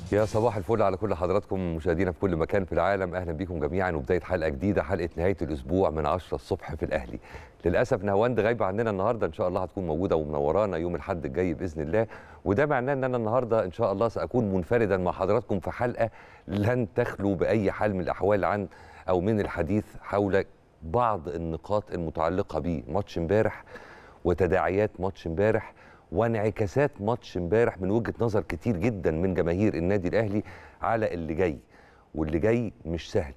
يا صباح الفل على كل حضراتكم مشاهدينا في كل مكان في العالم اهلا بيكم جميعا وبدايه حلقه جديده حلقه نهايه الاسبوع من 10 الصبح في الاهلي للاسف نهواند غايبه عننا النهارده ان شاء الله هتكون موجوده ومنورانا يوم الاحد الجاي باذن الله وده معناه ان انا النهارده ان شاء الله ساكون منفردا مع حضراتكم في حلقه لن تخلو باي حال من الاحوال عن او من الحديث حول بعض النقاط المتعلقه بماتش امبارح وتداعيات ماتش امبارح وانعكاسات ماتش امبارح من وجهه نظر كتير جدا من جماهير النادي الاهلي على اللي جاي واللي جاي مش سهل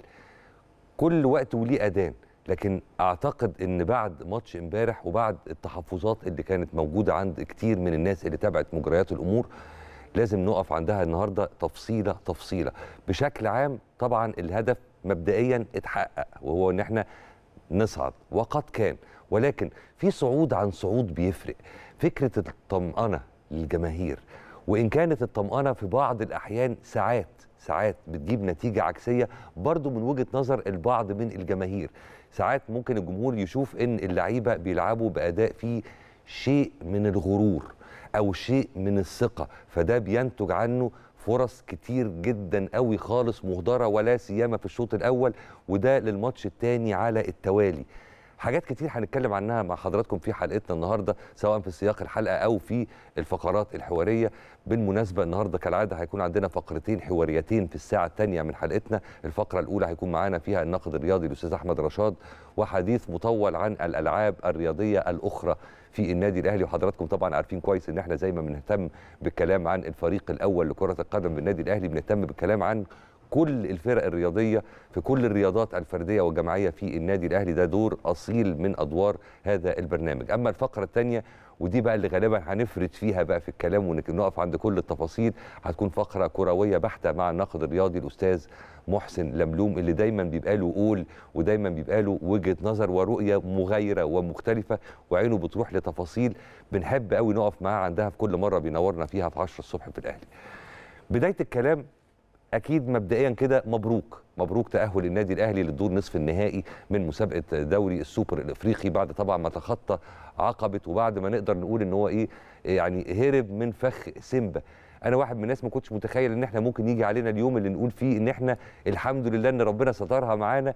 كل وقت وليه اذان لكن اعتقد ان بعد ماتش امبارح وبعد التحفظات اللي كانت موجوده عند كتير من الناس اللي تابعت مجريات الامور لازم نقف عندها النهارده تفصيله تفصيله بشكل عام طبعا الهدف مبدئيا اتحقق وهو ان احنا نصعد وقد كان ولكن في صعود عن صعود بيفرق فكره الطمأنه للجماهير وان كانت الطمأنه في بعض الاحيان ساعات ساعات بتجيب نتيجه عكسيه برضو من وجهه نظر البعض من الجماهير ساعات ممكن الجمهور يشوف ان اللعيبه بيلعبوا باداء فيه شيء من الغرور او شيء من الثقه فده بينتج عنه فرص كتير جدا قوي خالص مهدره ولا سيما في الشوط الاول وده للماتش الثاني على التوالي حاجات كتير هنتكلم عنها مع حضراتكم في حلقتنا النهارده سواء في سياق الحلقه او في الفقرات الحواريه بالمناسبه النهارده كالعاده هيكون عندنا فقرتين حواريتين في الساعه الثانيه من حلقتنا الفقره الاولى هيكون معانا فيها الناقد الرياضي الاستاذ احمد رشاد وحديث مطول عن الالعاب الرياضيه الاخرى في النادي الاهلي وحضراتكم طبعا عارفين كويس ان احنا زي ما بنهتم بالكلام عن الفريق الاول لكره القدم بالنادي الاهلي بنهتم بالكلام عن كل الفرق الرياضيه في كل الرياضات الفرديه والجماعيه في النادي الاهلي ده دور اصيل من ادوار هذا البرنامج اما الفقره الثانيه ودي بقى اللي غالبا هنفرد فيها بقى في الكلام ونقف عند كل التفاصيل هتكون فقره كرويه بحته مع الناقد الرياضي الاستاذ محسن لملوم اللي دايما بيبقى له قول ودايما بيبقى له وجهه نظر ورؤيه مغايره ومختلفه وعينه بتروح لتفاصيل بنحب قوي نقف معاه عندها في كل مره بينورنا فيها في 10 الصبح في الاهلي بدايه الكلام اكيد مبدئيا كده مبروك مبروك تاهل النادي الاهلي للدور نصف النهائي من مسابقه دوري السوبر الافريقي بعد طبعا ما تخطى عقبه وبعد ما نقدر نقول ان هو ايه يعني هرب من فخ سيمبا انا واحد من الناس ما كنتش متخيل ان احنا ممكن يجي علينا اليوم اللي نقول فيه ان احنا الحمد لله ان ربنا سترها معانا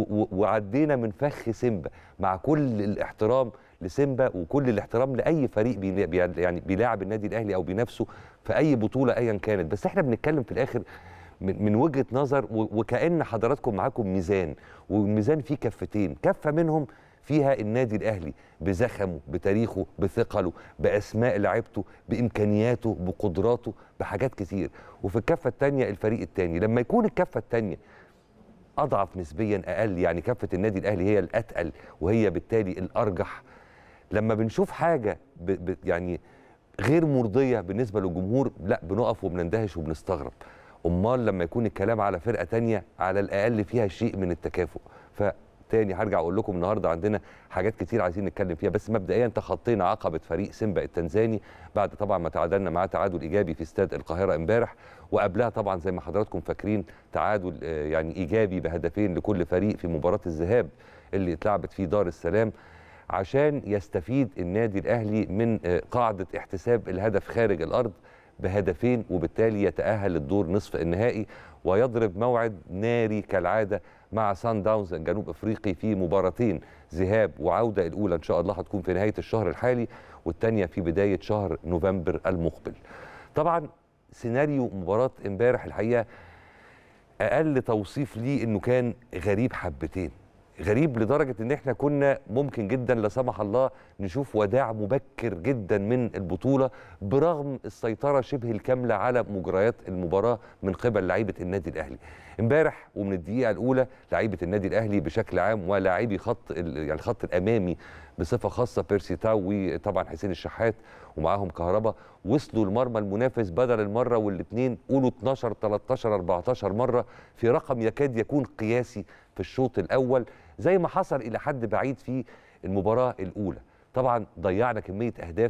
وعدينا من فخ سيمبا مع كل الاحترام لسيمبا وكل الاحترام لاي فريق بي يعني بيلاعب النادي الاهلي او بينافسه في اي بطوله ايا كانت بس احنا بنتكلم في الاخر من, من وجهه نظر وكان حضراتكم معاكم ميزان والميزان فيه كفتين كفه منهم فيها النادي الاهلي بزخمه بتاريخه بثقله باسماء لعيبته بامكانياته بقدراته بحاجات كتير وفي الكفه الثانيه الفريق الثاني لما يكون الكفه الثانيه اضعف نسبيا اقل يعني كفه النادي الاهلي هي الاتقل وهي بالتالي الارجح لما بنشوف حاجه ب ب يعني غير مرضيه بالنسبه للجمهور لا بنقف وبنندهش وبنستغرب امال لما يكون الكلام على فرقه تانية على الاقل فيها شيء من التكافؤ فتاني هرجع اقول لكم النهارده عندنا حاجات كتير عايزين نتكلم فيها بس مبدئيا تخطينا عقبه فريق سيمبا التنزاني بعد طبعا ما تعادلنا معاه تعادل ايجابي في استاد القاهره امبارح وقبلها طبعا زي ما حضراتكم فاكرين تعادل يعني ايجابي بهدفين لكل فريق في مباراه الذهاب اللي اتلعبت في دار السلام عشان يستفيد النادي الاهلي من قاعده احتساب الهدف خارج الارض بهدفين وبالتالي يتأهل للدور نصف النهائي ويضرب موعد ناري كالعادة مع سان داونز الجنوب افريقي في مباراتين ذهاب وعودة الأولى إن شاء الله هتكون في نهاية الشهر الحالي والثانية في بداية شهر نوفمبر المقبل طبعا سيناريو مباراة امبارح الحقيقة أقل توصيف ليه إنه كان غريب حبتين غريب لدرجة ان احنا كنا ممكن جدا لا سمح الله نشوف وداع مبكر جدا من البطولة برغم السيطرة شبه الكاملة على مجريات المباراة من قبل لعيبة النادي الاهلي امبارح ومن الدقيقة الاولى لعيبة النادي الاهلي بشكل عام ولاعبي خط يعني الخط الامامي بصفة خاصة بيرسي تاو وطبعا حسين الشحات ومعاهم كهربا وصلوا المرمى المنافس بدل المرة والاثنين قولوا 12 13 14 مرة في رقم يكاد يكون قياسي في الشوط الاول زي ما حصل الى حد بعيد في المباراه الاولى طبعا ضيعنا كميه اهداف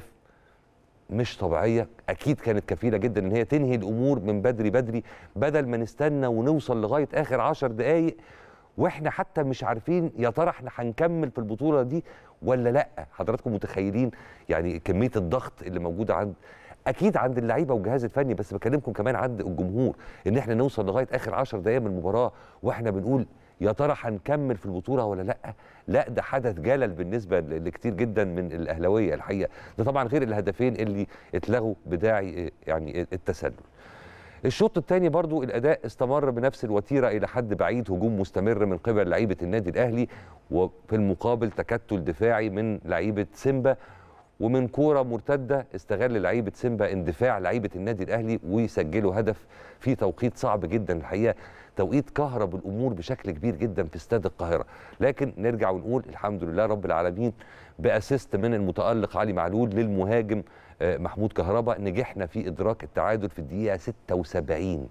مش طبيعيه اكيد كانت كفيله جدا ان هي تنهي الامور من بدري بدري بدل ما نستنى ونوصل لغايه اخر عشر دقائق واحنا حتى مش عارفين يا ترى احنا هنكمل في البطوله دي ولا لا حضراتكم متخيلين يعني كميه الضغط اللي موجوده عند اكيد عند اللعيبه والجهاز الفني بس بكلمكم كمان عند الجمهور ان احنا نوصل لغايه اخر 10 دقائق من المباراه واحنا بنقول يا ترى هنكمل في البطوله ولا لا لا ده حدث جلل بالنسبه ل- لكتير جدا من الاهلاويه الحقيقه ده طبعا غير الهدفين اللي اتلغوا بداعي آه، يعني التسلل الشوط الثاني برضو الاداء استمر بنفس الوتيره الى حد بعيد هجوم مستمر من قبل لعيبه النادي الاهلي وفي المقابل تكتل دفاعي من لعيبه سيمبا ومن كوره مرتده استغل لعيبه سيمبا اندفاع لعيبه النادي الاهلي ويسجلوا هدف في توقيت صعب جدا الحقيقه توقيت كهرب الامور بشكل كبير جدا في استاد القاهره لكن نرجع ونقول الحمد لله رب العالمين باسيست من المتالق علي معلول للمهاجم آه، محمود كهربا نجحنا في ادراك التعادل في الدقيقه 76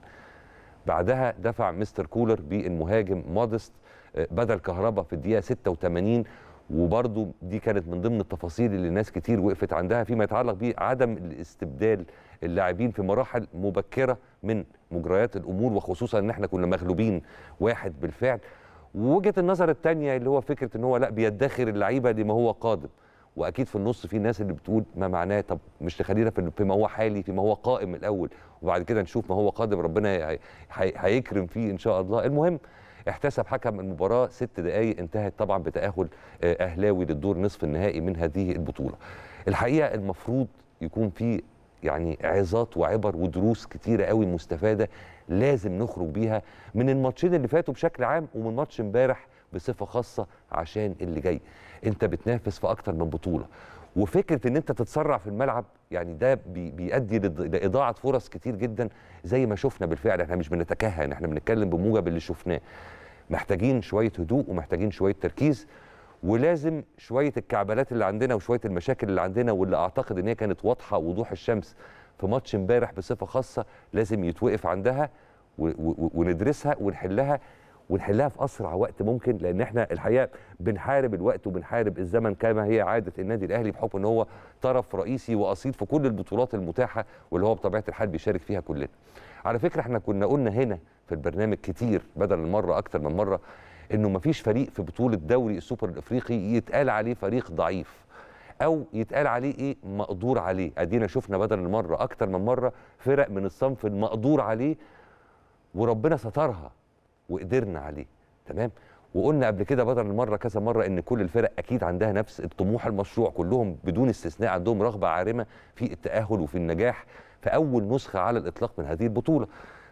بعدها دفع مستر كولر بالمهاجم مودست آه، بدل كهربا في الدقيقه 86 وبرضو دي كانت من ضمن التفاصيل اللي ناس كتير وقفت عندها فيما يتعلق بعدم الاستبدال اللاعبين في مراحل مبكره من مجريات الامور وخصوصا ان احنا كنا مغلوبين واحد بالفعل ووجهه النظر الثانيه اللي هو فكره ان هو لا بيدخر اللعيبه لما هو قادم واكيد في النص في ناس اللي بتقول ما معناه طب مش نخلينا في فيما هو حالي فيما هو قائم الاول وبعد كده نشوف ما هو قادم ربنا هي- هي- هيكرم فيه ان شاء الله المهم احتسب حكم المباراه ست دقائق انتهت طبعا بتاهل آه، اهلاوي للدور نصف النهائي من هذه البطوله الحقيقه المفروض يكون في يعني عظات وعبر ودروس كتيره قوي مستفاده لازم نخرج بيها من الماتشين اللي فاتوا بشكل عام ومن ماتش امبارح بصفه خاصه عشان اللي جاي انت بتنافس في اكتر من بطوله وفكره ان انت تتسرع في الملعب يعني ده بي بيؤدي لض- لاضاعه فرص كتير جدا زي ما شفنا بالفعل احنا مش بنتكهن احنا بنتكلم بموجب اللي شفناه محتاجين شويه هدوء ومحتاجين شويه تركيز ولازم شويه الكعبلات اللي عندنا وشويه المشاكل اللي عندنا واللي اعتقد ان هي كانت واضحه وضوح الشمس في ماتش امبارح بصفه خاصه لازم يتوقف عندها و- و- وندرسها ونحلها ونحلها في اسرع وقت ممكن لان احنا الحقيقه بنحارب الوقت وبنحارب الزمن كما هي عاده النادي الاهلي بحكم ان هو طرف رئيسي واصيل في كل البطولات المتاحه واللي هو بطبيعه الحال بيشارك فيها كلنا. على فكره احنا كنا قلنا هنا في البرنامج كتير بدل المره اكتر من مره انه مفيش فريق في بطوله دوري السوبر الافريقي يتقال عليه فريق ضعيف او يتقال عليه ايه مقدور عليه ادينا شفنا بدل المره اكتر من مره فرق من الصنف المقدور عليه وربنا سترها وقدرنا عليه تمام وقلنا قبل كده بدل المره كذا مره ان كل الفرق اكيد عندها نفس الطموح المشروع كلهم بدون استثناء عندهم رغبه عارمه في التاهل وفي النجاح في اول نسخه على الاطلاق من هذه البطوله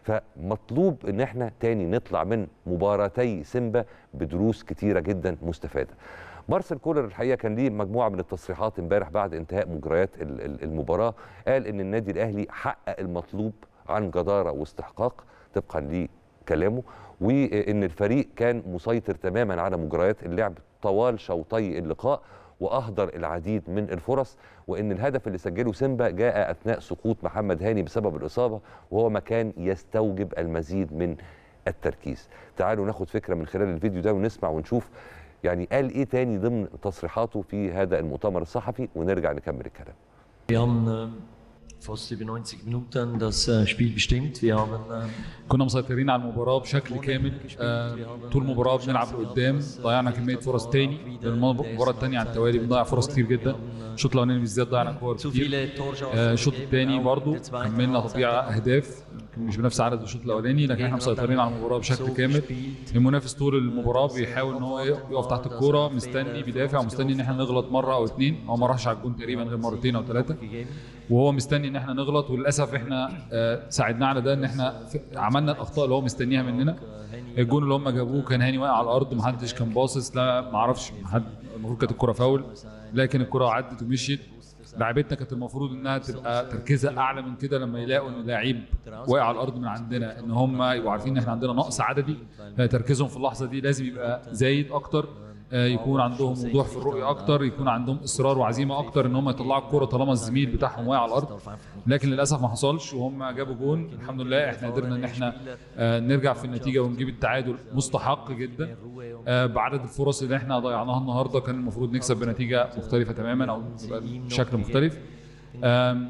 فمطلوب ان احنا تاني نطلع من مباراتي سيمبا بدروس كتيره جدا مستفاده مارسيل كولر الحقيقه كان ليه مجموعه من التصريحات امبارح بعد انتهاء مجريات ال- ال- المباراه قال ان النادي الاهلي حقق المطلوب عن جداره واستحقاق طبقا لكلامه وان الفريق كان مسيطر تماما على مجريات اللعب طوال شوطي اللقاء واهدر العديد من الفرص وان الهدف اللي سجله سيمبا جاء اثناء سقوط محمد هاني بسبب الاصابه وهو ما كان يستوجب المزيد من التركيز تعالوا ناخد فكره من خلال الفيديو ده ونسمع ونشوف يعني قال ايه تاني ضمن تصريحاته في هذا المؤتمر الصحفي ونرجع نكمل الكلام Wir haben ähm, fast über 90 Minuten das äh, Spiel bestimmt. Wir haben ähm, كنا مسيطرين على المباراة بشكل كامل آه، طول المباراة بنلعب لقدام ضيعنا كمية فرص تاني المباراة التانية على التوالي بنضيع فرص كتير جدا الشوط الأولاني بالذات ضيعنا كور zu كتير viele Torchancen. آه، الشوط gegeben, الثاني auch برضو der zweite كملنا Halbzeit. تضييع اهداف يمكن مش بنفس عدد الشوط الاولاني لكن احنا مسيطرين على المباراه بشكل So كامل gespielt. المنافس طول المباراه بيحاول ان هو يقف تحت الكوره مستني بيدافع ومستني ان احنا نغلط مره او اتنين هو ما راحش على الجون تقريبا غير مرتين او ثلاثه gegeben. وهو مستني ان احنا نغلط وللاسف احنا آه، ساعدناه على ده ان احنا ف- عملنا الاخطاء اللي هو مستنيها مننا الجون اللي هم جابوه كان هاني واقع على الارض محدش كان باصص لا ما اعرفش حد المفروض كانت الكره فاول لكن الكره عدت ومشيت لعيبتنا كانت المفروض انها تبقى تركيزها اعلى من كده لما يلاقوا ان لعيب واقع على الارض من عندنا ان هم يبقوا عارفين ان احنا عندنا نقص عددي تركيزهم في اللحظه دي لازم يبقى زايد اكتر آه، يكون عندهم وضوح في الرؤيه اكتر يكون عندهم اصرار وعزيمه اكتر ان هم يطلعوا الكوره طالما الزميل بتاعهم واقع على الارض لكن للاسف ما حصلش وهم جابوا جون الحمد لله احنا قدرنا ان احنا آه، نرجع في النتيجه ونجيب التعادل مستحق جدا آه، بعدد الفرص اللي احنا ضيعناها النهارده كان المفروض نكسب بنتيجه مختلفه تماما او يبقى بشكل مختلف آم،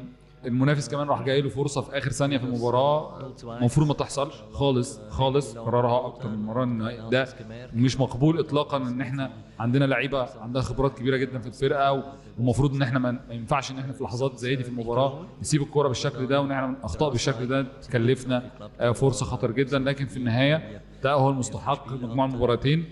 المنافس كمان راح جاي له فرصه في اخر ثانيه في المباراه المفروض ما تحصلش خالص خالص قررها اكتر من مره ان ده مش مقبول اطلاقا ان احنا عندنا لعيبه عندها خبرات كبيره جدا في الفرقه والمفروض ان احنا ما ما ينفعش ان احنا في لحظات زي دي في المباراه نسيب الكوره بالشكل ده وان احنا اخطاء بالشكل ده تكلفنا آه، فرصه خطر جدا لكن في النهايه تاهل مستحق مجموع المباراتين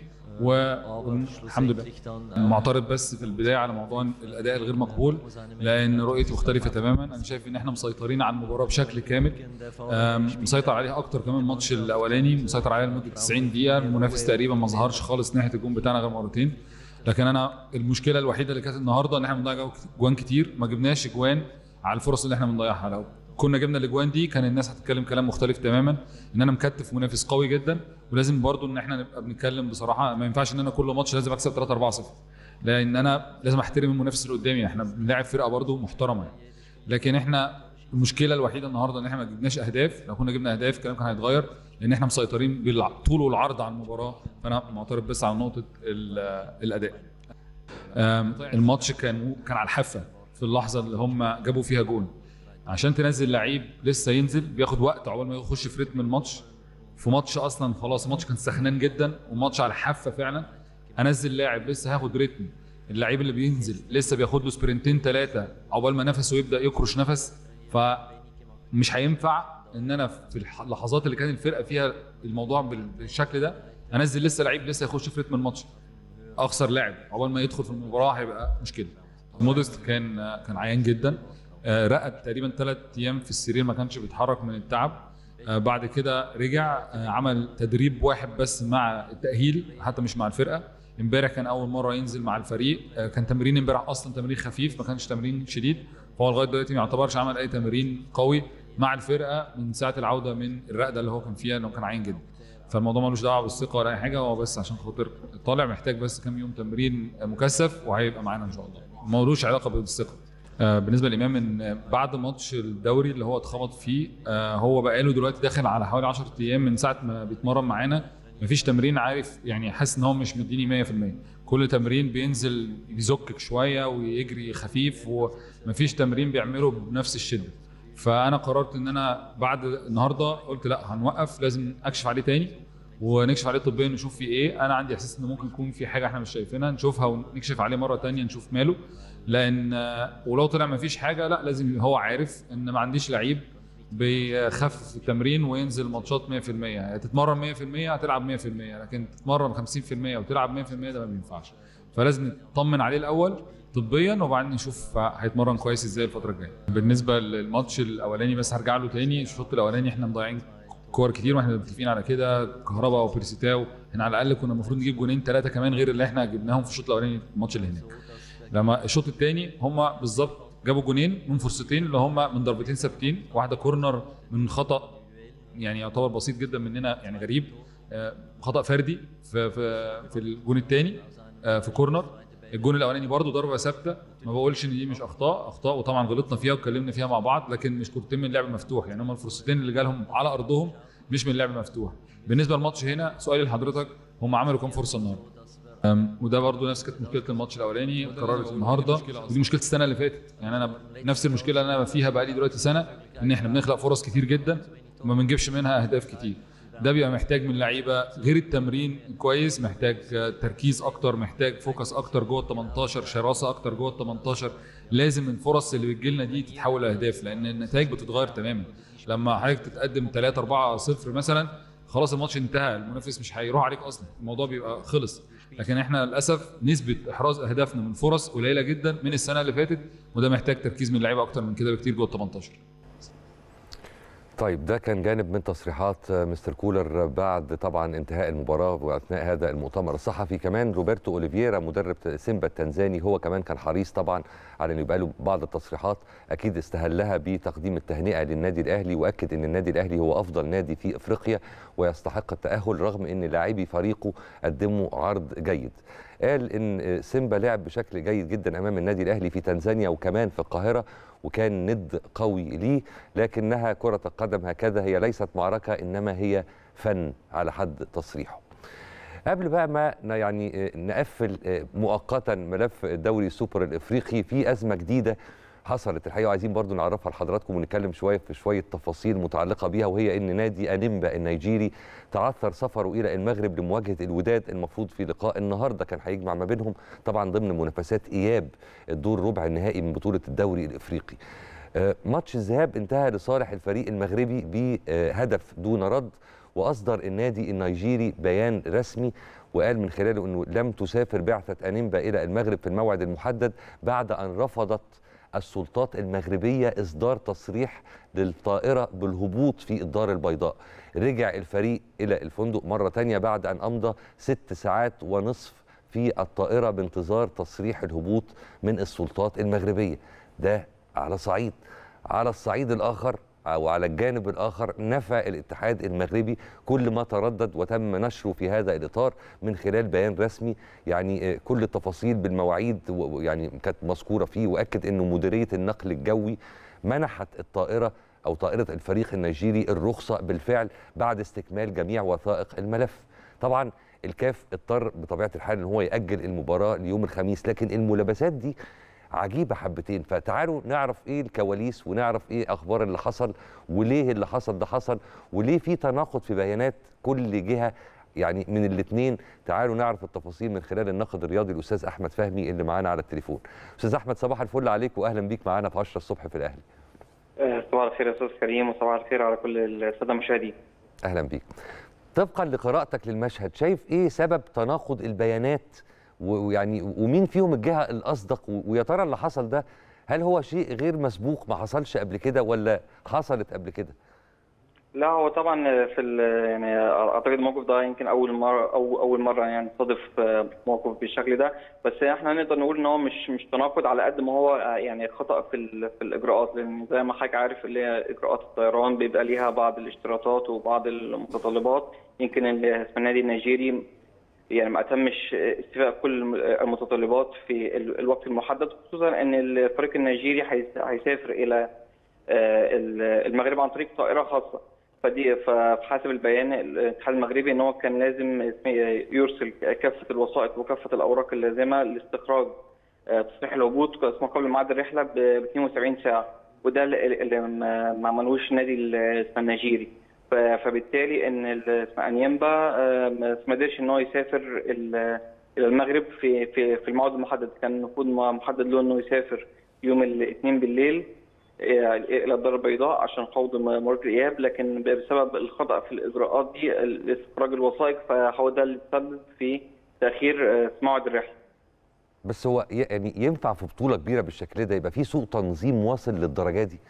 والحمد لله معترض بس في البدايه على موضوع الاداء الغير مقبول لان رؤيتي مختلفه تماما انا شايف ان احنا مسيطرين على المباراه بشكل كامل آم، مسيطر عليها اكتر كمان الماتش الاولاني مسيطر عليها لمده 90 دقيقه المنافس تقريبا ما ظهرش خالص ناحيه الجون بتاعنا غير مرتين لكن انا المشكله الوحيده اللي كانت النهارده ان احنا بنضيع جو- جوان كتير ما جبناش جوان على الفرص اللي احنا بنضيعها لو كنا جبنا الاجوان دي كان الناس هتتكلم كلام مختلف تماما ان انا مكتف منافس قوي جدا ولازم برضو ان احنا نبقى بنتكلم بصراحه ما ينفعش ان انا كل ماتش لازم اكسب 3 4 0 لان انا لازم احترم المنافس اللي قدامي احنا بنلاعب فرقه برضو محترمه يعني. لكن احنا المشكله الوحيده النهارده ان احنا ما جبناش اهداف لو كنا جبنا اهداف الكلام كان هيتغير لان احنا مسيطرين بالطول والعرض على المباراه فانا معترض بس على نقطه ال- الاداء آم، الماتش كان كان على الحافه في اللحظه اللي هم جابوا فيها جون عشان تنزل لعيب لسه ينزل بياخد وقت عقبال ما يخش في رتم الماتش في ماتش اصلا خلاص الماتش كان سخنان جدا وماتش على الحافه فعلا انزل لاعب لسه هاخد رتم اللعيب اللي بينزل لسه بياخد له سبرنتين ثلاثه عقبال ما نفسه يبدا يكرش نفس فمش هينفع ان انا في الح- اللحظات اللي كان الفرقه فيها الموضوع بال- بالشكل ده انزل لسه لعيب لسه يخش في رتم الماتش اخسر لاعب عقبال ما يدخل في المباراه هيبقى مشكله مودست كان كان عيان جدا آه، رقد تقريبا ثلاث ايام في السرير ما كانش بيتحرك من التعب آه، بعد كده رجع آه، عمل تدريب واحد بس مع التاهيل حتى مش مع الفرقه امبارح كان اول مره ينزل مع الفريق آه، كان تمرين امبارح اصلا تمرين خفيف ما كانش تمرين شديد فهو لغايه دلوقتي ما يعتبرش عمل اي تمرين قوي مع الفرقه من ساعه العوده من الرقده اللي هو كان فيها انه كان عيان جدا فالموضوع ملوش دعوه بالثقه ولا اي حاجه هو بس عشان خاطر طالع محتاج بس كام يوم تمرين مكثف وهيبقى معانا ان شاء الله ملوش علاقه بالثقه آه، بالنسبه لامام ان بعد ماتش الدوري اللي هو اتخبط فيه آه، هو بقاله دلوقتي داخل على حوالي 10 ايام من ساعه ما بيتمرن معانا مفيش تمرين عارف يعني حاسس ان هو مش مديني 100% كل تمرين بينزل يزكك شويه ويجري خفيف ومفيش تمرين بيعمله بنفس الشده فانا قررت ان انا بعد النهارده قلت لا هنوقف لازم اكشف عليه تاني ونكشف عليه طبيا نشوف فيه ايه انا عندي احساس ان ممكن يكون في حاجه احنا مش شايفينها نشوفها ونكشف عليه مره تانية نشوف ماله لان آه، ولو طلع ما فيش حاجه لا لازم يبقى هو عارف ان ما عنديش لعيب بيخفف التمرين وينزل ماتشات 100% يعني تتمرن 100% هتلعب 100% لكن تتمرن 50% وتلعب 100% ده ما بينفعش فلازم نطمن عليه الاول طبيا وبعدين نشوف هيتمرن كويس ازاي الفتره الجايه بالنسبه للماتش الاولاني بس هرجع له تاني الشوط الاولاني احنا مضيعين كور كتير واحنا متفقين على كده كهربا وبريسيتاو احنا على الاقل كنا المفروض نجيب جونين ثلاثه كمان غير اللي احنا جبناهم في الشوط الاولاني في الماتش اللي هناك لما الشوط الثاني هم بالظبط جابوا جونين من فرصتين اللي هم من ضربتين ثابتين واحده كورنر من خطا يعني يعتبر بسيط جدا مننا يعني غريب آه، خطا فردي في في في الجون الثاني في كورنر الجون الاولاني برضو ضربه ثابته ما بقولش ان دي مش اخطاء اخطاء وطبعا غلطنا فيها واتكلمنا فيها مع بعض لكن مش كورتين من لعب مفتوح يعني هم الفرصتين اللي جالهم على ارضهم مش من لعب مفتوح بالنسبه للماتش هنا سؤالي لحضرتك هم عملوا كام فرصه النهارده أم، وده برضو نفس كانت مشكله الماتش الاولاني قررت النهارده ودي مشكله السنه اللي فاتت يعني انا نفس المشكله اللي انا فيها بقى لي دلوقتي سنه ان احنا بنخلق فرص كتير جدا وما بنجيبش منها اهداف كتير ده بيبقى محتاج من لعيبه غير التمرين كويس محتاج آه، تركيز اكتر محتاج فوكس اكتر جوه ال 18 شراسه اكتر جوه ال 18 لازم الفرص اللي بتجيلنا دي تتحول لاهداف لان النتائج بتتغير تماما لما حضرتك تتقدم 3 4 0 مثلا خلاص الماتش انتهى المنافس مش هيروح عليك اصلا الموضوع بيبقى خلص لكن احنا للاسف نسبه احراز اهدافنا من فرص قليله جدا من السنه اللي فاتت وده محتاج تركيز من اللعيبه اكتر من كده بكتير جوه ال 18 طيب ده كان جانب من تصريحات مستر كولر بعد طبعا انتهاء المباراه واثناء هذا المؤتمر الصحفي كمان روبرتو اوليفيرا مدرب سيمبا التنزاني هو كمان كان حريص طبعا على انه يبقى له بعض التصريحات اكيد استهلها بتقديم التهنئه للنادي الاهلي واكد ان النادي الاهلي هو افضل نادي في افريقيا ويستحق التاهل رغم ان لاعبي فريقه قدموا عرض جيد قال ان سيمبا لعب بشكل جيد جدا امام النادي الاهلي في تنزانيا وكمان في القاهره وكان ند قوي ليه لكنها كرة القدم هكذا هي ليست معركة إنما هي فن على حد تصريحه قبل بقى ما ن- يعني آه، نقفل آه، مؤقتا ملف الدوري السوبر الافريقي في ازمه جديده حصلت الحقيقه وعايزين برضو نعرفها لحضراتكم ونتكلم شويه في شويه تفاصيل متعلقه بيها وهي ان نادي انيمبا النيجيري تعثر سفره الى المغرب لمواجهه الوداد المفروض في لقاء النهارده كان هيجمع ما بينهم طبعا ضمن منافسات اياب الدور ربع النهائي من بطوله الدوري الافريقي آه، ماتش الذهاب انتهى لصالح الفريق المغربي بهدف دون رد واصدر النادي النيجيري بيان رسمي وقال من خلاله انه لم تسافر بعثه انيمبا الى المغرب في الموعد المحدد بعد ان رفضت السلطات المغربيه اصدار تصريح للطائره بالهبوط في الدار البيضاء رجع الفريق الى الفندق مره تانية بعد ان امضى ست ساعات ونصف في الطائره بانتظار تصريح الهبوط من السلطات المغربيه ده على صعيد على الصعيد الاخر او على الجانب الاخر نفى الاتحاد المغربي كل ما تردد وتم نشره في هذا الاطار من خلال بيان رسمي يعني آه، كل التفاصيل بالمواعيد ويعني كانت مذكوره فيه واكد انه مديريه النقل الجوي منحت الطائره او طائره الفريق النيجيري الرخصه بالفعل بعد استكمال جميع وثائق الملف طبعا الكاف اضطر بطبيعه الحال ان هو ياجل المباراه ليوم الخميس لكن الملابسات دي عجيبه حبتين فتعالوا نعرف ايه الكواليس ونعرف ايه اخبار اللي حصل وليه اللي حصل ده حصل وليه في تناقض في بيانات كل جهه يعني من الاثنين تعالوا نعرف التفاصيل من خلال الناقد الرياضي الاستاذ احمد فهمي اللي معانا على التليفون استاذ احمد صباح الفل عليك واهلا بيك معانا في 10 الصبح في الاهلي آه، صباح الخير يا استاذ كريم وصباح الخير على كل الساده المشاهدين. اهلا بيك طبقا لقراءتك للمشهد شايف ايه سبب تناقض البيانات و- ويعني ومين فيهم الجهه الاصدق و- ويا ترى اللي حصل ده هل هو شيء غير مسبوق ما حصلش قبل كده ولا حصلت قبل كده لا هو طبعا في ال- يعني اعتقد الموقف ده يمكن اول مره او اول مره يعني تصادف آه، موقف بالشكل ده بس احنا نقدر نقول ان هو مش مش تناقض على قد ما هو آه، يعني خطا في ال- في الاجراءات لان زي ما حضرتك عارف اللي هي اجراءات الطيران بيبقى ليها بعض الاشتراطات وبعض المتطلبات يمكن ال- النادي النيجيري يعني ما اتمش استيفاء كل المتطلبات في ال- الوقت المحدد خصوصا ان الفريق النيجيري هيس- هيسافر الى آه، ال- المغرب عن طريق طائره خاصه فدي فحسب البيان الاتحاد المغربي ان هو كان لازم اسمه يرسل كافه الوثائق وكافه الاوراق اللازمه لاستخراج آه، تصريح الهبوط اسمه قبل ميعاد الرحله ب 72 ساعه وده اللي اللي ما ما عملوش النادي ال- النيجيري ف- فبالتالي ان ال- اسمه انيمبا آه، ما ما قدرش ان هو يسافر ال- الى المغرب في في في الموعد المحدد كان المفروض محدد له انه يسافر يوم الاثنين بالليل الى الدار البيضاء عشان خوض مباراه الاياب لكن بسبب الخطا في الاجراءات دي استخراج الوثائق فهو ده اللي تسبب في تاخير آه، موعد الرحله. بس هو ي- يعني ينفع في بطوله كبيره بالشكل ده يبقى في سوء تنظيم واصل للدرجه دي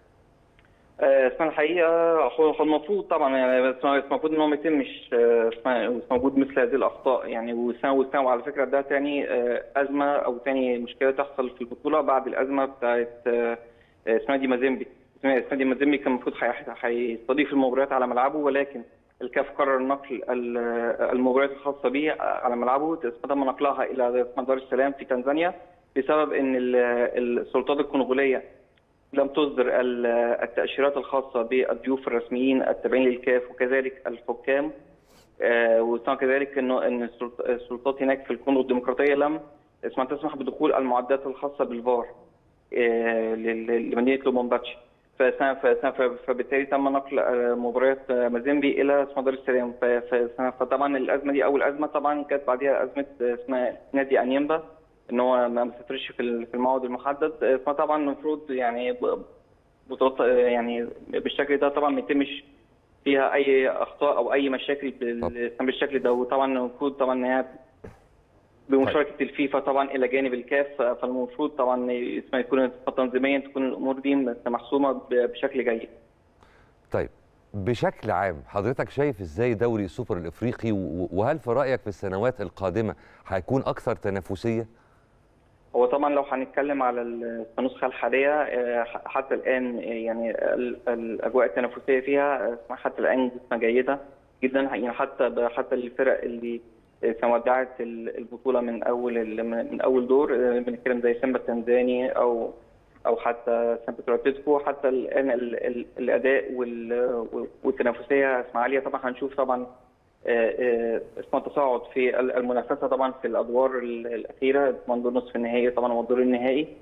آه، اسمها الحقيقه هو هو المفروض طبعا يعني بس بس المفروض ان هو ما يتمش آه، اسمها مش موجود مثل هذه الاخطاء يعني وسنه وسنه وعلى فكره ده تاني آه، ازمه او تاني مشكله تحصل في البطوله بعد الازمه بتاعت آه، آه، اسمها دي مازيمبي اسمها اسمها دي مازيمبي كان المفروض هي- هيستضيف المباريات على ملعبه ولكن الكاف قرر نقل ال- المباريات الخاصه به على ملعبه تم نقلها الى دار السلام في تنزانيا بسبب ان ال- السلطات الكونغوليه لم تصدر ال- التأشيرات الخاصة بالضيوف الرسميين التابعين للكاف وكذلك الحكام آه، وسمع كذلك انه ان السلط- السلطات هناك في الكونغو الديمقراطية لم اسمها تسمح بدخول المعدات الخاصة بالفار آه، لل- لمدينة لومومباتشي فسنة فسنة فبالتالي تم نقل آه، مباريات آه، مازيمبي الى اسمها دار السلام ف- فسنة- فطبعا الازمه دي اول ازمه طبعا كانت بعديها ازمه آه، اسمها نادي انيمبا ان هو ما مسافرش في ال- في الموعد المحدد آه، فطبعا المفروض يعني ب- بطولات آه، يعني بالشكل ده طبعا ما يتمش فيها اي اخطاء او اي مشاكل بال- بالشكل ده وطبعا المفروض طبعا ان هي بمشاركه الفيفا طبعا الى جانب الكاف فالمفروض طبعا اسمها يكون تنظيميا تكون الامور دي محسومه ب- بشكل جيد. طيب بشكل عام حضرتك شايف ازاي دوري السوبر الافريقي و- وهل في رايك في السنوات القادمه هيكون اكثر تنافسيه هو طبعا لو هنتكلم على ال- النسخه الحاليه آه، ح- حتى الان آه، يعني ال- الاجواء التنافسيه فيها آه، حتى الان جيده جدا يعني حتى ب- حتى الفرق اللي آه، تودعت ال- البطوله من اول ال- من من اول دور آه، بنتكلم زي سيمبا التنزاني او او حتى سان بيترو اتلتيكو حتى الان ال- ال- الاداء وال- والتنافسيه اسمها عاليه طبعا هنشوف طبعا آه، آه، اسمها تصاعد في ال- المنافسه طبعا في الادوار ال- الاخيره منذ نصف النهائي طبعا والدور النهائي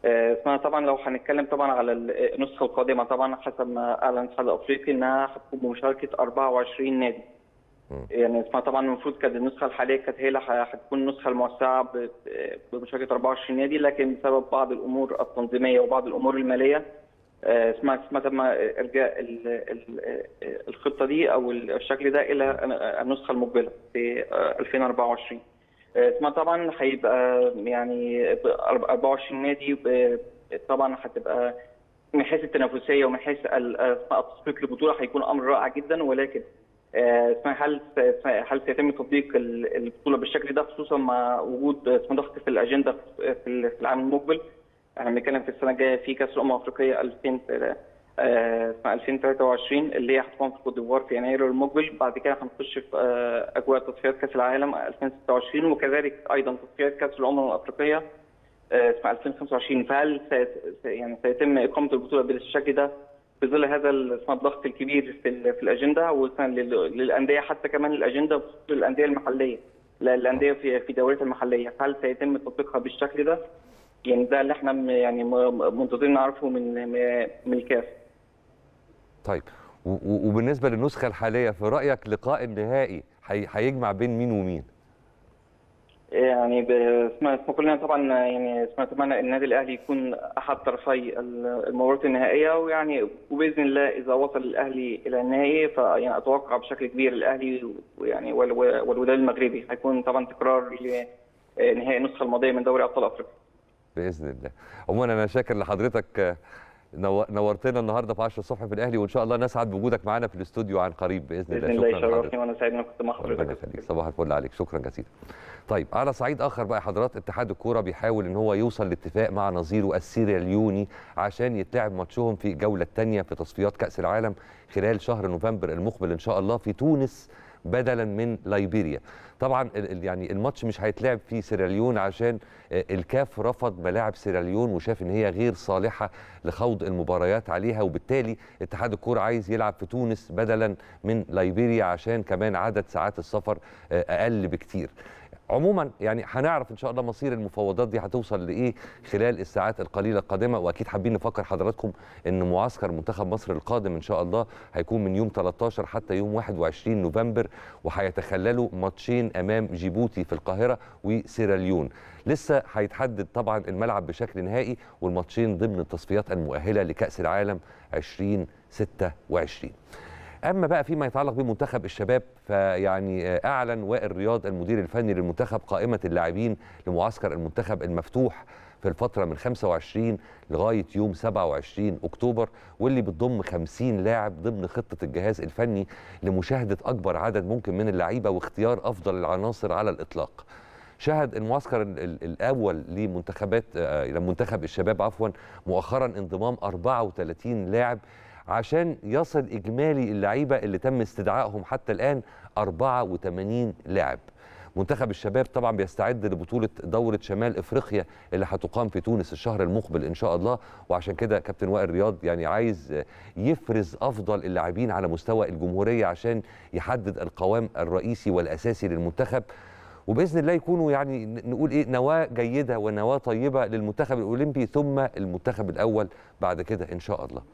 آه، اسمها طبعا لو هنتكلم طبعا على النسخه القادمه طبعا حسب ما اعلن الاتحاد الافريقي انها هتكون بمشاركه 24 نادي. مم. يعني اسمها طبعا المفروض كانت النسخه الحاليه كانت هي اللي ه- هتكون النسخه الموسعه ب- بمشاركه 24 نادي لكن بسبب بعض الامور التنظيميه وبعض الامور الماليه آه، اسمها اسمها تم ارجاء ال- ال- الخطه دي او الشكل ده الى النسخه المقبله في آه، 2024. آه، اسمها طبعا هيبقى يعني ب 24 نادي ب- طبعا هتبقى من حيث التنافسيه ومن حيث ال- اسمها التسويق للبطوله هيكون امر رائع جدا ولكن آه، اسمها هل س- هل سيتم تطبيق ال- البطوله بالشكل ده خصوصا مع وجود اسمها ضغط في الاجنده في ال- في العام المقبل احنا بنتكلم في السنه الجايه في كاس الامم الافريقيه 2000 آه، اسمها 2023 اللي هي هتكون في كوت ديفوار في يناير المقبل بعد كده هنخش في آه، اجواء تصفيات كاس العالم 2026 وكذلك ايضا تصفيات كاس الامم الافريقيه آه، اسمها 2025 فهل سيت- يعني سيتم اقامه البطوله بالشكل ده في ظل هذا ال- اسمها الضغط الكبير في ال- في الاجنده وكان لل- للانديه حتى كمان الاجنده بخصوص الانديه المحليه لا، الانديه في في دوريات المحليه هل سيتم تطبيقها بالشكل ده؟ يعني ده اللي احنا م- يعني م- منتظرين نعرفه من م- من الكاف طيب و- و- وبالنسبه للنسخه الحاليه في رايك لقاء النهائي هي- هيجمع بين مين ومين؟ يعني ب- اسمها اسمها كلنا طبعا يعني اسمها اتمنى النادي الاهلي يكون احد طرفي ال- المباراه النهائيه ويعني وباذن الله اذا وصل الاهلي الى النهائي فيعني اتوقع بشكل كبير الاهلي ويعني وال- والوداد المغربي هيكون طبعا تكرار لنهائي النسخه الماضيه من دوري ابطال افريقيا باذن الله عموما انا شاكر لحضرتك آه، نو- نورتنا النهارده في 10 الصبح في الاهلي وان شاء الله نسعد بوجودك معانا في الاستوديو عن قريب باذن الله باذن الله شكرا لحضرتك يشرفني وانا سعيد اني كنت مع ربنا حضرتك يخليك صباح الفل عليك شكرا جزيلا طيب على صعيد اخر بقى حضرات اتحاد الكوره بيحاول ان هو يوصل لاتفاق مع نظيره السيراليوني عشان يتلعب ماتشهم في الجوله الثانيه في تصفيات كاس العالم خلال شهر نوفمبر المقبل ان شاء الله في تونس بدلا من ليبيريا طبعا ال- ال- يعني الماتش مش هيتلعب في سيراليون عشان آه، الكاف رفض ملاعب سيراليون وشاف ان هي غير صالحه لخوض المباريات عليها وبالتالي اتحاد الكوره عايز يلعب في تونس بدلا من ليبيريا عشان كمان عدد ساعات السفر آه، اقل بكتير عموما يعني هنعرف ان شاء الله مصير المفاوضات دي هتوصل لايه خلال الساعات القليله القادمه واكيد حابين نفكر حضراتكم ان معسكر منتخب مصر القادم ان شاء الله هيكون من يوم 13 حتى يوم 21 نوفمبر وهيتخللوا ماتشين امام جيبوتي في القاهره وسيراليون لسه هيتحدد طبعا الملعب بشكل نهائي والماتشين ضمن التصفيات المؤهله لكاس العالم 2026 اما بقى فيما يتعلق بمنتخب الشباب فيعني آه، اعلن وائل رياض المدير الفني للمنتخب قائمه اللاعبين لمعسكر المنتخب المفتوح في الفتره من 25 لغايه يوم 27 اكتوبر واللي بتضم 50 لاعب ضمن خطه الجهاز الفني لمشاهده اكبر عدد ممكن من اللعيبه واختيار افضل العناصر على الاطلاق. شهد المعسكر ال- ال- الاول لمنتخبات آه، لمنتخب الشباب عفوا مؤخرا انضمام 34 لاعب عشان يصل اجمالي اللعيبه اللي تم استدعائهم حتى الان 84 لاعب منتخب الشباب طبعا بيستعد لبطوله دوره شمال افريقيا اللي هتقام في تونس الشهر المقبل ان شاء الله وعشان كده كابتن وائل رياض يعني عايز آه، يفرز افضل اللاعبين على مستوى الجمهوريه عشان يحدد القوام الرئيسي والاساسي للمنتخب وباذن الله يكونوا يعني ن- نقول ايه نواه جيده ونواه طيبه للمنتخب الاولمبي ثم المنتخب الاول بعد كده ان شاء الله.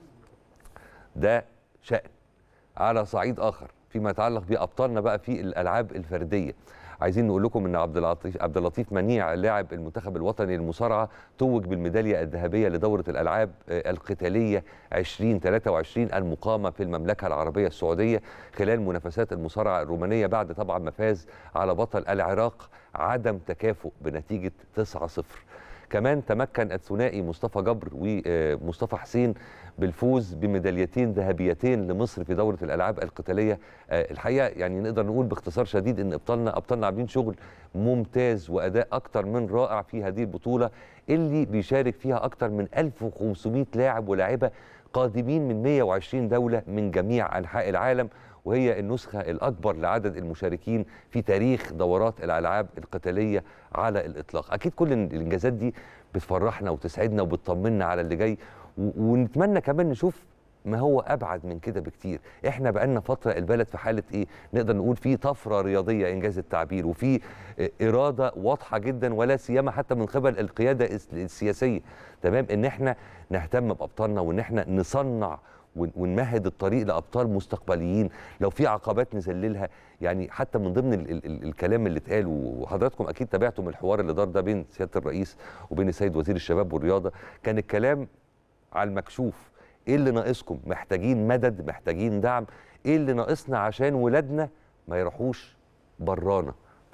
ده شأن على صعيد اخر فيما يتعلق بابطالنا بقى في الالعاب الفرديه عايزين نقول لكم ان عبد اللطيف عبد اللطيف منيع لاعب المنتخب الوطني للمصارعه توج بالميداليه الذهبيه لدوره الالعاب آه، القتاليه 2023 المقامه في المملكه العربيه السعوديه خلال منافسات المصارعه الرومانيه بعد طبعا ما فاز على بطل العراق عدم تكافؤ بنتيجه 9-0 كمان تمكن الثنائي مصطفى جبر ومصطفى حسين بالفوز بميداليتين ذهبيتين لمصر في دوره الالعاب القتاليه آه، الحقيقه يعني نقدر نقول باختصار شديد ان ابطالنا ابطالنا عاملين شغل ممتاز واداء اكتر من رائع في هذه البطوله اللي بيشارك فيها اكتر من 1500 لاعب ولاعبه قادمين من 120 دوله من جميع انحاء العالم وهي النسخة الأكبر لعدد المشاركين في تاريخ دورات الألعاب القتالية على الإطلاق أكيد كل الإنجازات دي بتفرحنا وتسعدنا وبتطمنا على اللي جاي و- ونتمنى كمان نشوف ما هو ابعد من كده بكتير احنا بقالنا فتره البلد في حاله ايه نقدر نقول في طفره رياضيه انجاز التعبير وفي اراده واضحه جدا ولا سيما حتى من قبل القياده الس- السياسيه تمام ان احنا نهتم بابطالنا وان احنا نصنع ون- ونمهد الطريق لابطال مستقبليين لو في عقبات نذللها يعني حتى من ضمن ال ال ال الكلام اللي اتقال وحضراتكم اكيد تابعتم الحوار اللي دار ده بين سياده الرئيس وبين السيد وزير الشباب والرياضه كان الكلام على المكشوف ايه اللي ناقصكم محتاجين مدد محتاجين دعم ايه اللي ناقصنا عشان ولادنا ما يروحوش برانا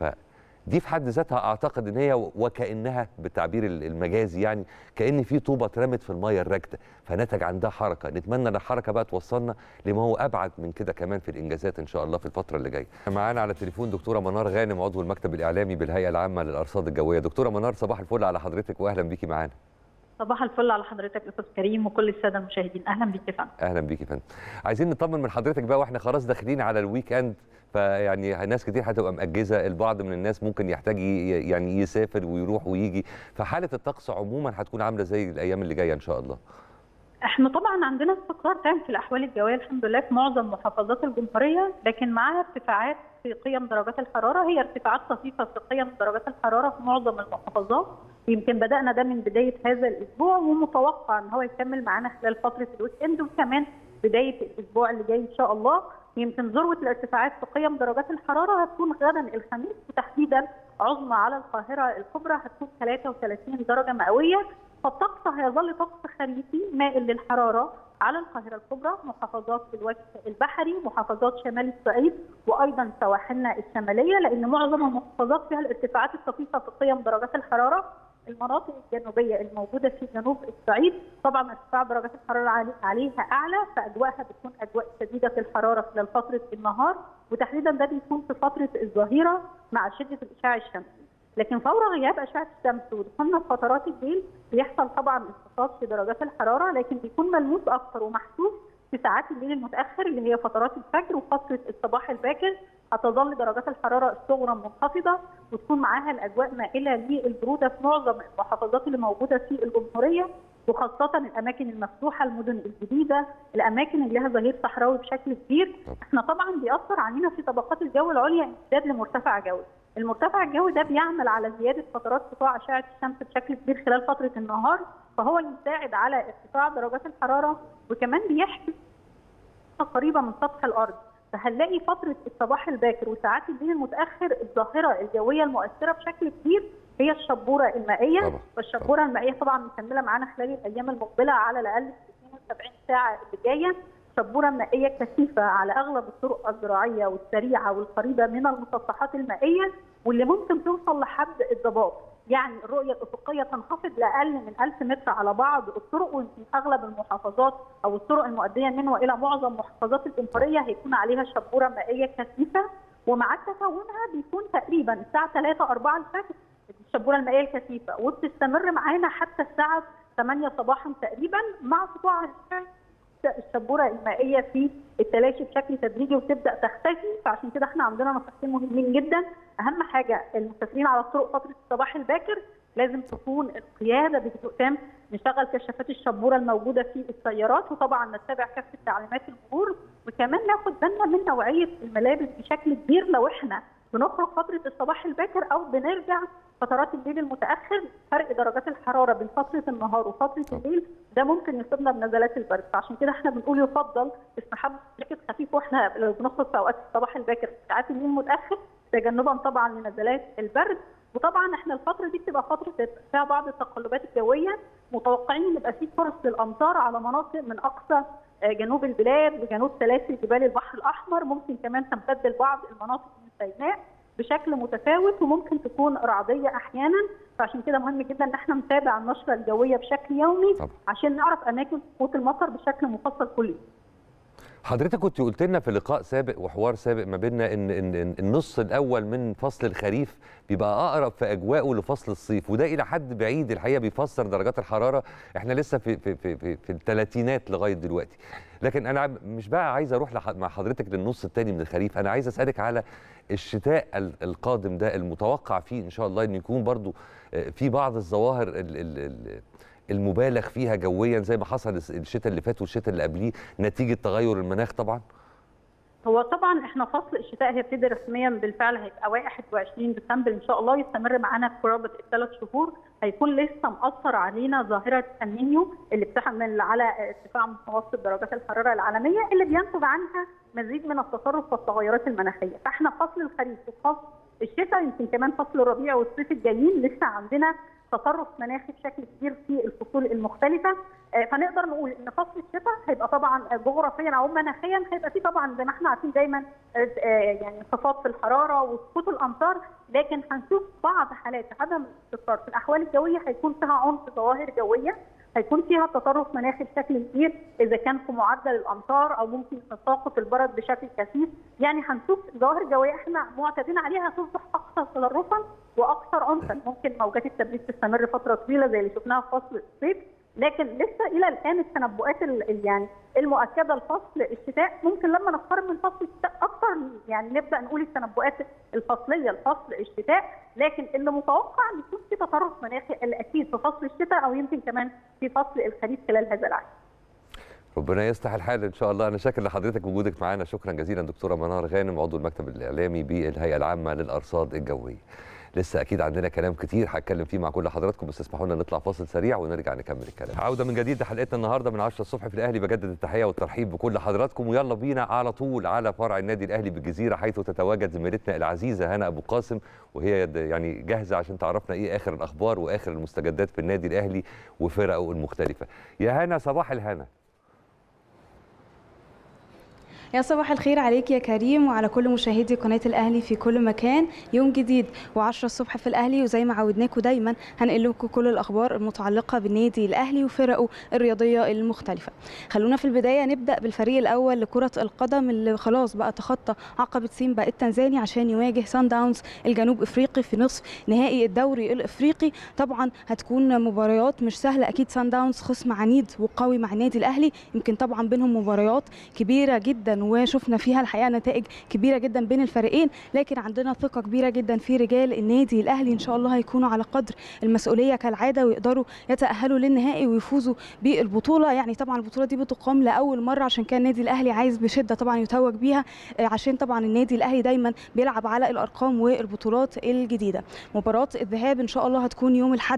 فدي في حد ذاتها اعتقد ان هي وكانها بالتعبير ال- المجازي يعني كان في طوبه اترمت في الميه الراكده فنتج عندها حركه نتمنى ان الحركه بقى توصلنا لما هو ابعد من كده كمان في الانجازات ان شاء الله في الفتره اللي جايه معانا على التليفون دكتوره منار غانم عضو المكتب الاعلامي بالهيئه العامه للارصاد الجويه دكتوره منار صباح الفل على حضرتك واهلا بيكي معانا صباح الفل على حضرتك استاذ كريم وكل الساده المشاهدين اهلا بيك يا فندم اهلا بيك يا فندم عايزين نطمن من حضرتك بقى واحنا خلاص داخلين على الويك اند فيعني ناس كتير هتبقى مأجزة البعض من الناس ممكن يحتاج ي- يعني يسافر ويروح ويجي فحالة الطقس عموما هتكون عاملة زي الأيام اللي جاية إن شاء الله احنا طبعا عندنا استقرار تام في الاحوال الجويه الحمد لله في معظم محافظات الجمهوريه لكن معاها ارتفاعات في قيم درجات الحراره هي ارتفاعات طفيفه في قيم درجات الحراره في معظم المحافظات يمكن بدانا ده من بدايه هذا الاسبوع ومتوقع ان هو يكمل معانا خلال فتره الويك اند وكمان بدايه الاسبوع اللي جاي ان شاء الله يمكن ذروه الارتفاعات في قيم درجات الحراره هتكون غدا الخميس وتحديدا عظمى على القاهره الكبرى هتكون 33 درجه مئويه فالطقس هيظل طقس خريفي مائل للحراره على القاهره الكبرى محافظات الوجه البحري محافظات شمال الصعيد وايضا سواحلنا الشماليه لان معظم المحافظات فيها الارتفاعات الطفيفه في قيم درجات الحراره المناطق الجنوبيه الموجوده في جنوب الصعيد طبعا ارتفاع درجات الحراره علي- عليها اعلى فاجواءها بتكون اجواء شديده الحراره خلال فتره النهار وتحديدا ده بيكون في فتره الظهيره مع شده الاشعاع الشمسي لكن فور غياب اشعه الشمس ودخولنا في فترات الليل بيحصل طبعا انخفاض في درجات الحراره لكن بيكون ملموس اكثر ومحسوس في ساعات الليل المتاخر اللي هي فترات الفجر وفتره الصباح الباكر هتظل درجات الحراره الصغرى منخفضه وتكون معاها الاجواء مائله للبروده في معظم المحافظات اللي موجوده في الجمهوريه وخاصة الأماكن المفتوحة المدن الجديدة الأماكن اللي لها ظهير صحراوي بشكل كبير احنا طبعا بيأثر علينا في طبقات الجو العليا امتداد لمرتفع جوي المرتفع الجوي ده بيعمل على زيادة فترات سطوع أشعة الشمس بشكل كبير خلال فترة النهار فهو يساعد على ارتفاع درجات الحرارة وكمان بيحمي قريبة من سطح الأرض فهنلاقي فترة الصباح الباكر وساعات الليل المتأخر الظاهرة الجوية المؤثرة بشكل كبير هي الشبورة المائية طبعا. والشبورة المائية طبعا مكملة معانا خلال الأيام المقبلة على الأقل في 72 ساعة اللي جاية شبورة مائية كثيفة على أغلب الطرق الزراعية والسريعة والقريبة من المسطحات المائية واللي ممكن توصل لحد الضباب يعني الرؤية الأفقية تنخفض لأقل من 1000 متر على بعض الطرق ويمكن أغلب المحافظات أو الطرق المؤدية من وإلى معظم محافظات الجمهورية هيكون عليها شبورة مائية كثيفة ومع تكونها بيكون تقريبا الساعة 3 4 الفجر الشبورة المائية الكثيفة وبتستمر معانا حتى الساعة 8 صباحا تقريبا مع سطوع الشبوره المائيه في التلاشي بشكل تدريجي وتبدا تختفي فعشان كده احنا عندنا نصيحتين مهمين جدا اهم حاجه المسافرين على الطرق فتره الصباح الباكر لازم تكون القياده بهدوء تام نشغل كشافات الشبوره الموجوده في السيارات وطبعا نتبع كافه تعليمات المرور وكمان ناخد بالنا من نوعيه الملابس بشكل كبير لو احنا بنخرج فتره الصباح الباكر او بنرجع فترات الليل المتاخر فرق درجات الحراره بين فتره النهار وفتره الليل ده ممكن يصيبنا بنزلات البرد فعشان كده احنا بنقول يفضل استحب جاكيت خفيف واحنا لو بنخرج في اوقات الصباح الباكر في ساعات الليل المتاخر تجنبا طبعا لنزلات البرد وطبعا احنا الفتره دي بتبقى فتره فيها بعض التقلبات الجويه متوقعين ان يبقى في فرص للامطار على مناطق من اقصى جنوب البلاد وجنوب سلاسل جبال البحر الاحمر ممكن كمان تمتد لبعض المناطق من سيناء بشكل متفاوت وممكن تكون رعديه احيانا فعشان كده مهم جدا ان احنا نتابع النشره الجويه بشكل يومي طبعا. عشان نعرف اماكن سقوط المطر بشكل مفصل كل يوم. حضرتك كنت قلت لنا في لقاء سابق وحوار سابق ما بيننا ان ان إن النص الاول من فصل الخريف بيبقى اقرب في اجواءه لفصل الصيف وده الى حد بعيد الحقيقه بيفسر درجات الحراره احنا لسه في في في في, في الثلاثينات لغايه دلوقتي لكن انا مش بقى عايز اروح لح- مع حضرتك للنص الثاني من الخريف انا عايز اسالك على الشتاء ال- القادم ده المتوقع فيه ان شاء الله ان يكون برضو آه، في بعض الظواهر ال ال ال المبالغ فيها جويا زي ما حصل الشتاء اللي فات والشتاء اللي قبليه نتيجه تغير المناخ طبعا هو طبعا احنا فصل الشتاء هيبتدي رسميا بالفعل هيبقى 21 ديسمبر ان شاء الله يستمر معانا قرابه الثلاث شهور هيكون لسه مأثر علينا ظاهره النينيو اللي بتحمل على ارتفاع متوسط درجات الحراره العالميه اللي بينتج عنها مزيد من التصرف والتغيرات المناخيه فاحنا فصل الخريف وفصل الشتاء يمكن كمان فصل الربيع والصيف الجايين لسه عندنا تصرف مناخي بشكل كبير في الفصول المختلفه فنقدر نقول ان فصل الشتاء هيبقى طبعا جغرافيا او مناخيا هيبقى فيه طبعا زي ما احنا عارفين دايما يعني انخفاض في الحراره وسقوط الامطار لكن هنشوف بعض حالات عدم الاستقرار في الاحوال الجويه هيكون فيها عنف ظواهر جويه هيكون فيها تطرف مناخي بشكل كبير اذا كان في معدل الامطار او ممكن تساقط البرد بشكل كثيف يعني هنشوف ظواهر جويه احنا معتادين عليها تصبح اكثر تطرفا واكثر عنفا ممكن موجات التبريد تستمر فتره طويله زي اللي شفناها في فصل الصيف لكن لسه الى الان التنبؤات يعني المؤكده لفصل الشتاء ممكن لما نقترب من فصل الشتاء اكثر يعني نبدا نقول التنبؤات الفصليه لفصل الشتاء لكن اللي متوقع ان يكون في تطرف مناخي اكيد في فصل الشتاء او يمكن كمان في فصل الخريف خلال هذا العام. ربنا يصلح الحال ان شاء الله انا شاكر لحضرتك وجودك معانا شكرا جزيلا دكتوره منار غانم عضو المكتب الاعلامي بالهيئه العامه للارصاد الجويه. لسه اكيد عندنا كلام كتير هتكلم فيه مع كل حضراتكم بس اسمحوا لنا نطلع فاصل سريع ونرجع نكمل الكلام عوده من جديد لحلقتنا النهارده من 10 الصبح في الاهلي بجدد التحيه والترحيب بكل حضراتكم ويلا بينا على طول على فرع النادي الاهلي بالجزيره حيث تتواجد زميلتنا العزيزه هنا ابو قاسم وهي يعني جاهزه عشان تعرفنا ايه اخر الاخبار واخر المستجدات في النادي الاهلي وفرقه المختلفه يا هنا صباح الهنا يا صباح الخير عليك يا كريم وعلى كل مشاهدي قناه الاهلي في كل مكان يوم جديد و10 الصبح في الاهلي وزي ما عودناكم دايما هنقل لكم كل الاخبار المتعلقه بالنادي الاهلي وفرقه الرياضيه المختلفه خلونا في البدايه نبدا بالفريق الاول لكره القدم اللي خلاص بقى تخطى عقبه سيمبا التنزاني عشان يواجه سان داونز الجنوب افريقي في نصف نهائي الدوري الافريقي طبعا هتكون مباريات مش سهله اكيد سان داونز خصم عنيد وقوي مع النادي الاهلي يمكن طبعا بينهم مباريات كبيره جدا وشفنا فيها الحقيقه نتائج كبيره جدا بين الفريقين لكن عندنا ثقه كبيره جدا في رجال النادي الاهلي ان شاء الله هيكونوا على قدر المسؤوليه كالعاده ويقدروا يتاهلوا للنهائي ويفوزوا بالبطوله يعني طبعا البطوله دي بتقام لاول مره عشان كان النادي الاهلي عايز بشده طبعا يتوج بيها عشان طبعا النادي الاهلي دايما بيلعب على الارقام والبطولات الجديده مباراه الذهاب ان شاء الله هتكون يوم الاحد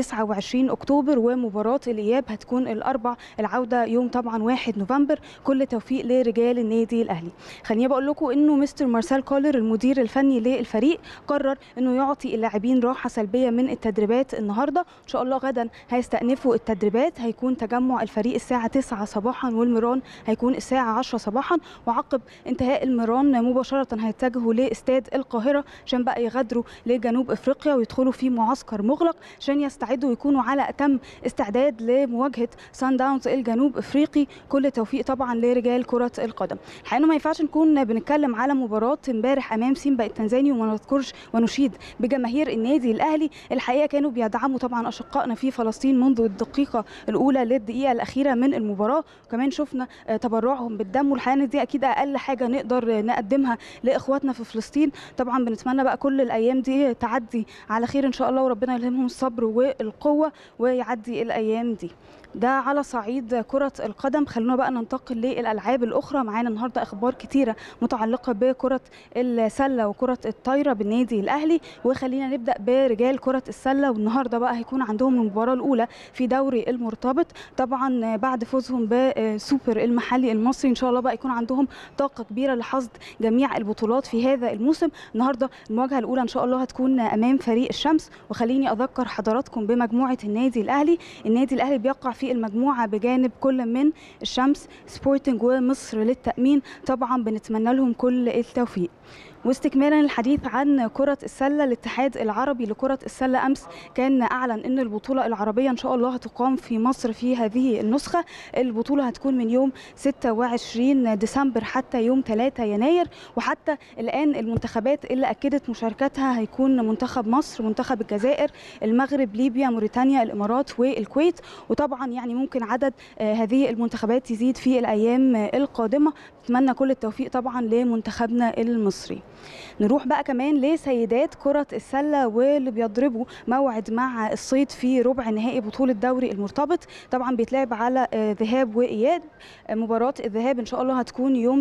29 اكتوبر ومباراه الاياب هتكون الاربع العوده يوم طبعا 1 نوفمبر كل توفيق لرجال النادي الاهلي خليني بقول لكم انه مستر مارسيل كولر المدير الفني للفريق قرر انه يعطي اللاعبين راحه سلبيه من التدريبات النهارده ان شاء الله غدا هيستأنفوا التدريبات هيكون تجمع الفريق الساعه 9 صباحا والمران هيكون الساعه 10 صباحا وعقب انتهاء المران مباشره هيتجهوا لاستاد القاهره عشان بقى يغادروا لجنوب افريقيا ويدخلوا في معسكر مغلق عشان يستعدوا ويكونوا على اتم استعداد لمواجهه سان داونز الجنوب افريقي كل توفيق طبعا لرجال كره القدم الحقيقه ما ينفعش نكون بنتكلم على مباراه امبارح امام سيمبا التنزاني وما نذكرش ونشيد بجماهير النادي الاهلي الحقيقه كانوا بيدعموا طبعا اشقائنا في فلسطين منذ الدقيقه الاولى للدقيقه الاخيره من المباراه وكمان شفنا تبرعهم بالدم والحقيقه دي اكيد اقل حاجه نقدر نقدمها لاخواتنا في فلسطين طبعا بنتمنى بقى كل الايام دي تعدي على خير ان شاء الله وربنا يلهمهم الصبر والقوه ويعدي الايام دي ده على صعيد كرة القدم خلونا بقى ننتقل للألعاب الأخرى معانا النهاردة أخبار كتيرة متعلقة بكرة السلة وكرة الطايرة بالنادي الأهلي وخلينا نبدأ برجال كرة السلة والنهاردة بقى هيكون عندهم المباراة الأولى في دوري المرتبط طبعا بعد فوزهم بسوبر المحلي المصري إن شاء الله بقى يكون عندهم طاقة كبيرة لحصد جميع البطولات في هذا الموسم النهاردة المواجهة الأولى إن شاء الله هتكون أمام فريق الشمس وخليني أذكر حضراتكم بمجموعة النادي الأهلي النادي الأهلي بيقع في المجموعة بجانب كل من الشمس سبورتنج ومصر للتأمين طبعا بنتمنى لهم كل التوفيق واستكمالا الحديث عن كرة السلة الاتحاد العربي لكرة السلة أمس كان أعلن أن البطولة العربية إن شاء الله هتقام في مصر في هذه النسخة البطولة هتكون من يوم 26 ديسمبر حتى يوم 3 يناير وحتى الآن المنتخبات اللي أكدت مشاركتها هيكون منتخب مصر منتخب الجزائر المغرب ليبيا موريتانيا الإمارات والكويت وطبعا يعني ممكن عدد هذه المنتخبات يزيد في الأيام القادمة نتمنى كل التوفيق طبعا لمنتخبنا المصري نروح بقى كمان لسيدات كرة السلة واللي بيضربوا موعد مع الصيد في ربع نهائي بطولة دوري المرتبط طبعا بيتلعب على آه، ذهاب وإياب آه، مباراة الذهاب إن شاء الله هتكون يوم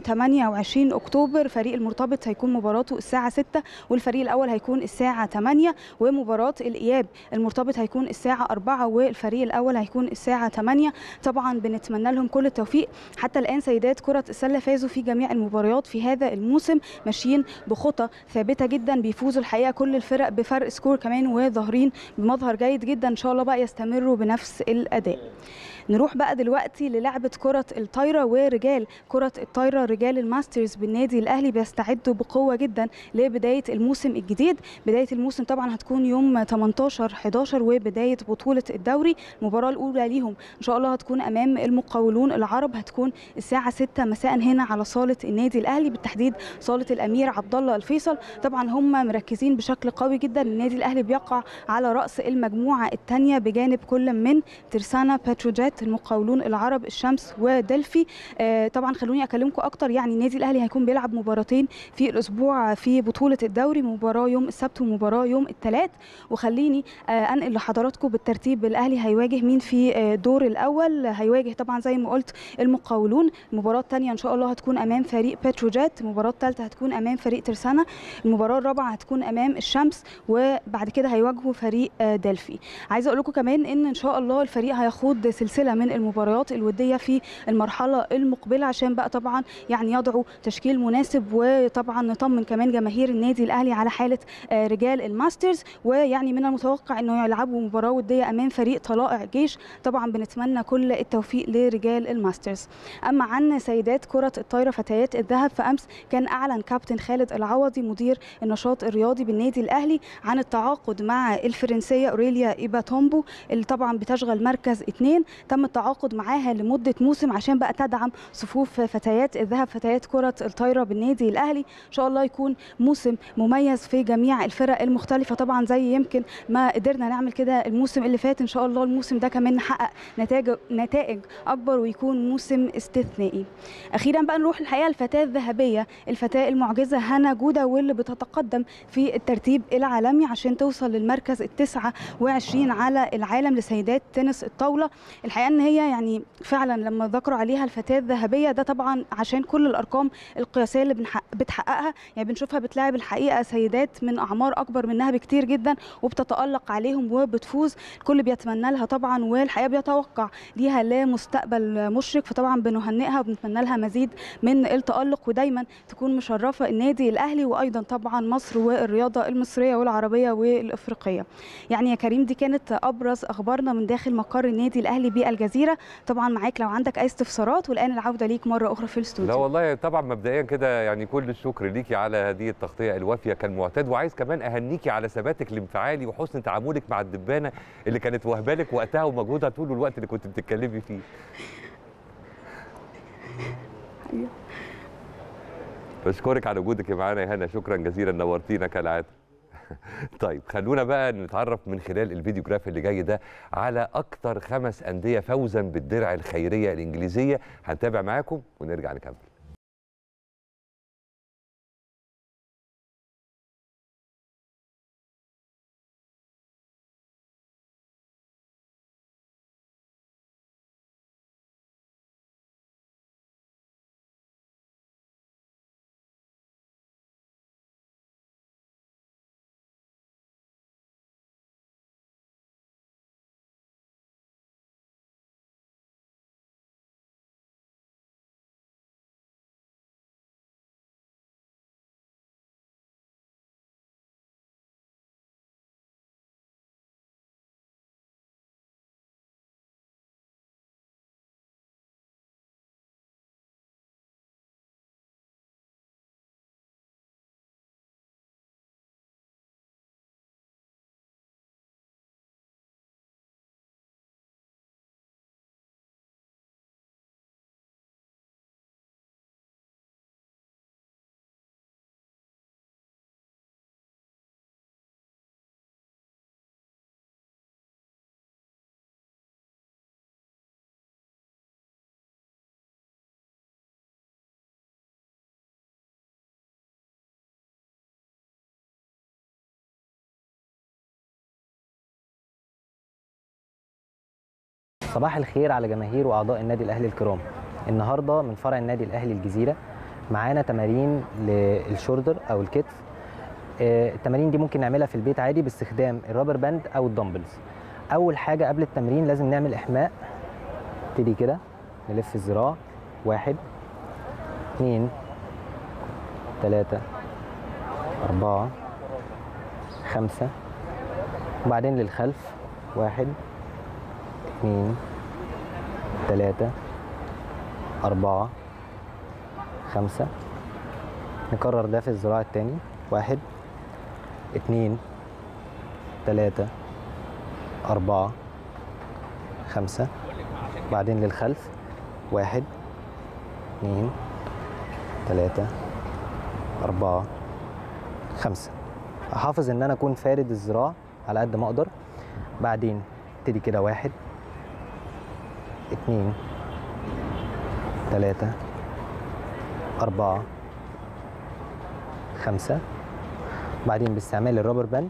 28 أكتوبر فريق المرتبط هيكون مباراته الساعة 6 والفريق الأول هيكون الساعة 8 ومباراة الإياب المرتبط هيكون الساعة 4 والفريق الأول هيكون الساعة 8 طبعا بنتمنى لهم كل التوفيق حتى الآن سيدات كرة السلة فازوا في جميع المباريات في هذا الموسم ماشيين بخطى ثابتة جدا بيفوزوا الحقيقة كل الفرق بفرق سكور كمان وظاهرين بمظهر جيد جدا إن شاء الله بقى يستمروا بنفس الأداء نروح بقى دلوقتي للعبة كرة الطايرة ورجال كرة الطايرة رجال الماسترز بالنادي الأهلي بيستعدوا بقوة جدا لبداية الموسم الجديد بداية الموسم طبعا هتكون يوم 18 11 وبداية بطولة الدوري المباراة الأولى ليهم إن شاء الله هتكون أمام المقاولون العرب هتكون الساعة 6 مساء هنا على صالة النادي الأهلي بالتحديد صالة الأمير عبد الله الفيصل طبعا هم مركزين بشكل قوي جدا النادي الأهلي بيقع على رأس المجموعة الثانية بجانب كل من ترسانا باتروجيت المقاولون العرب الشمس ودلفي آه طبعا خلوني اكلمكم اكتر يعني النادي الاهلي هيكون بيلعب مباراتين في الاسبوع في بطوله الدوري مباراه يوم السبت ومباراه يوم الثلاث وخليني آه انقل لحضراتكم بالترتيب الاهلي هيواجه مين في آه دور الاول هيواجه طبعا زي ما قلت المقاولون المباراه الثانيه ان شاء الله هتكون امام فريق بتروجيت المباراه الثالثه هتكون امام فريق ترسانا المباراه الرابعه هتكون امام الشمس وبعد كده هيواجهوا فريق آه دلفي عايزه اقول لكم كمان ان ان شاء الله الفريق هيخوض سلسله من المباريات الوديه في المرحله المقبله عشان بقى طبعا يعني يضعوا تشكيل مناسب وطبعا نطمن كمان جماهير النادي الاهلي على حاله آه، رجال الماسترز ويعني من المتوقع انه يلعبوا مباراه وديه امام فريق طلائع جيش طبعا بنتمنى كل التوفيق لرجال الماسترز اما عن سيدات كره الطايره فتيات الذهب فامس كان اعلن كابتن خالد العوضي مدير النشاط الرياضي بالنادي الاهلي عن التعاقد مع الفرنسيه اوريليا ايباتومبو اللي طبعا بتشغل مركز اثنين تم التعاقد معاها لمده موسم عشان بقى تدعم صفوف فتيات الذهب فتيات كره الطايره بالنادي الاهلي ان شاء الله يكون موسم مميز في جميع الفرق المختلفه طبعا زي يمكن ما قدرنا نعمل كده الموسم اللي فات ان شاء الله الموسم ده كمان نحقق نتائج نتائج اكبر ويكون موسم استثنائي اخيرا بقى نروح الحقيقه الفتاه الذهبيه الفتاه المعجزه هنا جوده واللي بتتقدم في الترتيب العالمي عشان توصل للمركز التسعة وعشرين على العالم لسيدات تنس الطاوله الحقيقه ان هي يعني فعلا لما ذكروا عليها الفتاه الذهبيه ده طبعا عشان كل الارقام القياسيه اللي بنحقق بتحققها يعني بنشوفها بتلاعب الحقيقه سيدات من اعمار اكبر منها بكتير جدا وبتتالق عليهم وبتفوز الكل بيتمنى لها طبعا والحقيقه بيتوقع ليها لمستقبل مشرق فطبعا بنهنئها وبنتمنى لها مزيد من التالق ودايما تكون مشرفه النادي الاهلي وايضا طبعا مصر والرياضه المصريه والعربيه والافريقيه يعني يا كريم دي كانت ابرز اخبارنا من داخل مقر النادي الاهلي بالجزيره طبعا معاك لو عندك اي استفسارات والان العوده ليك مره اخرى في الاستوديو لا والله طبعا مبدئيا كده يعني كل الشكر ليكي على هذه التغطيه الوافيه كالمعتاد وعايز كمان اهنيكي على ثباتك الانفعالي وحسن تعاملك مع الدبانه اللي كانت وهبالك وقتها ومجهودها طول الوقت اللي كنت بتتكلمي فيه بشكرك على وجودك معانا يا هنا شكرا جزيلا نورتينا كالعاده طيب خلونا بقى نتعرف من خلال الفيديو جراف اللي جاي ده على اكتر خمس انديه فوزا بالدرع الخيريه الانجليزيه هنتابع معاكم ونرجع نكمل صباح الخير على جماهير واعضاء النادي الاهلي الكرام النهارده من فرع النادي الاهلي الجزيره معانا تمارين للشولدر او الكتف آه، التمارين دي ممكن نعملها في البيت عادي باستخدام الرابر باند او الدمبلز اول حاجه قبل التمرين لازم نعمل احماء نبتدي كده نلف الذراع واحد اثنين ثلاثة أربعة خمسة وبعدين للخلف واحد اثنين ثلاثة أربعة خمسة نكرر ده في الذراع التاني واحد اتنين تلاتة أربعة خمسة بعدين للخلف واحد اتنين تلاتة أربعة خمسة أحافظ إن أنا أكون فارد الذراع على قد ما أقدر بعدين ابتدي كده واحد اتنين تلاتة أربعة خمسة بعدين باستعمال الرابر باند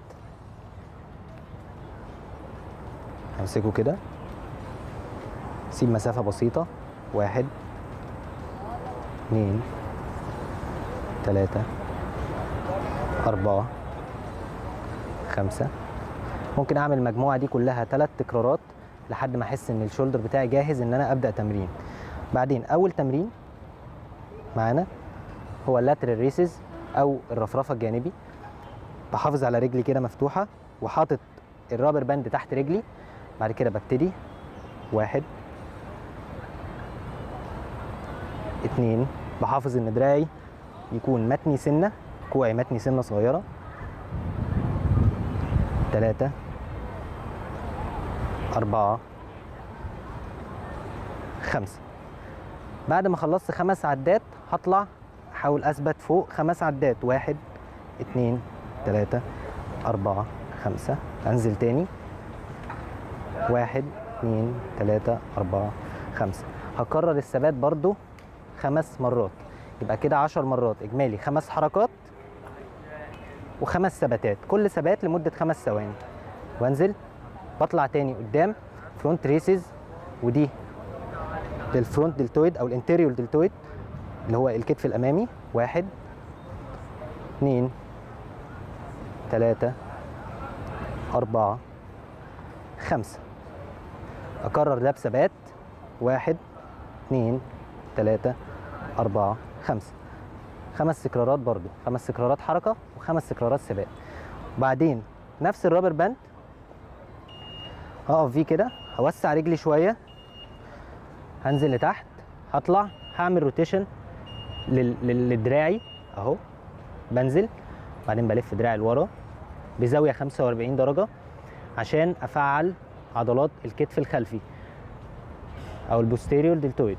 همسكه كده سيب مسافة بسيطة واحد اتنين تلاتة أربعة خمسة ممكن أعمل المجموعة دي كلها ثلاث تكرارات لحد ما أحس إن الشولدر بتاعي جاهز إن أنا أبدأ تمرين بعدين أول تمرين معانا هو اللاترال ريسز أو الرفرفة الجانبي بحافظ على رجلي كده مفتوحة وحاطط الرابر باند تحت رجلي بعد كده ببتدي واحد اتنين بحافظ ان دراعي يكون متني سنة كوعي متني سنة صغيرة تلاتة أربعة خمسة بعد ما خلصت خمس عدات هطلع احاول اثبت فوق خمس عدات واحد اتنين تلاتة أربعة خمسة أنزل تاني واحد اتنين تلاتة أربعة خمسة هكرر الثبات برضو خمس مرات يبقى كده عشر مرات إجمالي خمس حركات وخمس ثباتات كل ثبات لمدة خمس ثواني وانزل بطلع تاني قدام فرونت ريسز ودي للفرونت دلتويد او الانتيريور دلتويد اللي هو الكتف الامامي واحد اثنين ثلاثة أربعة خمسة أكرر ده بثبات واحد اثنين ثلاثة أربعة خمسة خمس تكرارات برضو خمس تكرارات حركة وخمس تكرارات ثبات بعدين نفس الرابر باند هقف فيه كده هوسع رجلي شوية هنزل لتحت هطلع هعمل روتيشن لدراعي اهو بنزل بعدين بلف دراعي لورا بزاويه 45 درجه عشان افعل عضلات الكتف الخلفي او البوستيريور دلتويد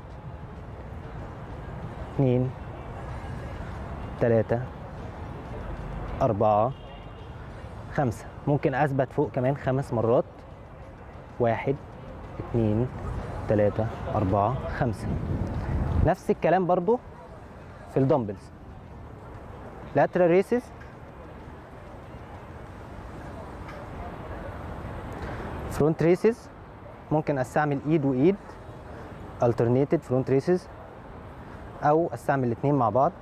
اتنين تلاتة أربعة خمسة ممكن أثبت فوق كمان خمس مرات واحد اتنين تلاتة أربعة خمسة نفس الكلام برضو في الدمبلز lateral races فرونت ريسز ممكن استعمل ايد وايد alternated فرونت ريسز او استعمل الاثنين مع بعض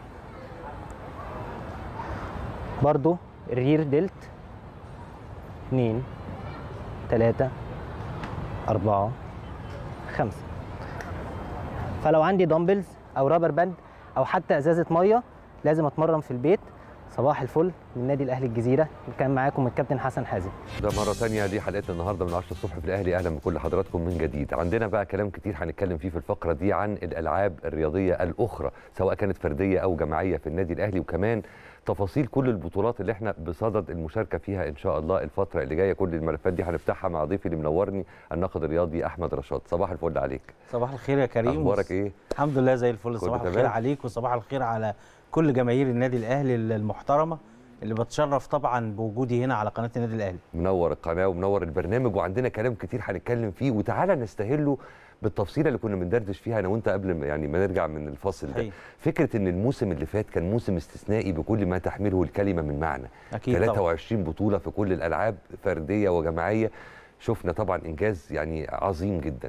برضو الرير ديلت اتنين تلاتة أربعة خمسة فلو عندي دمبلز أو رابر باند أو حتى إزازة مية لازم أتمرن في البيت صباح الفل من نادي الأهلي الجزيرة كان معاكم الكابتن حسن حازم ده مرة تانية دي حلقتنا النهاردة من 10 الصبح في الأهلي أهلا بكل حضراتكم من جديد عندنا بقى كلام كتير هنتكلم فيه في الفقرة دي عن الألعاب الرياضية الأخرى سواء كانت فردية أو جماعية في النادي الأهلي وكمان تفاصيل كل البطولات اللي احنا بصدد المشاركة فيها إن شاء الله الفترة اللي جاية كل الملفات دي هنفتحها مع ضيفي اللي منورني الناقد الرياضي أحمد رشاد صباح الفل عليك صباح الخير يا كريم أخبارك إيه؟ الحمد لله زي الفل كله صباح تمام؟ الخير عليك وصباح الخير على كل جماهير النادي الاهلي المحترمه اللي بتشرف طبعا بوجودي هنا على قناه النادي الاهلي منور القناه ومنور البرنامج وعندنا كلام كتير هنتكلم فيه وتعالى نستهله بالتفصيله اللي كنا بندردش فيها انا وانت قبل ما يعني ما نرجع من الفاصل ده صحيح. فكره ان الموسم اللي فات كان موسم استثنائي بكل ما تحمله الكلمه من معنى اكيد طبعا 23 بطوله في كل الالعاب فرديه وجماعيه شفنا طبعا انجاز يعني عظيم جدا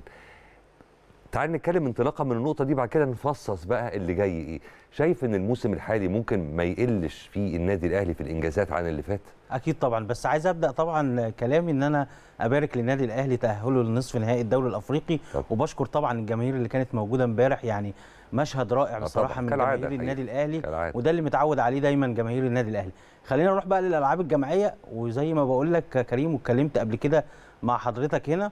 تعال نتكلم انطلاقا من النقطه دي بعد كده نفصص بقى اللي جاي ايه شايف ان الموسم الحالي ممكن ما يقلش فيه النادي الاهلي في الانجازات عن اللي فات اكيد طبعا بس عايز ابدا طبعا كلامي ان انا ابارك للنادي الاهلي تاهله لنصف نهائي الدوري الافريقي طب. وبشكر طبعا الجماهير اللي كانت موجوده امبارح يعني مشهد رائع طبعاً، بصراحه من كالعادة جماهير النادي الحقيقة، الاهلي كالعادة. وده اللي متعود عليه دايما جماهير النادي الاهلي خلينا نروح بقى للالعاب الجماعيه وزي ما بقول لك يا كريم واتكلمت قبل كده مع حضرتك هنا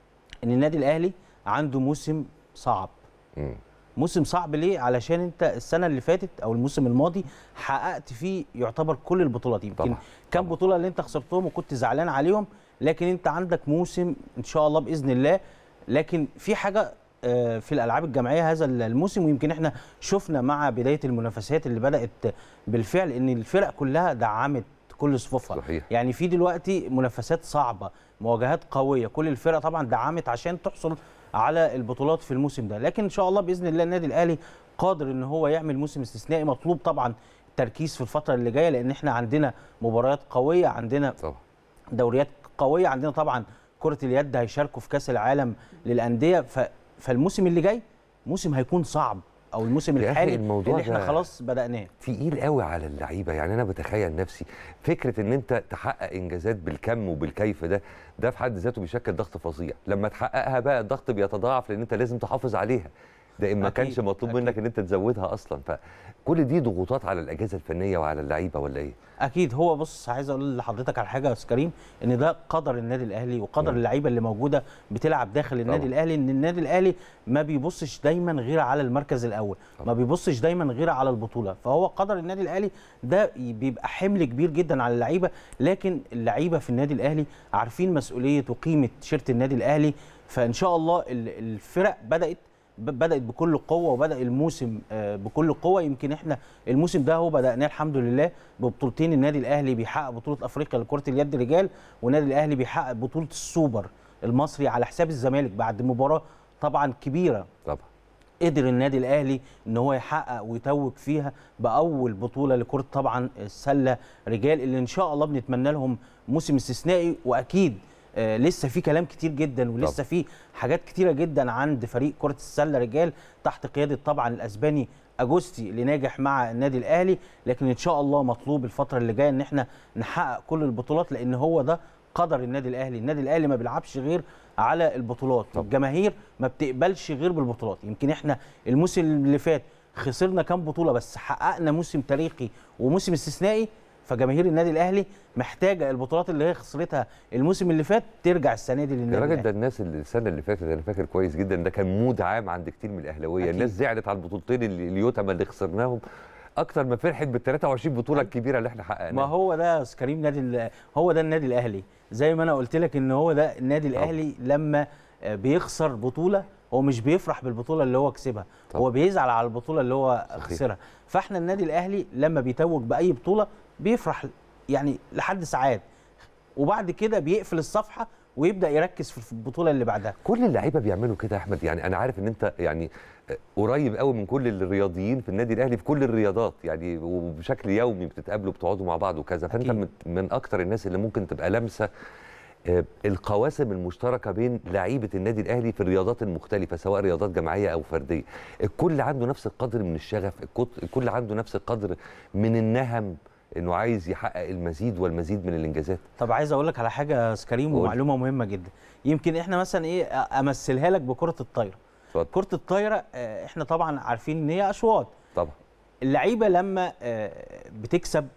ان النادي الاهلي عنده موسم صعب مم. موسم صعب ليه علشان انت السنه اللي فاتت او الموسم الماضي حققت فيه يعتبر كل البطولات يمكن طبعاً، كام طبعاً. بطوله اللي انت خسرتهم وكنت زعلان عليهم لكن انت عندك موسم ان شاء الله باذن الله لكن في حاجه آه، في الالعاب الجماعيه هذا الموسم ويمكن احنا شفنا مع بدايه المنافسات اللي بدات بالفعل ان الفرق كلها دعمت كل صفوفها صحيح. يعني في دلوقتي منافسات صعبه مواجهات قويه كل الفرق طبعا دعمت عشان تحصل على البطولات في الموسم ده لكن ان شاء الله باذن الله النادي الاهلي قادر ان هو يعمل موسم استثنائي مطلوب طبعا التركيز في الفتره اللي جايه لان احنا عندنا مباريات قويه عندنا طبعا دوريات قويه عندنا طبعا كره اليد هيشاركوا في كاس العالم للانديه ف... فالموسم اللي جاي موسم هيكون صعب او الموسم يا أخي الحالي الموضوع اللي احنا ده- خلاص بداناه تقيل قوي على اللعيبه يعني انا بتخيل نفسي فكره ان انت تحقق انجازات بالكم وبالكيف ده ده في حد ذاته بيشكل ضغط فظيع لما تحققها بقى الضغط بيتضاعف لان انت لازم تحافظ عليها ده ان ما أكيد، كانش مطلوب أكيد. منك ان انت تزودها اصلا فكل دي ضغوطات على الاجهزه الفنيه وعلى اللعيبه ولا ايه اكيد هو بص عايز اقول لحضرتك على حاجه يا استاذ كريم ان ده قدر النادي الاهلي وقدر مم. اللعيبه اللي موجوده بتلعب داخل النادي طبعا. الاهلي ان النادي الاهلي ما بيبصش دايما غير على المركز الاول طبعا. ما بيبصش دايما غير على البطوله فهو قدر النادي الاهلي ده بيبقى حمل كبير جدا على اللعيبه لكن اللعيبه في النادي الاهلي عارفين مسؤوليه وقيمه تيشيرت النادي الاهلي فان شاء الله ال- الفرق بدات ب- بدات بكل قوه وبدا الموسم آه، بكل قوه يمكن احنا الموسم ده هو بداناه الحمد لله ببطولتين النادي الاهلي بيحقق بطوله افريقيا لكره اليد رجال والنادي الاهلي بيحقق بطوله السوبر المصري على حساب الزمالك بعد مباراه طبعا كبيره طبعا قدر النادي الاهلي ان هو يحقق ويتوج فيها باول بطوله لكره طبعا السله رجال اللي ان شاء الله بنتمنى لهم موسم استثنائي واكيد آه لسه في كلام كتير جدا ولسه في حاجات كتيره جدا عند فريق كره السله رجال تحت قياده طبعا الاسباني اجوستي اللي ناجح مع النادي الاهلي لكن ان شاء الله مطلوب الفتره اللي جايه ان احنا نحقق كل البطولات لان هو ده قدر النادي الاهلي النادي الاهلي ما بيلعبش غير على البطولات طبعا. الجماهير ما بتقبلش غير بالبطولات يمكن احنا الموسم اللي فات خسرنا كام بطوله بس حققنا موسم تاريخي وموسم استثنائي فجماهير النادي الاهلي محتاجه البطولات اللي هي خسرتها الموسم اللي فات ترجع السنه دي يا للنادي راجل ده الاهلي الناس اللي السنه اللي فاتت انا فاكر كويس جدا ده كان مود عام عند كتير من الاهلاويه أكيد. الناس زعلت على البطولتين اللي اليوتما اللي خسرناهم اكتر ما فرحت بال 23 بطوله الكبيره اللي احنا حققناها ما هو ده يا أستاذ كريم نادي ال- هو ده النادي الاهلي زي ما انا قلت لك ان هو ده النادي طبعا. الاهلي لما آه، بيخسر بطوله هو مش بيفرح بالبطوله اللي هو كسبها طبعا. هو بيزعل على البطوله اللي هو صحيح. خسرها فاحنا النادي الاهلي لما بيتوج باي بطوله بيفرح يعني لحد ساعات وبعد كده بيقفل الصفحه ويبدا يركز في البطوله اللي بعدها كل اللعيبه بيعملوا كده يا احمد يعني انا عارف ان انت يعني قريب قوي من كل الرياضيين في النادي الاهلي في كل الرياضات يعني وبشكل يومي بتتقابلوا بتقعدوا مع بعض وكذا فانت أكيد. من, من اكتر الناس اللي ممكن تبقى لامسه آه، القواسم المشتركه بين لعيبه النادي الاهلي في الرياضات المختلفه سواء رياضات جماعيه او فرديه الكل عنده نفس القدر من الشغف الكت- الكل عنده نفس القدر من النهم انه عايز يحقق المزيد والمزيد من الانجازات طب عايز اقول لك على حاجه يا أستاذ كريم قول. ومعلومه مهمه جدا يمكن احنا مثلا ايه امثلها لك بكره الطايره اتفضل كره الطايره آه، احنا طبعا عارفين ان هي اشواط طبعا اللعيبه لما آه، بتكسب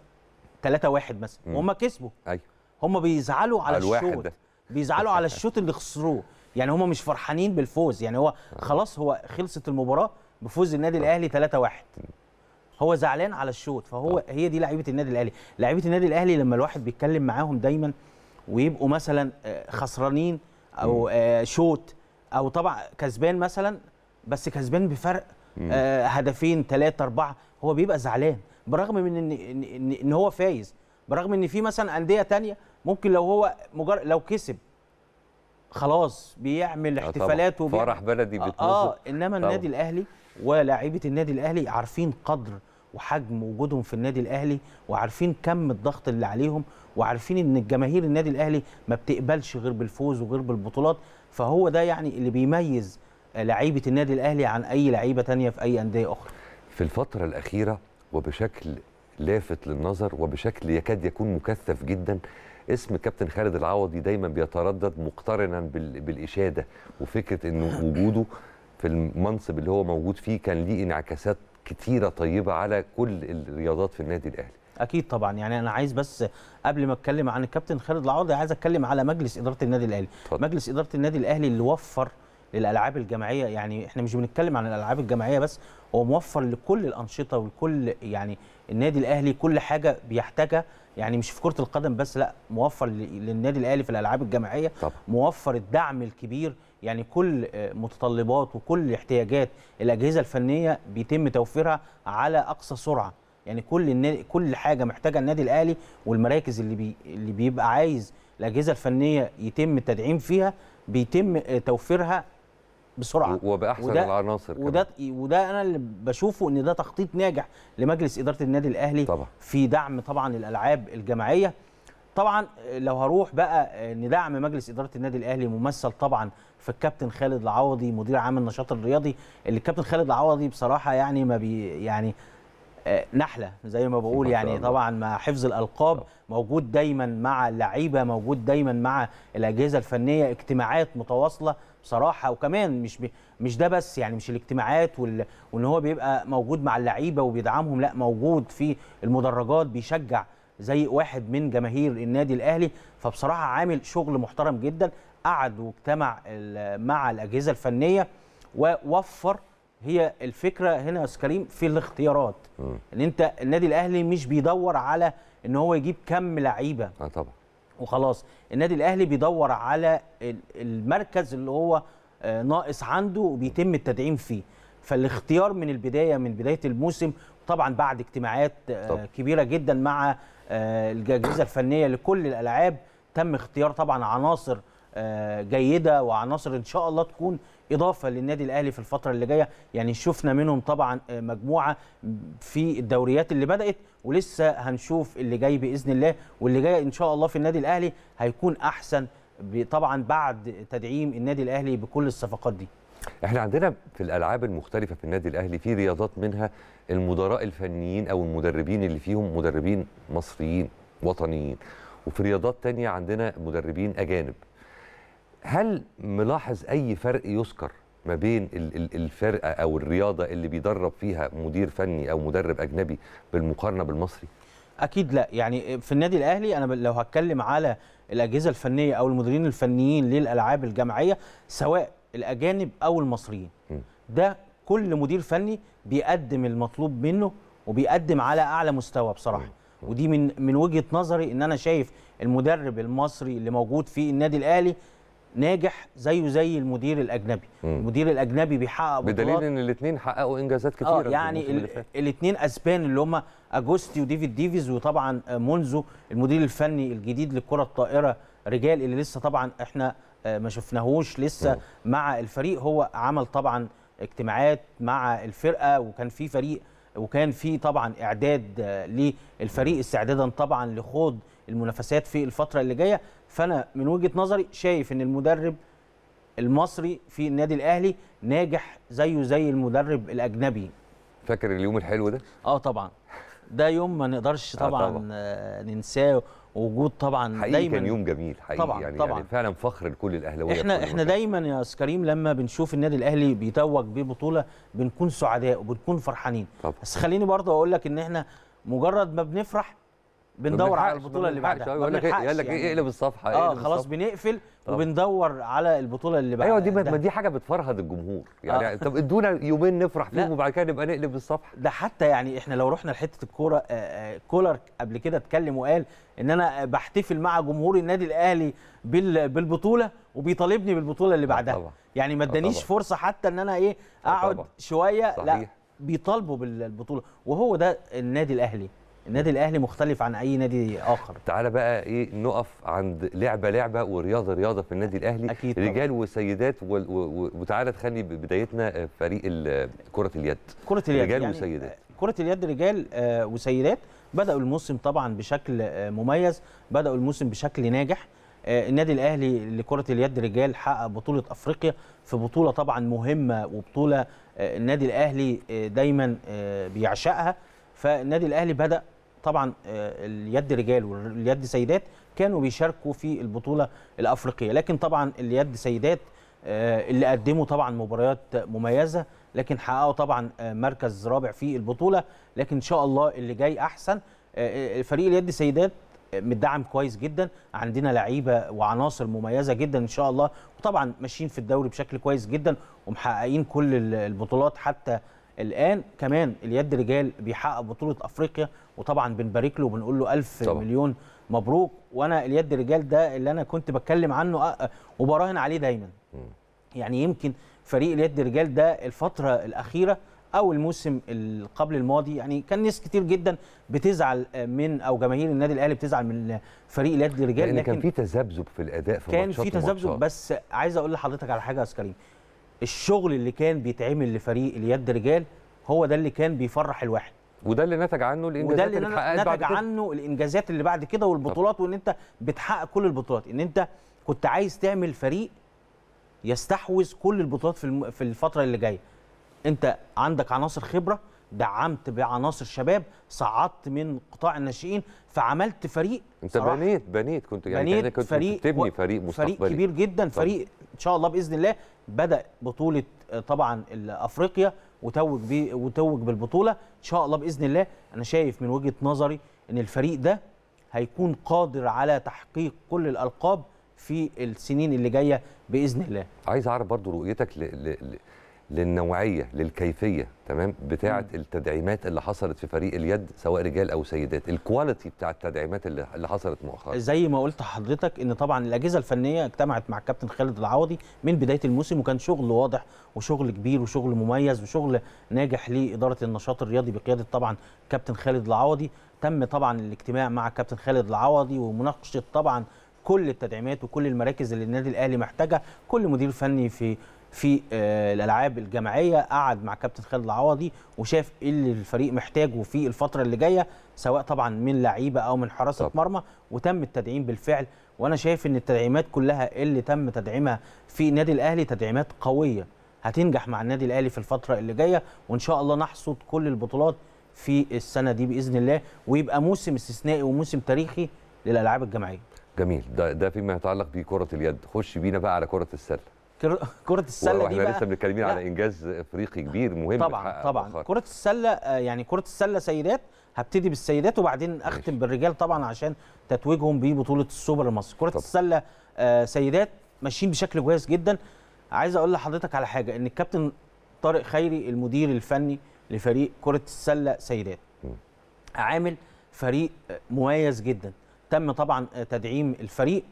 3 1 مثلا مم. وهم كسبوا ايوه هم بيزعلوا على على الواحد الشوط ده. بيزعلوا على الشوط اللي خسروه يعني هم مش فرحانين بالفوز يعني هو خلاص هو خلصت المباراه بفوز النادي الاهلي 3 1 هو زعلان على الشوط فهو هي دي لعيبه النادي الاهلي لعيبه النادي الاهلي لما الواحد بيتكلم معاهم دايما ويبقوا مثلا آه، خسرانين او آه، شوط او طبعا كسبان مثلا بس كسبان بفرق آه، هدفين ثلاثة أربعة هو بيبقى زعلان برغم من إن, إن, إن, إن هو فايز برغم إن في مثلا أندية تانية ممكن لو هو مجرد لو كسب خلاص بيعمل آه طبعاً. احتفالات وبيعمل فرح بلدي آه, بتنظم اه انما طبعاً. النادي الاهلي ولاعيبه النادي الاهلي عارفين قدر وحجم وجودهم في النادي الاهلي وعارفين كم الضغط اللي عليهم وعارفين ان الجماهير النادي الاهلي ما بتقبلش غير بالفوز وغير بالبطولات فهو ده يعني اللي بيميز آه، لعيبه النادي الاهلي عن اي لعيبه تانية في اي انديه اخرى في الفترة الأخيرة وبشكل لافت للنظر وبشكل يكاد يكون مكثف جدا اسم كابتن خالد العوضي دايما بيتردد مقترنا بال- بالإشادة وفكرة أنه وجوده في المنصب اللي هو موجود فيه كان ليه انعكاسات كتيرة طيبة على كل الرياضات في النادي الأهلي اكيد طبعا يعني انا عايز بس قبل ما اتكلم عن الكابتن خالد العوضي عايز اتكلم على مجلس اداره النادي الاهلي اتفضل. مجلس اداره النادي الاهلي اللي وفر للالعاب الجماعيه يعني احنا مش بنتكلم عن الالعاب الجماعيه بس هو موفر لكل الانشطه ولكل يعني النادي الاهلي كل حاجه بيحتاجها يعني مش في كره القدم بس لا موفر ل- للنادي الاهلي في الالعاب الجماعيه طبعا. موفر الدعم الكبير يعني كل آه، متطلبات وكل احتياجات الاجهزه الفنيه بيتم توفيرها على اقصى سرعه يعني كل النادي كل حاجه محتاجها النادي الاهلي والمراكز اللي بي اللي بيبقى عايز الاجهزه الفنيه يتم التدعيم فيها بيتم آه، توفيرها بسرعه و- وبأحسن وده- العناصر كمان. وده وده انا اللي بشوفه ان ده تخطيط ناجح لمجلس اداره النادي الاهلي طبعا. في دعم طبعا الالعاب الجماعيه طبعا لو هروح بقى ندعم مجلس اداره النادي الاهلي ممثل طبعا في الكابتن خالد العوضي مدير عام النشاط الرياضي اللي الكابتن خالد العوضي بصراحه يعني ما بي يعني آه، نحله زي ما بقول ما شاء يعني الله. طبعا مع حفظ الالقاب موجود دايما مع اللعيبه موجود دايما مع الاجهزه الفنيه اجتماعات متواصله بصراحه وكمان مش بي مش ده بس يعني مش الاجتماعات وال... وان هو بيبقى موجود مع اللعيبه وبيدعمهم لا موجود في المدرجات بيشجع زي واحد من جماهير النادي الاهلي فبصراحه عامل شغل محترم جدا قعد واجتمع ال- مع الاجهزه الفنيه ووفر هي الفكره هنا يا أستاذ كريم في الاختيارات مم. ان انت النادي الاهلي مش بيدور على ان هو يجيب كم لعيبه اه طبعا وخلاص النادي الاهلي بيدور على ال- المركز اللي هو آه، ناقص عنده وبيتم التدعيم فيه فالاختيار من البدايه من بدايه الموسم طبعا بعد اجتماعات آه، طبعا. كبيره جدا مع آه، الاجهزه الفنيه لكل الالعاب تم اختيار طبعا عناصر آه، جيده وعناصر ان شاء الله تكون اضافه للنادي الاهلي في الفتره اللي جايه يعني شفنا منهم طبعا آه، مجموعه في الدوريات اللي بدات ولسه هنشوف اللي جاي باذن الله واللي جاي ان شاء الله في النادي الاهلي هيكون احسن ب- طبعا بعد تدعيم النادي الاهلي بكل الصفقات دي احنا عندنا في الالعاب المختلفه في النادي الاهلي في رياضات منها المدراء الفنيين او المدربين اللي فيهم مدربين مصريين وطنيين وفي رياضات تانية عندنا مدربين اجانب هل ملاحظ اي فرق يذكر ما بين ال- ال- الفرقه او الرياضه اللي بيدرب فيها مدير فني او مدرب اجنبي بالمقارنه بالمصري اكيد لا يعني في النادي الاهلي انا لو هتكلم على الاجهزه الفنيه او المديرين الفنيين للالعاب الجماعيه سواء الاجانب او المصريين م. ده كل مدير فني بيقدم المطلوب منه وبيقدم على اعلى مستوى بصراحه ودي من من وجهه نظري ان انا شايف المدرب المصري اللي موجود في النادي الاهلي ناجح زيه زي المدير الاجنبي م. المدير الاجنبي بيحقق بطولات بدليل ان الاثنين حققوا انجازات كتيره اه في يعني الموسم اللي فات. الاثنين اسبان اللي هم اجوستي وديفيد ديفيز وطبعا آه، مونزو المدير الفني الجديد للكره الطائره رجال اللي لسه طبعا احنا آه، ما شفناهوش لسه مم. مع الفريق هو عمل طبعا اجتماعات مع الفرقه وكان في فريق وكان في طبعا اعداد آه، للفريق استعدادا طبعا لخوض المنافسات في الفتره اللي جايه فانا من وجهه نظري شايف ان المدرب المصري في النادي الاهلي ناجح زيه زي المدرب الاجنبي فاكر اليوم الحلو ده اه طبعا ده يوم ما نقدرش آه طبعا, طبعاً. آه ننساه وجود طبعا حقيقي دايما كان يوم جميل حقيقي طبعاً، يعني, طبعاً. يعني فعلا فخر لكل الاهلاويه في احنا كل احنا مكان. دايما يا استاذ كريم لما بنشوف النادي الاهلي بيتوج ببطوله بنكون سعداء وبنكون فرحانين طبعاً. بس خليني برضه اقول لك ان احنا مجرد ما بنفرح بندور على بنلحقش، البطوله اللي ما بنلحقش. بعدها يقول ما لك ايه بنلحقش يقول لك يعني. ايه اقلب الصفحه اه اقلب خلاص الصفحة. بنقفل طبعاً. وبندور على البطوله اللي بعدها ايوه دي ما ما دي حاجه بتفرهد الجمهور يعني آه. طب ادونا يومين نفرح فيهم لا. وبعد كده نبقى نقلب الصفحه ده حتى يعني احنا لو رحنا لحته الكوره آه، آه، كولر قبل كده اتكلم وقال ان انا بحتفل مع جمهور النادي الاهلي بال- بالبطوله وبيطالبني بالبطوله اللي بعدها طبعاً. يعني ما آه ادانيش طبعاً. فرصه حتى ان انا ايه آه اقعد طبعاً. شويه لا صحيح. بيطالبوا بالبطوله وهو ده النادي الاهلي النادي الاهلي مختلف عن اي نادي اخر تعالى بقى ايه نقف عند لعبه لعبه ورياضه رياضه في النادي الاهلي أكيد طبعاً. رجال وسيدات وال- و- و- وتعالى تخلي بدايتنا فريق ال- كره اليد كره اليد رجال يعني وسيدات. كره اليد رجال آه، وسيدات بداوا الموسم طبعا بشكل آه، مميز بداوا الموسم بشكل ناجح آه، النادي الاهلي لكره اليد رجال حقق بطوله افريقيا في بطوله طبعا مهمه وبطوله آه، النادي الاهلي آه، دايما آه، بيعشقها فالنادي الاهلي بدا طبعا آه، اليد رجال واليد سيدات كانوا بيشاركوا في البطوله الافريقيه لكن طبعا اليد سيدات آه، اللي قدموا طبعا مباريات مميزه لكن حققوا طبعا آه، مركز رابع في البطوله لكن ان شاء الله اللي جاي احسن آه، آه، فريق اليد سيدات آه، متدعم كويس جدا عندنا لعيبه وعناصر مميزه جدا ان شاء الله وطبعا ماشيين في الدوري بشكل كويس جدا ومحققين كل ال- البطولات حتى الان كمان اليد رجال بيحقق بطوله افريقيا وطبعا بنبارك له وبنقول له الف طبعا. مليون مبروك وانا اليد رجال ده اللي انا كنت بتكلم عنه آه، آه، وبراهن عليه دايما يعني يمكن فريق اليد رجال ده الفتره الاخيره او الموسم ال- قبل الماضي يعني كان ناس كتير جدا بتزعل من او جماهير النادي الاهلي بتزعل من فريق اليد رجال لان كان لكن في تذبذب في الاداء في كان ماتشات في تذبذب وماتشات. بس عايز اقول لحضرتك على حاجه يا أستاذ كريم الشغل اللي كان بيتعمل لفريق اليد رجال هو ده اللي كان بيفرح الواحد وده اللي نتج عنه الانجازات وده اللي اللي اتحققت بعد نتج كده عنه الانجازات اللي بعد كده والبطولات وان انت بتحقق كل البطولات ان انت كنت عايز تعمل فريق يستحوذ كل البطولات في الم- في الفتره اللي جايه انت عندك عناصر خبره دعمت بعناصر شباب صعدت من قطاع الناشئين فعملت فريق انت صراحة بنيت بنيت كنت يعني بنيت كأنك كنت فريق بتبني و- فريق مستقبلي فريق كبير جدا فريق ان شاء الله باذن الله بدا بطوله آه، طبعا ال- افريقيا وتوج بيه وتوج بالبطوله ان شاء الله باذن الله انا شايف من وجهه نظري ان الفريق ده هيكون قادر على تحقيق كل الالقاب في السنين اللي جايه باذن الله عايز اعرف برضو رؤيتك ل... ل... ل... للنوعيه للكيفيه تمام بتاعه التدعيمات اللي حصلت في فريق اليد سواء رجال او سيدات الكواليتي بتاع التدعيمات اللي, اللي حصلت مؤخرا زي ما قلت لحضرتك ان طبعا الاجهزه الفنيه اجتمعت مع الكابتن خالد العوضي من بدايه الموسم وكان شغل واضح وشغل كبير وشغل مميز وشغل ناجح لاداره النشاط الرياضي بقياده طبعا كابتن خالد العوضي تم طبعا الاجتماع مع كابتن خالد العوضي ومناقشه طبعا كل التدعيمات وكل المراكز اللي النادي الاهلي محتاجها كل مدير فني في في آه، الالعاب الجماعيه قعد مع كابتن خالد العوضي وشاف ايه اللي الفريق محتاجه في الفتره اللي جايه سواء طبعا من لعيبه او من حراسه طب. مرمى وتم التدعيم بالفعل وانا شايف ان التدعيمات كلها اللي تم تدعيمها في النادي الاهلي تدعيمات قويه هتنجح مع النادي الاهلي في الفتره اللي جايه وان شاء الله نحصد كل البطولات في السنه دي باذن الله ويبقى موسم استثنائي وموسم تاريخي للالعاب الجماعيه جميل ده ده فيما يتعلق بكره اليد خش بينا بقى على كره السله كر- كره السله دي واحنا بقى لسه بنتكلمين لا. على انجاز افريقي كبير مهم طبعا اتحقق طبعا مؤخراً. كره السله آه، يعني كره السله سيدات هبتدي بالسيدات وبعدين اختم بالرجال طبعا عشان تتويجهم ببطوله السوبر المصري كره طبعا. السله آه، سيدات ماشيين بشكل كويس جدا عايز اقول لحضرتك على حاجه ان الكابتن طارق خيري المدير الفني لفريق كره السله سيدات عامل فريق آه، مميز جدا تم طبعا آه، تدعيم الفريق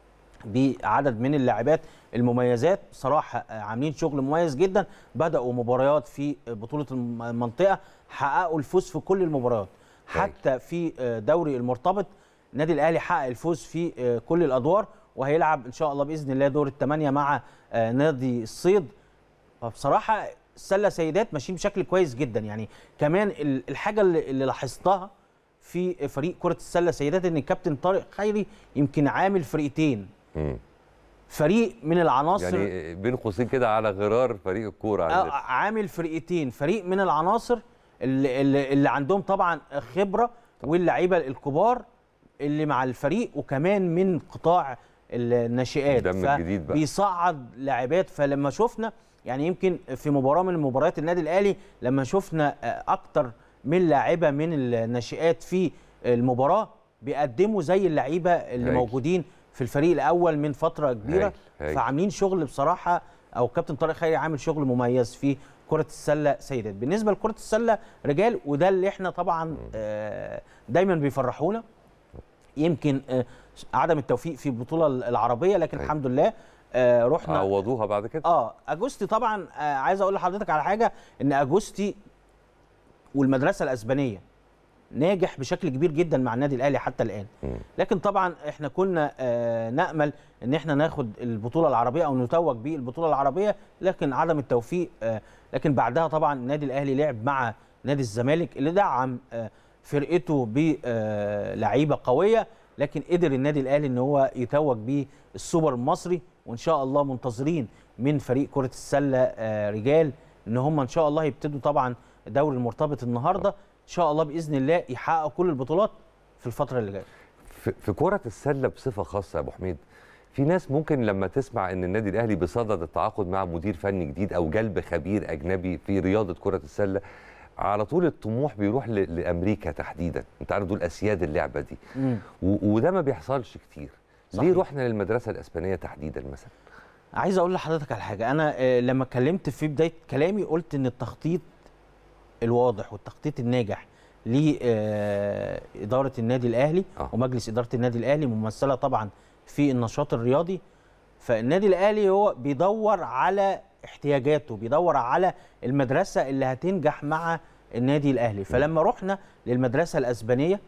بعدد من اللاعبات المميزات صراحة آه، عاملين شغل مميز جدا بدأوا مباريات في بطولة الم- المنطقة حققوا الفوز في كل المباريات هايل. حتى في آه، دوري المرتبط النادي الأهلي حقق الفوز في آه، كل الأدوار وهيلعب إن شاء الله بإذن الله دور الثمانية مع آه، نادي الصيد فبصراحة السلة سيدات ماشيين بشكل كويس جدا يعني كمان ال- الحاجة اللي اللي لاحظتها في فريق كرة السلة سيدات إن الكابتن طارق خيري يمكن عامل فرقتين مم. فريق من العناصر يعني بين قوسين كده على غرار فريق الكوره آه، عندنا عامل فرقتين فريق من العناصر اللي, اللي, اللي عندهم طبعا خبره واللعيبه الكبار اللي مع الفريق وكمان من قطاع الناشئات دم الجديد بقى. بيصعد لاعبات فلما شفنا يعني يمكن في مباراه من مباريات النادي الاهلي لما شفنا آه، اكتر من لاعبه من الناشئات في المباراه بيقدموا زي اللعيبه اللي هايل. موجودين في الفريق الاول من فتره كبيره هايل، هايل. فعاملين شغل بصراحه او كابتن طارق خيري عامل شغل مميز في كره السله سيدات بالنسبه لكره السله رجال وده اللي احنا طبعا آه، دايما بيفرحونا يمكن آه، عدم التوفيق في البطوله العربيه لكن هايل. الحمد لله آه، رحنا عوضوها بعد كده اه اجوستي طبعا آه عايز اقول لحضرتك على حاجه ان اجوستي والمدرسه الاسبانيه ناجح بشكل كبير جدا مع النادي الاهلي حتى الان مم. لكن طبعا احنا كنا آه نامل ان احنا ناخد البطوله العربيه او نتوج بالبطوله العربيه لكن عدم التوفيق آه لكن بعدها طبعا النادي الاهلي لعب مع نادي الزمالك اللي دعم آه، فرقته بلعيبه قويه لكن قدر النادي الاهلي ان هو يتوج بالسوبر المصري وان شاء الله منتظرين من فريق كره السله آه، رجال ان هم ان شاء الله يبتدوا طبعا دوري المرتبط النهارده ان شاء الله باذن الله يحققوا كل البطولات في الفتره اللي جايه في في كرة السلة بصفة خاصة يا أبو حميد في ناس ممكن لما تسمع ان النادي الاهلي بصدد التعاقد مع مدير فني جديد او جلب خبير اجنبي في رياضه كره السله على طول الطموح بيروح ل- لامريكا تحديدا انت عارف دول اسياد اللعبه دي مم. و- وده ما بيحصلش كتير ليه صحيح. رحنا للمدرسه الاسبانيه تحديدا مثلا عايز اقول لحضرتك على حاجه انا آه، لما اتكلمت في بدايه كلامي قلت ان التخطيط الواضح والتخطيط الناجح لاداره النادي الاهلي آه. ومجلس اداره النادي الاهلي ممثله طبعا في النشاط الرياضي فالنادي الاهلي هو بيدور على احتياجاته بيدور على المدرسه اللي هتنجح مع النادي الاهلي فلما رحنا للمدرسه الاسبانيه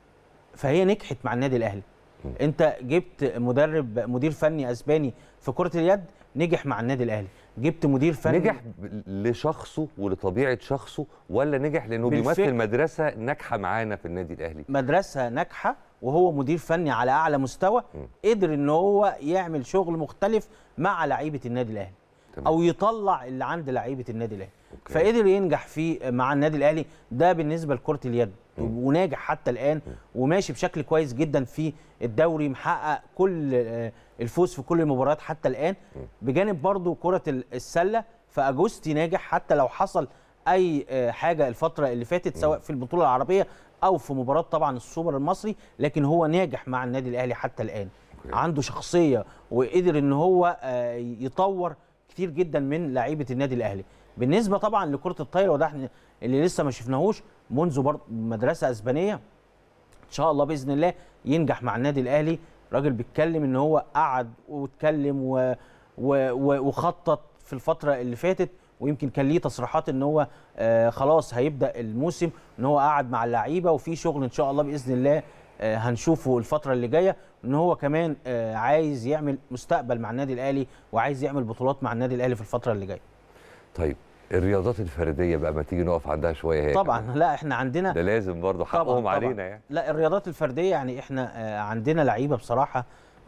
فهي نجحت مع النادي الاهلي انت جبت مدرب مدير فني اسباني في كره اليد نجح مع النادي الاهلي جبت مدير فني نجح ب- لشخصه ولطبيعه شخصه ولا نجح لانه بالفعل. بيمثل مدرسه ناجحه معانا في النادي الاهلي مدرسه ناجحه وهو مدير فني على اعلى مستوى قدر ان هو يعمل شغل مختلف مع لعيبه النادي الاهلي تمام. او يطلع اللي عند لعيبه النادي الاهلي أوكي. فقدر ينجح في مع النادي الاهلي ده بالنسبه لكره اليد وناجح حتى الان وماشي بشكل كويس جدا في الدوري محقق كل آه، الفوز في كل المباريات حتى الان بجانب برضو كره ال- السله فاجوستي ناجح حتى لو حصل اي آه، حاجه الفتره اللي فاتت سواء في البطوله العربيه او في مباراه طبعا السوبر المصري لكن هو ناجح مع النادي الاهلي حتى الان أوكي. عنده شخصيه وقدر ان هو آه، يطور كتير جدا من لعيبه النادي الاهلي بالنسبه طبعا لكره الطايره وده احنا اللي لسه ما شفناهوش منذ برضه مدرسه اسبانيه ان شاء الله باذن الله ينجح مع النادي الاهلي راجل بيتكلم ان هو قعد واتكلم و... و... و... وخطط في الفتره اللي فاتت ويمكن كان ليه تصريحات ان هو آه خلاص هيبدا الموسم ان هو قعد مع اللعيبه وفي شغل ان شاء الله باذن الله آه هنشوفه الفتره اللي جايه ان هو كمان آه عايز يعمل مستقبل مع النادي الاهلي وعايز يعمل بطولات مع النادي الاهلي في الفتره اللي جايه طيب الرياضات الفرديه بقى ما تيجي نقف عندها شويه هي طبعا كمان. لا احنا عندنا ده لازم برضه طبعاً، حقهم طبعاً. علينا يعني لا الرياضات الفرديه يعني احنا آه، عندنا لعيبه بصراحه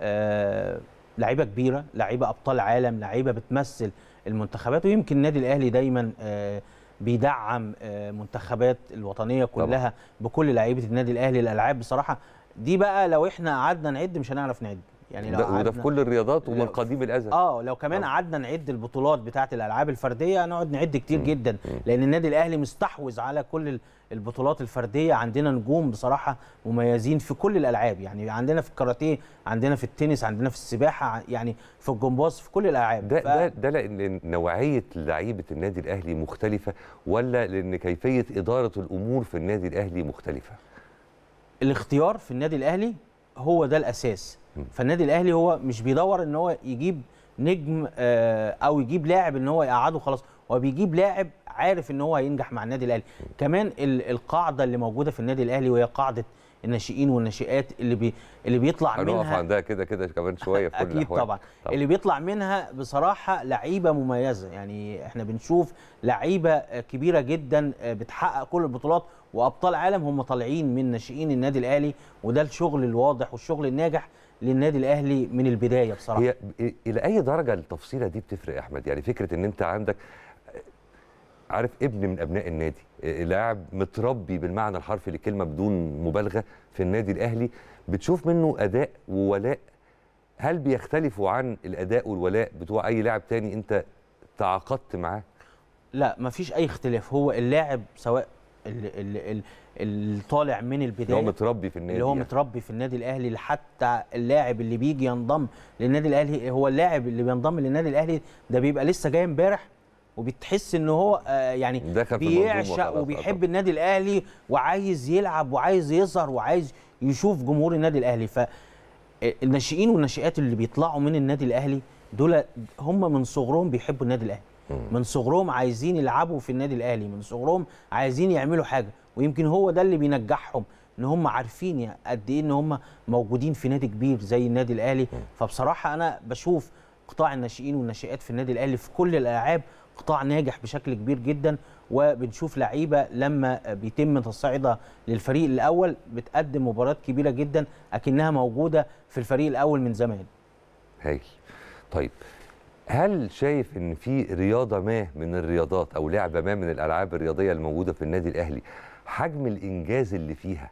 آه، لعيبه كبيره لعيبه ابطال عالم لعيبه بتمثل المنتخبات ويمكن النادي الاهلي دايما آه، بيدعم آه، منتخبات الوطنيه كلها بكل لعيبه النادي الاهلي الالعاب بصراحه دي بقى لو احنا قعدنا نعد مش هنعرف نعد يعني لو ده وده في قعدنا- كل الرياضات ومن لو- قديم الازل اه لو كمان طبعا. قعدنا نعد البطولات بتاعه الالعاب الفرديه هنقعد نعد كتير جدا لان النادي الاهلي مستحوذ على كل ال- البطولات الفرديه عندنا نجوم بصراحه مميزين في كل الالعاب يعني عندنا في الكاراتيه عندنا في التنس عندنا في السباحه ع- يعني في الجمباز في كل الالعاب ده ف- ده ده لان نوعيه لعيبه النادي الاهلي مختلفه ولا لان كيفيه اداره الامور في النادي الاهلي مختلفه الاختيار في النادي الاهلي هو ده الاساس فالنادي الاهلي هو مش بيدور ان هو يجيب نجم آه، او يجيب لاعب ان هو يقعده خلاص هو بيجيب لاعب عارف ان هو هينجح مع النادي الاهلي كمان ال- القاعده اللي موجوده في النادي الاهلي وهي قاعده الناشئين والناشئات اللي بي اللي بيطلع هنقف منها عندها كده كده كمان شويه في كل اكيد الأحوال. طبعا. اللي بيطلع منها بصراحه لعيبه مميزه يعني احنا بنشوف لعيبه آه، كبيره جدا آه، بتحقق كل البطولات وابطال عالم هم طالعين من ناشئين النادي الاهلي وده الشغل الواضح والشغل الناجح للنادي الاهلي من البدايه بصراحه هي ب- الى اي درجه التفصيله دي بتفرق يا احمد يعني فكره ان انت عندك عارف ابن من ابناء النادي آه، لاعب متربي بالمعنى الحرفي للكلمه بدون مبالغه في النادي الاهلي بتشوف منه اداء وولاء هل بيختلفوا عن الاداء والولاء بتوع اي لاعب تاني انت تعاقدت معاه لا مفيش اي اختلاف هو اللاعب سواء اللي, اللي طالع من اللي البدايه هو متربي في النادي اللي هو يعني. متربي في النادي الاهلي حتى اللاعب اللي بيجي ينضم للنادي الاهلي هو اللاعب اللي بينضم للنادي الاهلي ده بيبقى لسه جاي امبارح وبتحس ان هو آه يعني دخل في المنظومة بيعشق خلاص، وبيحب طبعاً. النادي الاهلي وعايز يلعب وعايز يظهر وعايز يشوف جمهور النادي الاهلي ف الناشئين والناشئات اللي بيطلعوا من النادي الاهلي دول هم من صغرهم بيحبوا النادي الاهلي من صغرهم عايزين يلعبوا في النادي الاهلي من صغرهم عايزين يعملوا حاجه ويمكن هو ده اللي بينجحهم ان هم عارفين يعني قد ايه ان هم موجودين في نادي كبير زي النادي الاهلي فبصراحه انا بشوف قطاع الناشئين والناشئات في النادي الاهلي في كل الالعاب قطاع ناجح بشكل كبير جدا وبنشوف لعيبه لما بيتم تصعيدها للفريق الاول بتقدم مباريات كبيره جدا اكنها موجوده في الفريق الاول من زمان هايل طيب هل شايف ان في رياضه ما من الرياضات او لعبه ما من الالعاب الرياضيه الموجوده في النادي الاهلي حجم الانجاز اللي فيها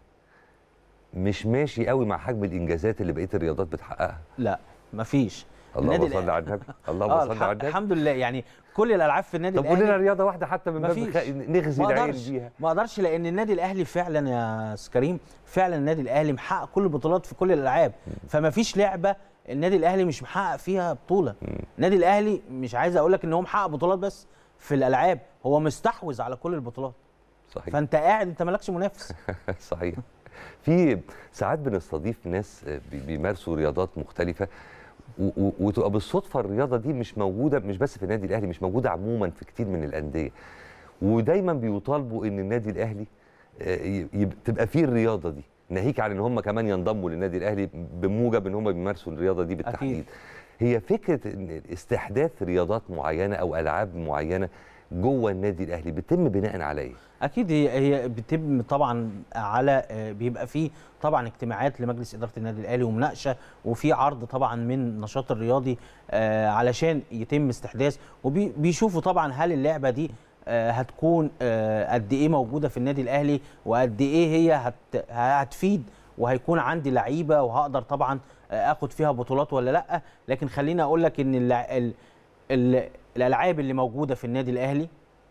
مش ماشي قوي مع حجم الانجازات اللي بقيه الرياضات بتحققها لا مفيش اللهم النادي صل على النبي اللهم آه صل الح- على النبي الحمد لله يعني كل الالعاب في النادي طب قول لنا الاهلي رياضه واحده حتى من باب مفيش. الخ- نغزي ما العين اقدرش بيها ما اقدرش لان النادي الاهلي فعلا يا أستاذ كريم فعلا النادي الاهلي محقق كل البطولات في كل الالعاب فما فيش لعبه النادي الاهلي مش محقق فيها بطوله النادي الاهلي مش عايز اقول لك ان هو محقق بطولات بس في الالعاب هو مستحوذ على كل البطولات صحيح فانت قاعد انت مالكش منافس صحيح في ساعات بنستضيف ناس بي- بيمارسوا رياضات مختلفة و- و- وتبقى بالصدفة الرياضة دي مش موجودة مش بس في النادي الأهلي مش موجودة عموما في كتير من الأندية ودايما بيطالبوا إن النادي الأهلي آه، ي- يب- تبقى فيه الرياضة دي ناهيك عن إن هم كمان ينضموا للنادي الأهلي بموجب إن هم بيمارسوا الرياضة دي بالتحديد هي فكرة إن استحداث رياضات معينة أو ألعاب معينة جوه النادي الأهلي بيتم بناء على إيه؟ اكيد هي هي بتتم طبعا على آه، بيبقى فيه طبعا اجتماعات لمجلس اداره النادي الاهلي ومناقشه وفي عرض طبعا من النشاط الرياضي آه، علشان يتم استحداث وبيشوفوا طبعا هل اللعبه دي آه، هتكون آه، قد ايه موجوده في النادي الاهلي وقد ايه هي هت- هتفيد وهيكون عندي لعيبه وهقدر طبعا آه، اخد فيها بطولات ولا لا لكن خليني اقول لك ان اللع- ال- ال- الالعاب اللي موجوده في النادي الاهلي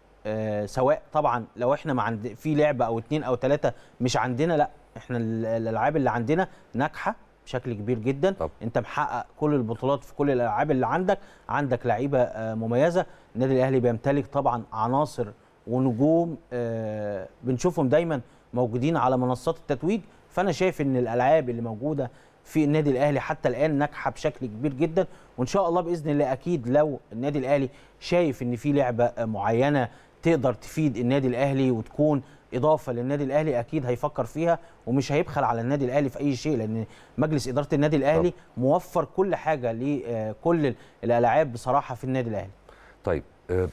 آه، سواء طبعا لو احنا ما عند في لعبه او اتنين او ثلاثه مش عندنا لا احنا ال- الالعاب اللي عندنا ناجحه بشكل كبير جدا طب. انت محقق كل البطولات في كل الالعاب اللي عندك عندك لعيبه آه، مميزه النادي الاهلي بيمتلك طبعا عناصر ونجوم آه، بنشوفهم دايما موجودين على منصات التتويج فانا شايف ان الالعاب اللي موجوده في النادي الاهلي حتى الان ناجحه بشكل كبير جدا وان شاء الله باذن الله اكيد لو النادي الاهلي شايف ان في لعبه آه، معينه تقدر تفيد النادي الاهلي وتكون اضافه للنادي الاهلي اكيد هيفكر فيها ومش هيبخل على النادي الاهلي في اي شيء لان مجلس اداره النادي الاهلي موفر كل حاجه لكل الالعاب بصراحه في النادي الاهلي طيب آه،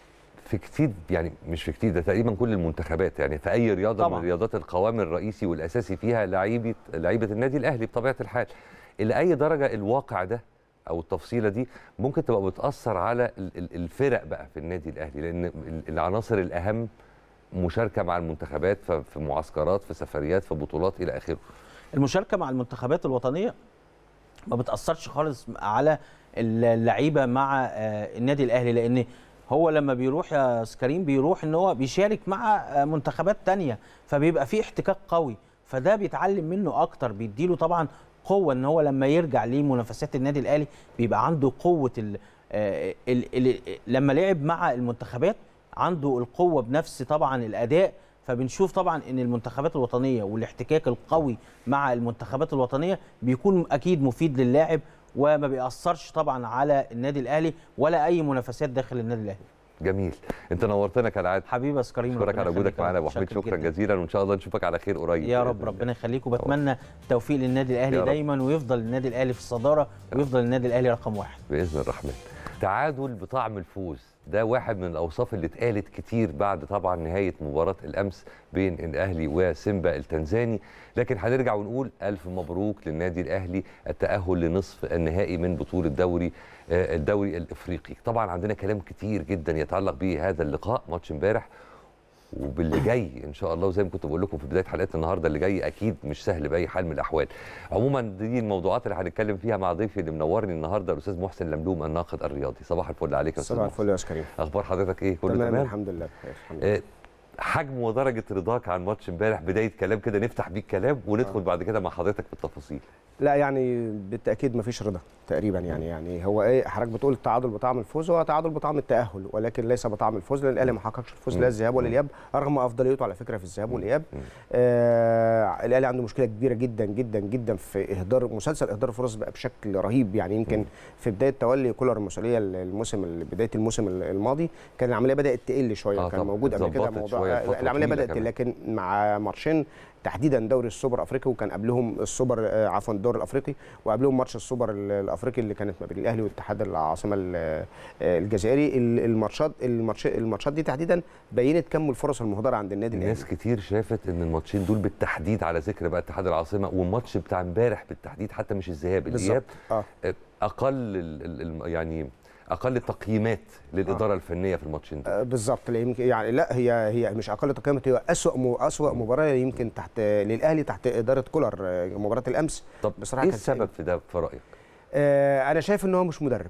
في كتير يعني مش في كتير ده تقريبا كل المنتخبات يعني في اي رياضه طبعاً. من الرياضات القوام الرئيسي والاساسي فيها لعيبه لعيبه النادي الاهلي بطبيعه الحال الى اي درجه الواقع ده او التفصيله دي ممكن تبقى بتاثر على ال- ال- الفرق بقى في النادي الاهلي لان ال- العناصر الاهم مشاركه مع المنتخبات ف- في معسكرات في سفريات في بطولات الى اخره المشاركه مع المنتخبات الوطنيه ما بتاثرش خالص على اللعيبه مع آه، النادي الاهلي لان هو لما بيروح يا سكريم بيروح ان هو بيشارك مع آه، منتخبات تانية فبيبقى في احتكاك قوي فده بيتعلم منه اكتر بيديله طبعا قوه ان هو لما يرجع لمنافسات النادي الاهلي بيبقى عنده قوه ال آه، ال ال لما لعب مع المنتخبات عنده القوه بنفس طبعا الاداء فبنشوف طبعا ان المنتخبات الوطنيه والاحتكاك القوي مع المنتخبات الوطنيه بيكون اكيد مفيد للاعب وما بيأثرش طبعا على النادي الاهلي ولا اي منافسات داخل النادي الاهلي جميل انت نورتنا كالعاده حبيبي يا كريم اشكرك ربنا على وجودك يخليك. معانا يا ابو حميد شاكر شكرا جداً. جزيلا وان شاء الله نشوفك على خير قريب يا بإذن رب الله. ربنا يخليك وبتمنى التوفيق للنادي يا الاهلي رب. دايما ويفضل النادي الاهلي في الصداره ويفضل النادي الاهلي رقم واحد باذن الرحمن تعادل بطعم الفوز ده واحد من الاوصاف اللي اتقالت كتير بعد طبعا نهايه مباراه الامس بين الاهلي وسيمبا التنزاني لكن هنرجع ونقول الف مبروك للنادي الاهلي التاهل لنصف النهائي من بطوله دوري آه، الدوري الافريقي طبعا عندنا كلام كتير جدا يتعلق به هذا اللقاء ماتش امبارح وباللي جاي ان شاء الله وزي ما كنت بقول لكم في بدايه حلقتنا النهارده اللي جاي اكيد مش سهل باي حال من الاحوال عموما دي الموضوعات اللي هنتكلم فيها مع ضيفي اللي منورني النهارده الاستاذ محسن لملوم الناقد الرياضي صباح الفل عليك يا استاذ صباح محسن الفل يا استاذ كريم اخبار حضرتك ايه كله تمام تمام الحمد لله بخير الحمد لله آه، حجم ودرجه رضاك عن ماتش امبارح بدايه كلام كده نفتح بيه الكلام وندخل بعد كده مع حضرتك في التفاصيل لا يعني بالتاكيد مفيش رضا تقريبا يعني يعني هو ايه حضرتك بتقول التعادل بطعم الفوز هو تعادل بطعم التاهل ولكن ليس بطعم الفوز لان الاهلي ما حققش الفوز لا الذهاب ولا الاياب رغم افضليته على فكره في الذهاب والاياب آه الاهلي عنده مشكله كبيره جدا جدا جدا في اهدار مسلسل اهدار الفرص بقى بشكل رهيب يعني يمكن في بدايه تولي كولر المسؤوليه الموسم بدايه الموسم الماضي كان العمليه بدات تقل شويه آه كان طبعاً، موجود قبل كده اتظبطت موضوع شويه آه، لفترة العمليه طويلة بدات كمان. لكن مع ماتشين تحديدا دوري السوبر الافريقي وكان قبلهم السوبر آه، عفوا الدوري الافريقي وقبلهم ماتش السوبر ال- الافريقي اللي كانت ما بين الاهلي والاتحاد العاصمه ال- آه، الجزائري ال- الماتشات الماتش الماتشات دي تحديدا بينت كم الفرص المهدره عند النادي الاهلي ناس كتير شافت ان الماتشين دول بالتحديد على ذكر بقى اتحاد العاصمه والماتش بتاع امبارح بالتحديد حتى مش الذهاب الاياب اه اقل ال- ال- الم- يعني اقل تقييمات للاداره الفنيه في الماتشين دول آه، بالظبط لا يمكن يعني لا هي هي مش اقل تقييمات هي اسوء م- اسوء مباراه يمكن تحت للاهلي تحت اداره كولر آه، مباراه الامس طب بصراحة ايه كانت السبب في ده في رايك؟ آه، انا شايف ان هو مش مدرب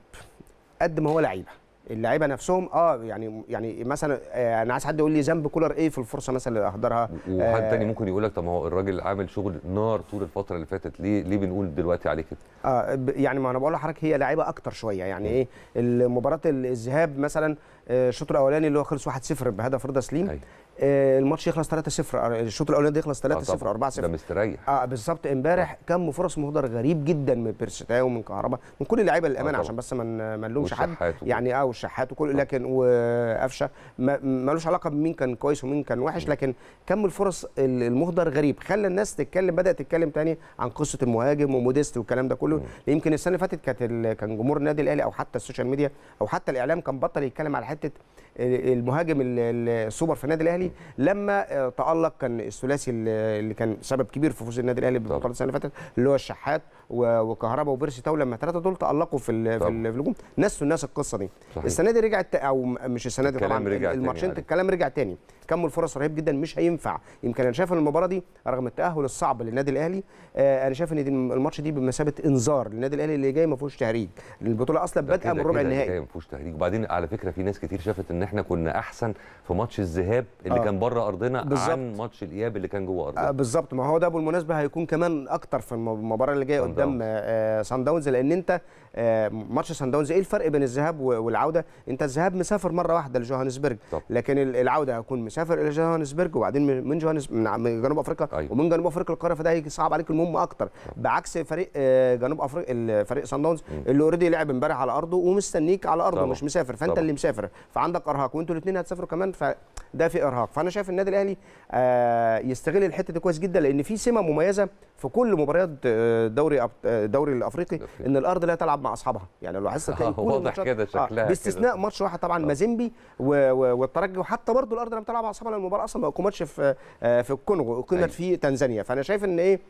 قد ما هو لعيبه اللعيبه نفسهم اه يعني يعني مثلا آه انا عايز حد يقول لي ذنب كولر ايه في الفرصه مثلا اللي اهدرها وحد آه، تاني ممكن يقول لك طب ما هو الراجل عامل شغل نار طول الفتره اللي فاتت ليه ليه بنقول دلوقتي عليه كده؟ اه ب- يعني ما انا بقول لحضرتك هي لعيبه اكتر شويه يعني ايه المباراه الذهاب مثلا آه، الشوط الاولاني اللي هو خلص 1-0 بهدف رضا سليم أيوة. آه الماتش يخلص 3-0 آه، الشوط الاولاني ده يخلص 3-0 آه طبعاً، 4-0 ده مستريح اه بالظبط امبارح كم فرص مهدر غريب جدا من بيرستاو ومن كهربا من كل اللعيبه للامانه طبعاً. عشان بس ما ن- ما نلومش حد والشحات وكل- يعني اه والشحات وكل لكن وقفشه ما- ملوش علاقه بمين كان كويس ومين كان وحش لكن كم الفرص ال- المهدر غريب خلى الناس تتكلم بدات تتكلم تاني عن قصه المهاجم وموديست والكلام ده كله يمكن السنه اللي فاتت كانت ال- كان جمهور النادي الاهلي او حتى السوشيال ميديا او حتى الاعلام كان بطل يتكلم على حته المهاجم ال- ال- السوبر في النادي الاهلي لما آه، تالق كان الثلاثي اللي اللي كان سبب كبير في فوز النادي الاهلي بالبطوله السنه اللي فاتت اللي هو الشحات و- وكهربا وبيرسي تاو لما الثلاثه دول تالقوا في ال- في طبعا. ال- في الهجوم نسوا الناس القصه دي صحيح. السنه دي رجعت او م- مش السنه دي الكلام طبعا رجع تاني الماتشين عليه. الكلام رجع تاني كم الفرص رهيب جدا مش هينفع يمكن انا شايف ان المباراه دي رغم التاهل الصعب للنادي الاهلي آه انا شايف ان دي الماتش دي بمثابه انذار للنادي الاهلي اللي جاي ما فيهوش تهريج البطوله اصلا ده بادئه كده من ربع كده النهائي جاي ما فيهوش تهريج وبعدين على فكره في ناس كتير شافت ان احنا كنا احسن في ماتش الذهاب اللي آه. كان بره ارضنا بالظبط. عن ماتش الاياب اللي كان جوه آه ارضنا بالظبط ما هو ده بالمناسبه هيكون كمان اكتر في الم- المباراه اللي جايه صن قدام داونز. آه سان داونز لان انت آه ماتش سان داونز ايه الفرق بين الذهاب و- والعوده انت الذهاب مسافر مره واحده لجوهانسبرج طب. لكن ال- العوده هيكون مسافر الى جوهانسبرج وبعدين من- من جوهانس من ع- من جنوب افريقيا أيوة. ومن جنوب افريقيا القاره فده هيصعب عليك المهم اكتر بعكس فريق آه جنوب افريقيا الفريق سان داونز اللي اوريدي لعب امبارح على ارضه ومستنيك على ارضه طبعا. مش مسافر فانت طبعا. اللي مسافر فعندك ارهاق وانتوا الاثنين هتسافروا كمان فده في ارهاق فانا شايف النادي الاهلي آه يستغل الحته دي كويس جدا لان في سمه مميزه في كل مباريات آه، دوري أب- آه، الدوري الافريقي الأفريقي. ان الارض لا تلعب مع اصحابها يعني لو لاحظت هتلاقي آه، كل واضح الماتشات- كده شكلها كده. باستثناء ماتش واحد طبعا مازيمبي و- و- والترجي وحتى برضو الارض لما تلعب مع اصحابها لأن المباراه اصلا ما اقيمتش في آه، في الكونغو اقيمت أيوة. في تنزانيا فانا شايف ان ايه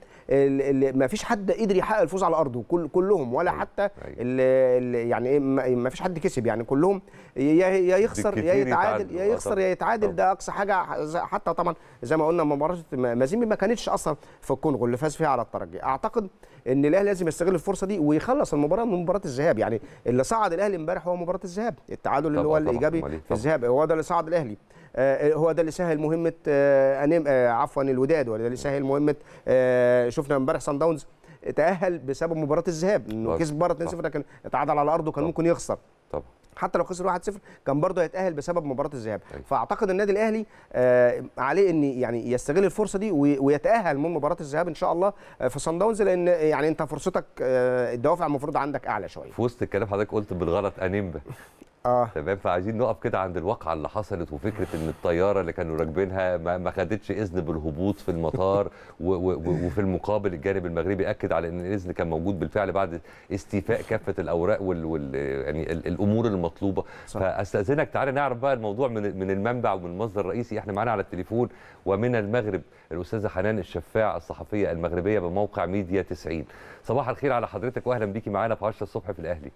ما فيش حد قدر يحقق الفوز على ارضه كل كلهم ولا حتى أيوة. ال- ال- يعني ايه ما فيش حد كسب يعني كلهم يا يا يخسر يا بالكتير يتعادل يتعادلوا. يا آه، يخسر طبعا. يا يتعادل طبعا. ده اقصى حاجه حتى طبعا زي ما قلنا مباراه مازيمبي ما كانتش اصلا في الكونغو اللي فاز فيها على الترجي اعتقد ان الاهلي لازم يستغل الفرصه دي ويخلص المباراه من مباراه الذهاب يعني اللي صعد الاهلي امبارح هو مباراه الذهاب التعادل اللي طبعا، هو طبعا، الايجابي أمال إيه؟ في طبعا. الذهاب هو ده اللي صعد الاهلي آه، هو ده اللي سهل مهمه آه، أنيم آه، عفوا الوداد ولا ده اللي سهل مهمه آه، شفنا امبارح سان داونز تاهل بسبب مباراه الذهاب انه طبعا. كسب بره 2-0 لكن اتعادل على ارضه كان طبعا. ممكن يخسر طبعا حتى لو خسر 1-0 كان برضه هيتاهل بسبب مباراه الذهاب أيوة. فاعتقد النادي الاهلي آه عليه ان يعني يستغل الفرصه دي وي- ويتاهل من مباراه الذهاب ان شاء الله آه، في صن داونز لان يعني انت فرصتك آه الدوافع المفروض عندك اعلى شويه في وسط الكلام حضرتك قلت بالغلط انيمبا اه تمام فعايزين نقف كده عند الواقعه اللي حصلت وفكره ان الطياره اللي كانوا راكبينها ما ما خدتش اذن بالهبوط في المطار و و و وفي المقابل الجانب المغربي اكد على ان الاذن كان موجود بالفعل بعد استيفاء كافه الاوراق وال, وال يعني ال الامور المطلوبه صح. فاستاذنك تعالى نعرف بقى الموضوع من من المنبع ومن المصدر الرئيسي احنا معانا على التليفون ومن المغرب الاستاذه حنان الشفاع الصحفيه المغربيه بموقع ميديا 90 صباح الخير على حضرتك واهلا بيكي معانا في 10 الصبح في الاهلي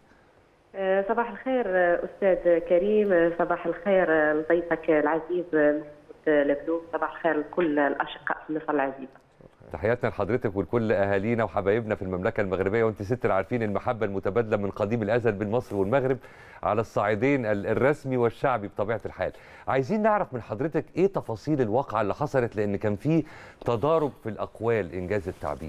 آه، صباح الخير آه، أستاذ كريم آه، صباح الخير آه، لضيفك العزيز آه، محمود لبلوب صباح الخير لكل الأشقاء في مصر العزيزة تحياتنا لحضرتك ولكل اهالينا وحبايبنا في المملكه المغربيه وانت ست عارفين المحبه المتبادله من قديم الازل بين مصر والمغرب على الصعيدين ال- الرسمي والشعبي بطبيعه الحال. عايزين نعرف من حضرتك ايه تفاصيل الواقعه اللي حصلت لان كان في تضارب في الاقوال انجاز التعبير.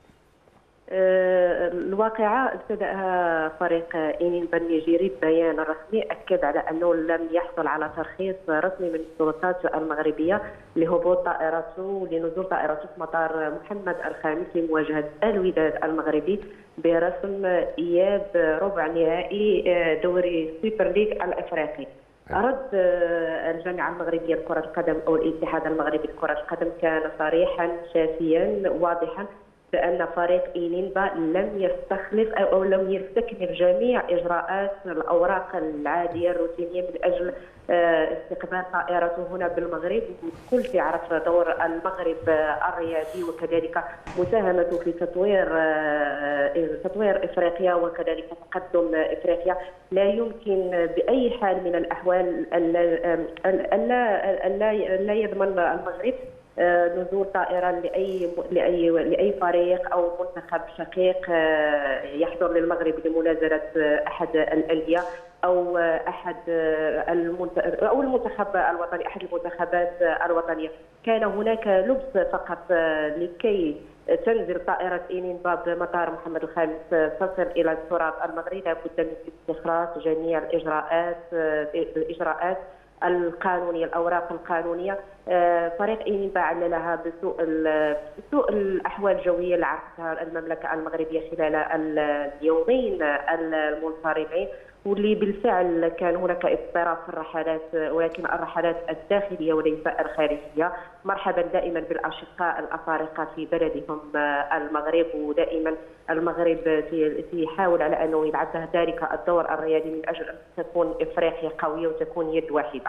آه، الواقعة ابتدأها فريق إينين النيجيري ببيان رسمي أكد على أنه لم يحصل على ترخيص رسمي من السلطات المغربية لهبوط طائرته لنزول طائرته في مطار محمد الخامس لمواجهة الوداد المغربي برسم إياب ربع نهائي آه، دوري سوبر ليج الأفريقي رد آه، الجامعه المغربيه لكره القدم او الاتحاد المغربي لكره القدم كان صريحا شافيا واضحا بان فريق اينيمبا لم يستخلف او أو لم يستكمل جميع اجراءات الاوراق العاديه الروتينيه من اجل آه، استقبال طائرته هنا بالمغرب والكل يعرف دور المغرب آه، الرياضي وكذلك مساهمته في تطوير آه، تطوير افريقيا وكذلك تقدم افريقيا لا يمكن باي حال من الاحوال الا الا الا لا يضمن المغرب آه، نزول طائرة لأي لأي لأي فريق أو منتخب شقيق آه، يحضر للمغرب لمنازلة آه، أحد الأندية أو آه، أحد آه، المنت... أو المنتخب الوطني أحد المنتخبات آه، الوطنية كان هناك لبس فقط آه، لكي تنزل طائرة إينينبا بمطار محمد الخامس آه، تصل إلى التراب المغربي لابد من استخراج جميع الإجراءات آه، الإجراءات القانونيه الاوراق القانونيه آه، فريق اينيبا عللها بسوء ال- بسوء الاحوال الجويه اللي عرفتها المملكه المغربيه خلال اليومين المنصرمين واللي بالفعل كان هناك اضطراب في الرحلات ولكن الرحلات الداخليه وليس الخارجيه مرحبا دائما بالاشقاء الافارقه في بلدهم آه، المغرب ودائما المغرب في- يحاول على انه يلعب ذلك الدور الريادي من اجل ان تكون افريقيا قويه وتكون يد واحده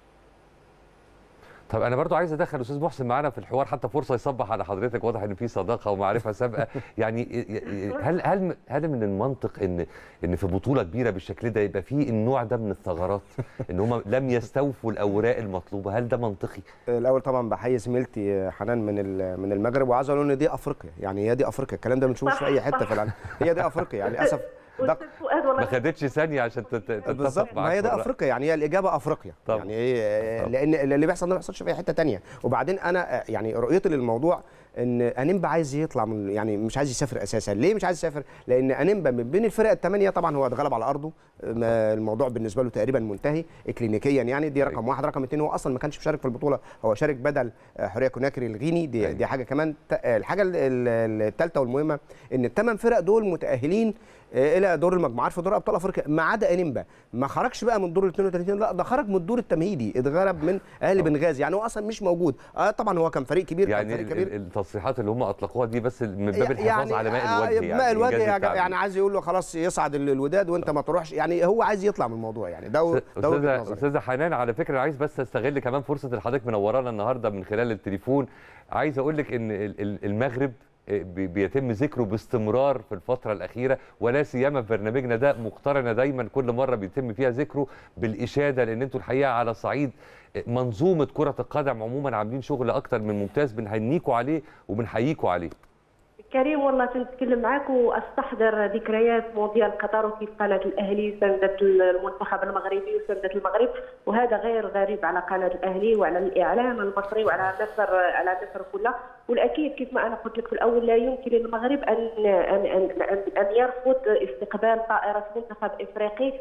طب انا برضو عايز ادخل استاذ محسن معانا في الحوار حتى فرصه يصبح على حضرتك واضح ان في صداقه ومعرفه سابقه يعني ي- ي- هل هل هل من المنطق ان ان في بطوله كبيره بالشكل ده يبقى في النوع ده من الثغرات ان هم لم يستوفوا الاوراق المطلوبه هل ده منطقي الاول طبعا بحيي زميلتي حنان من ال- من المغرب وعايز اقول ان دي افريقيا يعني هي دي افريقيا الكلام ده ما بنشوفوش في اي حته في العالم هي دي افريقيا يعني للاسف ده أستاذ فؤاد ما والله خدتش ثانيه عشان تت- تتفق بالظبط ما معاك هي في ده الرأي. افريقيا يعني هي الاجابه افريقيا طبعا. يعني ايه طبعا. لان اللي بيحصل ده ما بيحصلش في اي حته تانية وبعدين انا يعني رؤيتي للموضوع ان انيمبا عايز يطلع من يعني مش عايز يسافر اساسا ليه مش عايز يسافر لان انيمبا من بين الفرق الثمانيه طبعا هو اتغلب على ارضه ما الموضوع بالنسبه له تقريبا منتهي اكلينيكيا يعني دي رقم واحد رقم اثنين هو اصلا ما كانش مشارك في البطوله هو شارك بدل آه، حوريه كوناكري الغيني دي أيوة. دي حاجه كمان ت- آه، الحاجه الثالثه والمهمه ان الثمان فرق دول متاهلين آه، الى دور المجموعات في دور ابطال افريقيا ما عدا انيمبا ما خرجش بقى من دور ال 32 لا ده خرج من الدور التمهيدي اتغلب من اهلي بنغازي يعني هو اصلا مش موجود اه طبعا هو كان فريق كبير يعني كان فريق ال- كبير ال- التصريحات اللي هم اطلقوها دي بس من باب الحفاظ على ماء آه، الوجه ماء الوجه إنجاز يعني, التعبير. يعني عايز يقول له خلاص يصعد ال- الوداد وانت ما تروحش يعني هو عايز يطلع من الموضوع يعني ده ده وجهه استاذه نظري استاذه حنان على فكره عايز بس استغل كمان فرصه اللي حضرتك منورانا النهارده من خلال التليفون عايز اقول لك ان ال- ال- المغرب بي- بيتم ذكره باستمرار في الفترة الأخيرة ولا سيما في برنامجنا ده مقترنة دايما كل مرة بيتم فيها ذكره بالإشادة لأن أنتوا الحقيقة على صعيد منظومة كرة القدم عموما عاملين شغل أكتر من ممتاز بنهنيكوا عليه وبنحييكوا عليه كريم والله تنتكلم معك واستحضر ذكريات مونديال قطر وكيف قناه الاهلي ساندت المنتخب المغربي وساندت المغرب وهذا غير غريب على قناه الاهلي وعلى الاعلام المصري وعلى مصر على مصر كلها والاكيد كيف ما انا قلت لك في الاول لا يمكن للمغرب ان ان ان, أن, أن يرفض استقبال طائره منتخب افريقي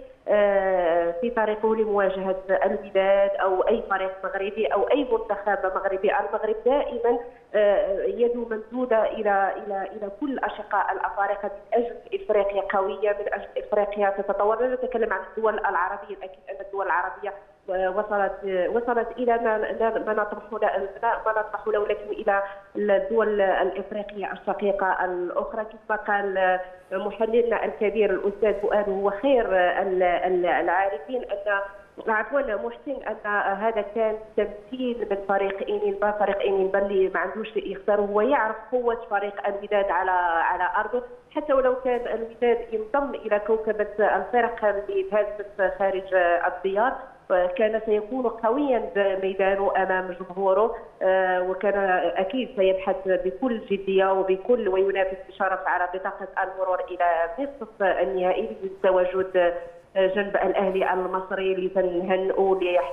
آه، في طريقه لمواجهه الوداد او اي فريق مغربي او اي منتخب مغربي المغرب دائما آه، يده ممدوده الى الى الى كل الاشقاء الافارقه من اجل افريقيا قويه من اجل افريقيا تتطور لا نتكلم عن الدول العربيه اكيد ان الدول العربيه آه، وصلت آه، وصلت الى ما ما- ما نطمح له ما نطمح له ولكن الى الدول الافريقيه الشقيقه الاخرى كما قال آه، محللنا الكبير الاستاذ فؤاد وهو خير آه، ال- ال- العارفين ان عفوا محسن ان هذا كان تمثيل من فريق انينبا فريق انينبا اللي ما عندوش شيء يخسر هو يعرف قوه فريق الوداد على على ارضه حتى ولو كان الوداد ينضم الى كوكبه الفرق اللي تهزت خارج الديار كان سيكون قويا بميدانه امام جمهوره آه، وكان اكيد سيبحث بكل جديه وبكل وينافس بشرف على بطاقه المرور الى نصف النهائي للتواجد جنب الاهلي المصري اللي تنهنئوا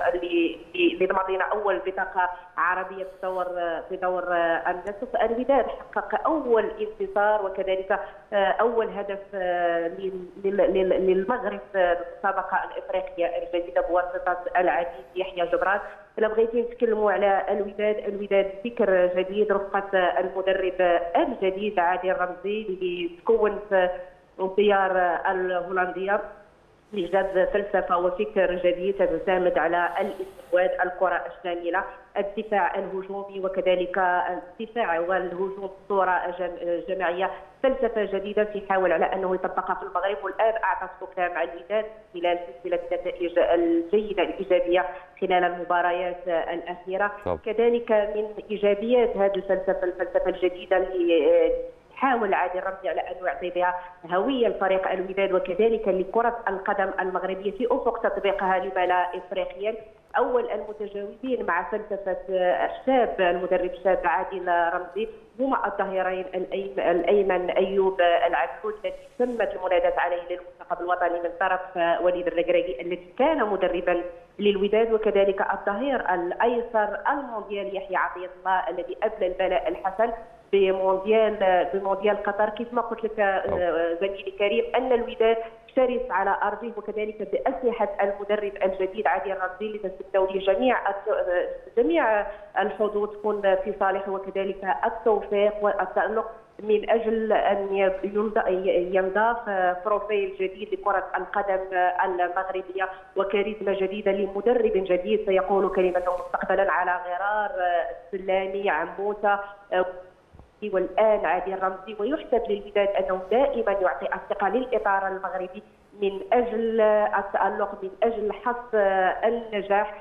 لنضمن لنا اول بطاقه عربيه في دور في دور النصف الوداد حقق اول انتصار وكذلك اول هدف لل- لل- للمغرب في المسابقه الافريقيه الجديده بواسطه العزيز يحيى جبران الا بغيتي نتكلموا على الوداد الوداد فكر جديد رفقه المدرب الجديد عادل رمزي اللي تكون في الديار الهولنديه لايجاد فلسفه وفكر جديد تعتمد على الاستحواذ الكره الشامله الدفاع الهجومي وكذلك الدفاع والهجوم بصوره جم- جماعيه فلسفه جديده تحاول على انه يطبقها في المغرب والان اعطت حكام مع الوداد خلال سلسله النتائج الجيده الايجابيه خلال المباريات الاخيره طب. كذلك من ايجابيات هذه الفلسفه الفلسفه الجديده اللي حاول عادل رمزي على انه يعطي بها هويه لفريق الوداد وكذلك لكره القدم المغربيه في افق تطبيقها لما لا افريقيا اول المتجاوزين مع فلسفه الشاب المدرب الشاب عادل رمزي هما الظهيرين الأيم- الايمن ايوب العبود الذي تمت المنادات عليه للمنتخب الوطني من طرف وليد الركراكي الذي كان مدربا للوداد وكذلك الظهير الايسر المونديال يحيى عطيه الله الذي ابلى البلاء الحسن بمونديال بمونديال قطر كيف ما قلت لك آه، زميلي كريم ان الوداد شرس على ارضه وكذلك باسلحه المدرب الجديد عادل رمزي اللي تستمتعوا له جميع الت- آه، جميع الحظوظ تكون في صالحه وكذلك التوفيق والتالق من اجل ان ينض- ينضاف بروفيل جديد لكره القدم المغربيه وكاريزما جديده لمدرب جديد سيقول كلمته مستقبلا على غرار السلامي عموته والان عادل رمزي ويحسب للوداد انه دائما يعطي الثقه للاطار المغربي من اجل التالق من اجل حصد النجاح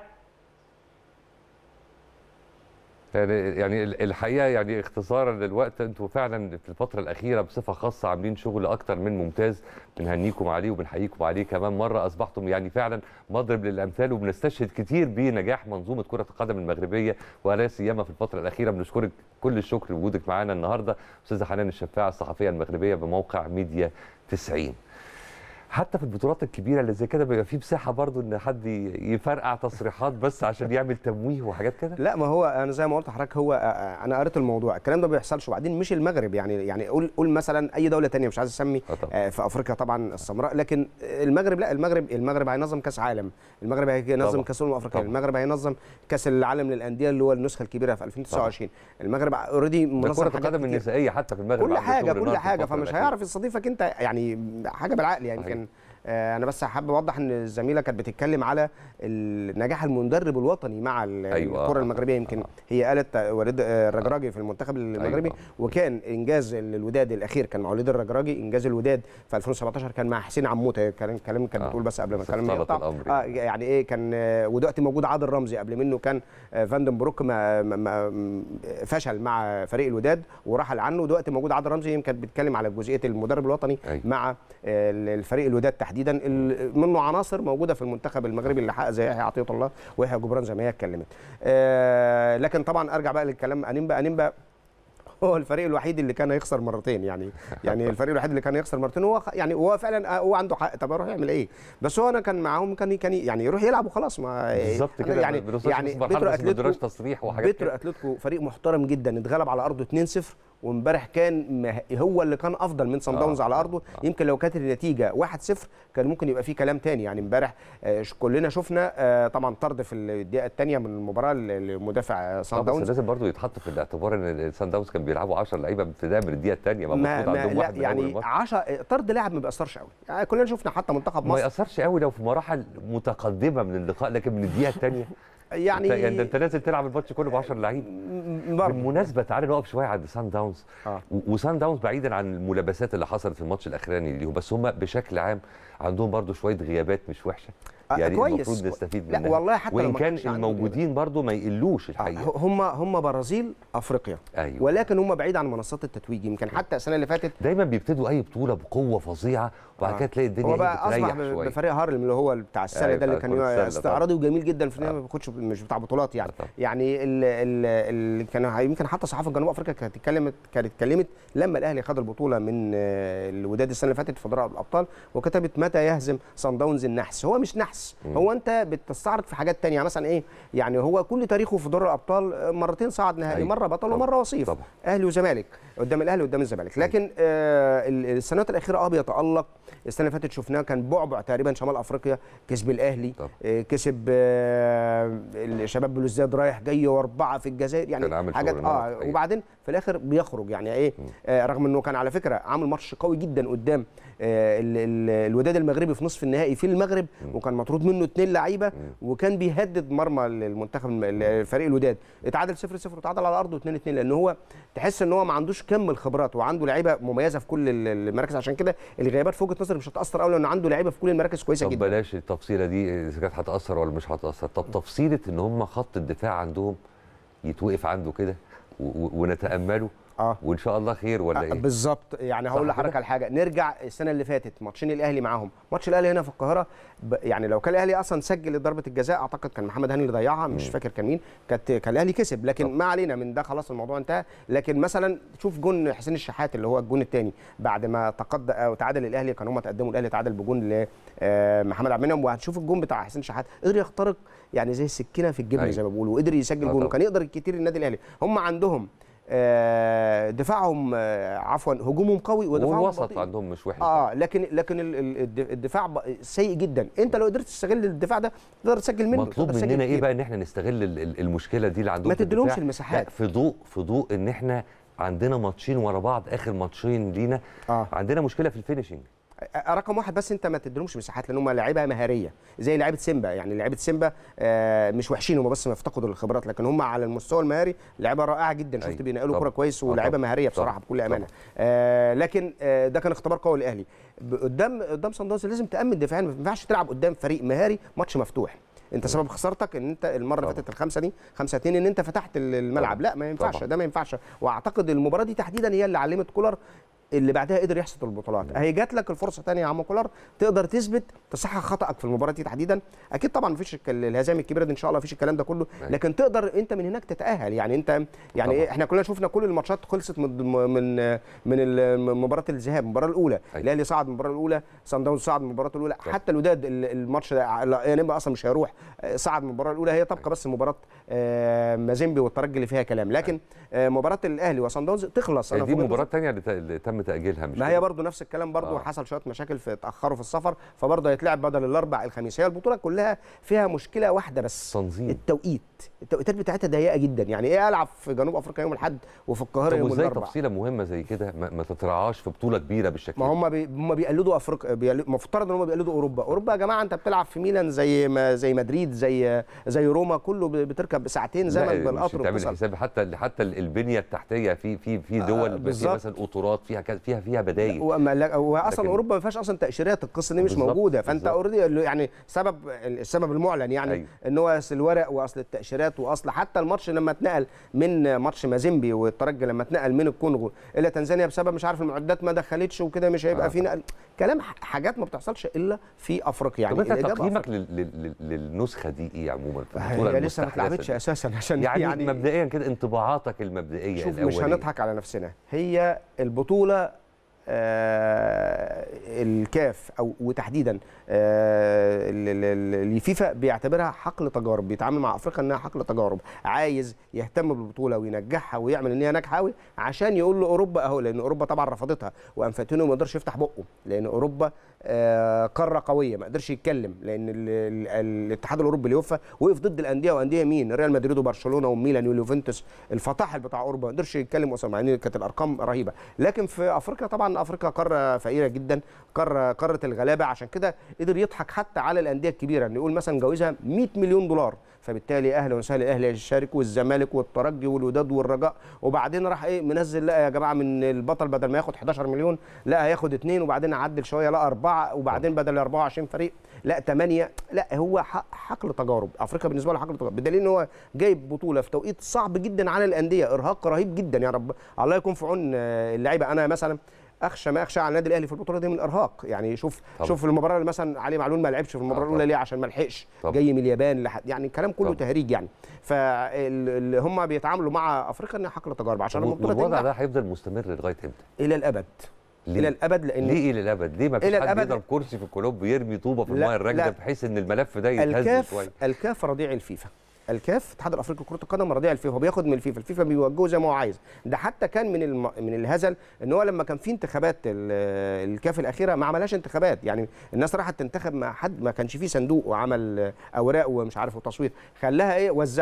يعني يعني الحقيقه يعني اختصارا للوقت انتوا فعلا في الفتره الاخيره بصفه خاصه عاملين شغل اكتر من ممتاز بنهنيكم عليه وبنحييكم عليه كمان مره اصبحتم يعني فعلا مضرب للامثال وبنستشهد كتير بنجاح منظومه كره القدم المغربيه ولا سيما في الفتره الاخيره بنشكرك كل الشكر لوجودك معانا النهارده استاذه حنان الشفاعه الصحفيه المغربيه بموقع ميديا 90 حتى في البطولات الكبيره اللي زي كده بيبقى في مساحه برضو ان حد يفرقع تصريحات بس عشان يعمل تمويه وحاجات كده لا ما هو انا زي ما قلت لحضرتك هو آه، انا قريت الموضوع الكلام ده ما بيحصلش وبعدين مش المغرب يعني يعني قول قول مثلا اي دوله تانية مش عايز اسمي آه، في افريقيا طبعا السمراء لكن المغرب لا المغرب المغرب هينظم كاس عالم المغرب هينظم طبعا. كاس الامم الافريقيه طبعا. المغرب هينظم كاس العالم للانديه اللي هو النسخه الكبيره في 2029 المغرب اوريدي ده منظم كره حاجات القدم كتير. النسائيه حتى في المغرب كل عاملة حاجه شغل نار كل في حاجه الفترة فمش الأخيرة. هيعرف يستضيفك انت يعني حاجه بالعقل يعني صحيح. كان آه، انا بس حابب اوضح ان الزميله كانت بتتكلم على النجاح المدرب الوطني مع ال- أيوة. الكره المغربيه يمكن هي قالت وليد آه، الرجراجي في المنتخب المغربي أيوة. وكان انجاز الوداد الاخير كان مع وليد الرجراجي انجاز الوداد في 2017 كان مع حسين عموته كلام كلام كانت آه. بتقول بس قبل ما بس الكلام اختلط يقطع الأمر اه يعني ايه كان آه، ودلوقتي موجود عادل رمزي قبل منه كان آه، فاندن بروك ما ما- ما فشل مع فريق الوداد ورحل عنه ودلوقتي موجود عادل رمزي يمكن كانت بتتكلم على جزئيه المدرب الوطني أيوة. مع آه، الفريق الوداد تحديدا ال- منه عناصر موجوده في المنتخب المغربي اللي حقق زي يحيى عطيه الله ويحيى جبران زي ما هي اتكلمت آه، لكن طبعا ارجع بقى للكلام انيمبا انيمبا هو الفريق الوحيد اللي كان هيخسر مرتين يعني يعني الفريق الوحيد اللي كان يخسر مرتين هو خ- يعني هو فعلا هو عنده حق طب يروح يعمل ايه بس هو انا كان معاهم كان كان يعني يروح يلعب وخلاص ما بالظبط أنا كده يعني بنوصلش يعني بس مرحلة بيترو بس ما ادولهاش اتلتيكو تصريح وحاجات بيترو كده. اتلتيكو فريق محترم جدا اتغلب على ارضه 2-0 وامبارح كان مه- هو اللي كان افضل من صن آه، داونز على ارضه يمكن لو كانت النتيجه 1-0 كان ممكن يبقى في كلام تاني يعني امبارح آه، ش- كلنا شفنا آه، طبعا طرد في الدقيقه الثانيه من المباراه لمدافع آه، صن بس داونز لازم برضو يتحط في الاعتبار ان السان داونز كان بيلعبوا 10 لعيبه ابتداء من الدقيقه الثانيه ما ما, المفروض ما عندهم لا واحد من أول يعني الماتش. 10 طرد لاعب ما بيأثرش قوي يعني كلنا شفنا حتى منتخب ما مصر ياثرش قوي لو في مراحل متقدمه من اللقاء لكن من الدقيقه الثانيه يعني يعني ده انت لازم تلعب الماتش كله ب 10 لعيب بالمناسبه تعالى نقف شويه عند سان داونز آه. و- وسان داونز بعيدا عن الملابسات اللي حصلت في الماتش الاخراني ليهم بس هم بشكل عام عندهم برضو شويه غيابات مش وحشه آه، يعني كويس. المفروض نستفيد لا، منها والله حتى لو وان ما كان كانش عنده الموجودين برضو ما يقلوش الحقيقه هم هم برازيل افريقيا ايوه ولكن هم بعيد عن منصات التتويج يمكن حتى السنه اللي فاتت دايما بيبتدوا اي بطوله بقوه فظيعه وبعد آه. كده تلاقي الدنيا هو إيه بقى اصبح بتريح شويه بفريق هارلم اللي هو بتاع السله أيوة، ده اللي بتاع كان كرة السلة استعراضي وجميل جدا في النهايه ما بياخدش مش بتاع بطولات يعني يعني اللي كان يمكن حتى صحافه جنوب افريقيا كانت اتكلمت كانت اتكلمت لما الاهلي خد البطوله من آه، الوداد السنه اللي فاتت في دوري الابطال وكتبت متى يهزم صن داونز النحس هو مش نحس مم. هو انت بتستعرض في حاجات تانية يعني مثلا ايه يعني هو كل تاريخه في دوري الابطال آه، مرتين صعد نهائي أيوة. مره بطل طبعا. ومره وصيف طبعا. اهلي وزمالك قدام الاهلي وقدام الزمالك لكن آه ال- السنوات الاخيره اه بيتالق السنه اللي فاتت شفناه كان بعبع تقريبا شمال افريقيا كسب الاهلي آه كسب آه الشباب بلوزداد رايح جاي واربعه في الجزائر كان يعني عامل حاجات شغل اه نار. أيوة. وبعدين في الاخر بيخرج يعني ايه آه رغم انه كان على فكره عامل ماتش قوي جدا قدام آه ال- ال- الوداد المغربي في نصف النهائي في المغرب وكان مطرود منه اثنين لعيبه وكان بيهدد مرمى المنتخب الم- الفريق الوداد اتعادل 0 0 وتعادل على ارضه 2 2 لان هو تحس ان هو ما عندوش كم الخبرات وعنده لعيبه مميزه في كل ال- المراكز عشان كده الغيابات في وجهه نظري مش هتاثر قوي لان عنده لعيبه في كل المراكز كويسه طب جدا بلاش التفصيله دي اذا كانت هتاثر ولا مش هتاثر طب تفصيله ان هم خط الدفاع عندهم يتوقف عنده كده و- و- ونتامله اه وان شاء الله خير ولا آه، ايه بالظبط يعني هقول صح لحضرتك كده؟ على حاجه نرجع السنه اللي فاتت ماتشين الاهلي معاهم ماتش الاهلي هنا في القاهره ب... يعني لو كان الاهلي اصلا سجل ضربه الجزاء اعتقد كان محمد هاني اللي ضيعها مش فاكر كان مين كانت كان الاهلي كسب لكن ما علينا من ده خلاص الموضوع انتهى لكن مثلا شوف جون حسين الشحات اللي هو الجون الثاني بعد ما تقدم او تعادل الاهلي كان هم تقدموا الاهلي تعادل بجون لمحمد عبد المنعم وهتشوف الجون بتاع حسين الشحات قدر يخترق يعني زي السكينه في الجبن أيوة. زي ما بيقولوا وقدر يسجل آه جون طبعا. وكان يقدر كتير النادي الاهلي هم عندهم آه، دفاعهم آه، عفوا هجومهم قوي ودفاعهم والوسط بطيء. عندهم مش وحش اه لكن لكن ال- ال- الد- الدفاع ب- سيء جدا انت لو قدرت تستغل الدفاع ده تقدر تسجل منه مطلوب تقدر تسجل مننا ايه كتير. بقى ان احنا نستغل ال- ال- المشكله دي اللي عندهم ما في تديلهمش الدفاع. المساحات. لا في ضوء في ضوء ان احنا عندنا ماتشين ورا بعض اخر ماتشين لينا آه. عندنا مشكله في الفينشنج آه، رقم واحد بس انت ما تديلهمش مساحات لان هم لعيبه مهاريه زي لعيبه سيمبا يعني لعيبه سيمبا آه، مش وحشين هم بس مفتقدوا الخبرات لكن هم على المستوى المهاري لعيبه رائعه جدا شفت أيوة. بينقلوا طبعا. كوره كويس آه ولعيبه طبعا. مهاريه طبعا. بصراحه بكل امانه طبعا. آه لكن آه ده كان اختبار قوي للاهلي ب- قدام قدام صن داونز لازم تامن دفاعيا ما ينفعش تلعب قدام فريق مهاري ماتش مفتوح انت سبب خسارتك ان انت المره اللي طبعا. فاتت الخمسه دي 5 2 ان انت فتحت ال- الملعب طبعا. لا ما ينفعش طبعا. ده ما ينفعش واعتقد المباراه دي تحديدا هي اللي علمت كولر اللي بعدها قدر يحصد البطولات اهي جات لك الفرصه ثانيه يا عم كولر تقدر تثبت تصحح خطأك في المباراه دي تحديدا اكيد طبعا مفيش الك- الهزائم الكبيره دي ان شاء الله مفيش الكلام ده كله أيوة. لكن تقدر انت من هناك تتاهل يعني انت يعني طبعا. إيه احنا كلنا شفنا كل الماتشات خلصت من من من ال- من مباراه الذهاب المباراه الاولى أيوة. الاهلي صعد من المباراه الاولى صن داونز صعد من المباراه الاولى حتى الوداد ال- الماتش ده لا، يعني اصلا مش هيروح آه، صعد من المباراه الاولى هي تبقى بس مباراه آه، مازيمبي والترجي اللي فيها كلام لكن آه، مباراه الاهلي وصن داونز تخلص دي في وجهة المباراه الثانيه اللي, ت- اللي تم تاجيلها مش ما كده؟ هي برضه نفس الكلام برضه آه. آه. حصل شويه مشاكل في اتاخروا في السفر فبرضه هيتلعب بدل الاربع الخميس هي البطوله كلها فيها مشكله واحده بس تنظيم التوقيت التوقيتات بتاعتها ضيقه جدا يعني ايه العب في جنوب افريقيا يوم الاحد وفي القاهره طب يوم وازاي الاربعاء تفصيله مهمه زي كده ما, ما تترعاش في بطوله كبيره بالشكل ما ده؟ هم بي هم بيقلدوا افريقيا بيقلدوا مفترض ان هم بيقلدوا اوروبا اوروبا يا جماعه انت بتلعب في ميلان زي ما زي مدريد زي زي روما كله بتركب ساعتين لا، زمن مش بالقطر تعمل وبتصل. حساب حتى حتى البنيه التحتيه في في في دول آه بالظبط. مثلا قطورات فيها كذا فيها فيها بدايل وما لا- واصلا لكن- اوروبا ما فيهاش اصلا تاشيرات القصه دي مش بالظبط، موجوده فانت بالظبط. اوريدي يعني سبب السبب المعلن يعني أيوة. أيوه. ان هو أصل الورق واصل التاشيرات واصل حتى الماتش لما اتنقل من ماتش مازيمبي والترجي لما اتنقل من الكونغو الى تنزانيا بسبب مش عارف المعدات ما دخلتش وكده مش هيبقى آه. آه. في نقل كلام ح- حاجات ما بتحصلش الا في افريقيا يعني طب انت الإجابة تقييمك أفريقيا. لل- لل- لل- للنسخه دي ايه عموما في البطوله هي لسه ما المستحدثة اتلعبتش دي؟ اساسا عشان يعني, يعني, يعني مبدئيا كده انطباعاتك المبدئيه شوف مش الأولية. هنضحك على نفسنا هي البطوله آه الكاف او وتحديدا آه ال- ال- ال- الفيفا بيعتبرها حقل تجارب بيتعامل مع افريقيا انها حقل تجارب عايز يهتم بالبطوله وينجحها ويعمل ان هي ناجحه قوي عشان يقول له اوروبا اهو لان اوروبا طبعا رفضتها وانفانتينو ما يقدرش يفتح بقه لان اوروبا آه قاره قويه ما قدرش يتكلم لان ال- ال- الاتحاد الاوروبي اليوفا وقف ضد الانديه وانديه مين ريال مدريد وبرشلونه وميلان واليوفنتوس الفطاحل بتاع اوروبا ما قدرش يتكلم اصلا مع ان كانت الارقام رهيبه لكن في افريقيا طبعا افريقيا قاره فقيره جدا قاره قاره الغلابه عشان كده قدر يضحك حتى على الانديه الكبيره ان يقول مثلا جوزها 100 مليون دولار فبالتالي اهلا وسهلا الاهلي يشارك والزمالك والترجي والوداد والرجاء وبعدين راح ايه منزل لا يا جماعه من البطل بدل ما ياخد 11 مليون لا هياخد اثنين وبعدين عدل شويه لا اربعه وبعدين بدل 24 فريق لا 8 لا هو ح- حقل تجارب افريقيا بالنسبه له حقل تجارب بدليل ان هو جايب بطوله في توقيت صعب جدا على الانديه ارهاق رهيب جدا يا رب الله يكون في عون آه، اللعيبه انا مثلا اخشى ما اخشى على النادي الاهلي في البطوله دي من الارهاق يعني شوف طبعا. طبعا. شوف المباراه اللي مثلا علي معلول ما لعبش في المباراه آه، الاولى طبعا. ليه عشان ما لحقش طبعا. جاي من اليابان لحد يعني الكلام كله طبعا. تهريج يعني فاللي هم بيتعاملوا مع افريقيا انها حقل تجارب عشان البطوله والوضع تنجح ده هيفضل مستمر لغايه امتى؟ الى الابد ليه؟ الى الابد لان ليه الى الابد؟ ليه ما فيش إلى حد الأبد. يضرب كرسي في الكلوب ويرمي طوبه في لا، المايه الراكده لا. بحيث ان الملف ده يتهز الكاف شويه الكاف رضيع الفيفا الكاف الاتحاد الافريقي لكره القدم رضيع الفيفا هو بياخد من الفيفا الفيفا بيوجهه زي ما هو عايز ده حتى كان من الم... من الهزل ان هو لما كان في انتخابات ال- الكاف الاخيره ما عملهاش انتخابات يعني الناس راحت تنتخب مع حد ما كانش فيه صندوق وعمل اوراق ومش عارف وتصويت خلاها ايه وزعها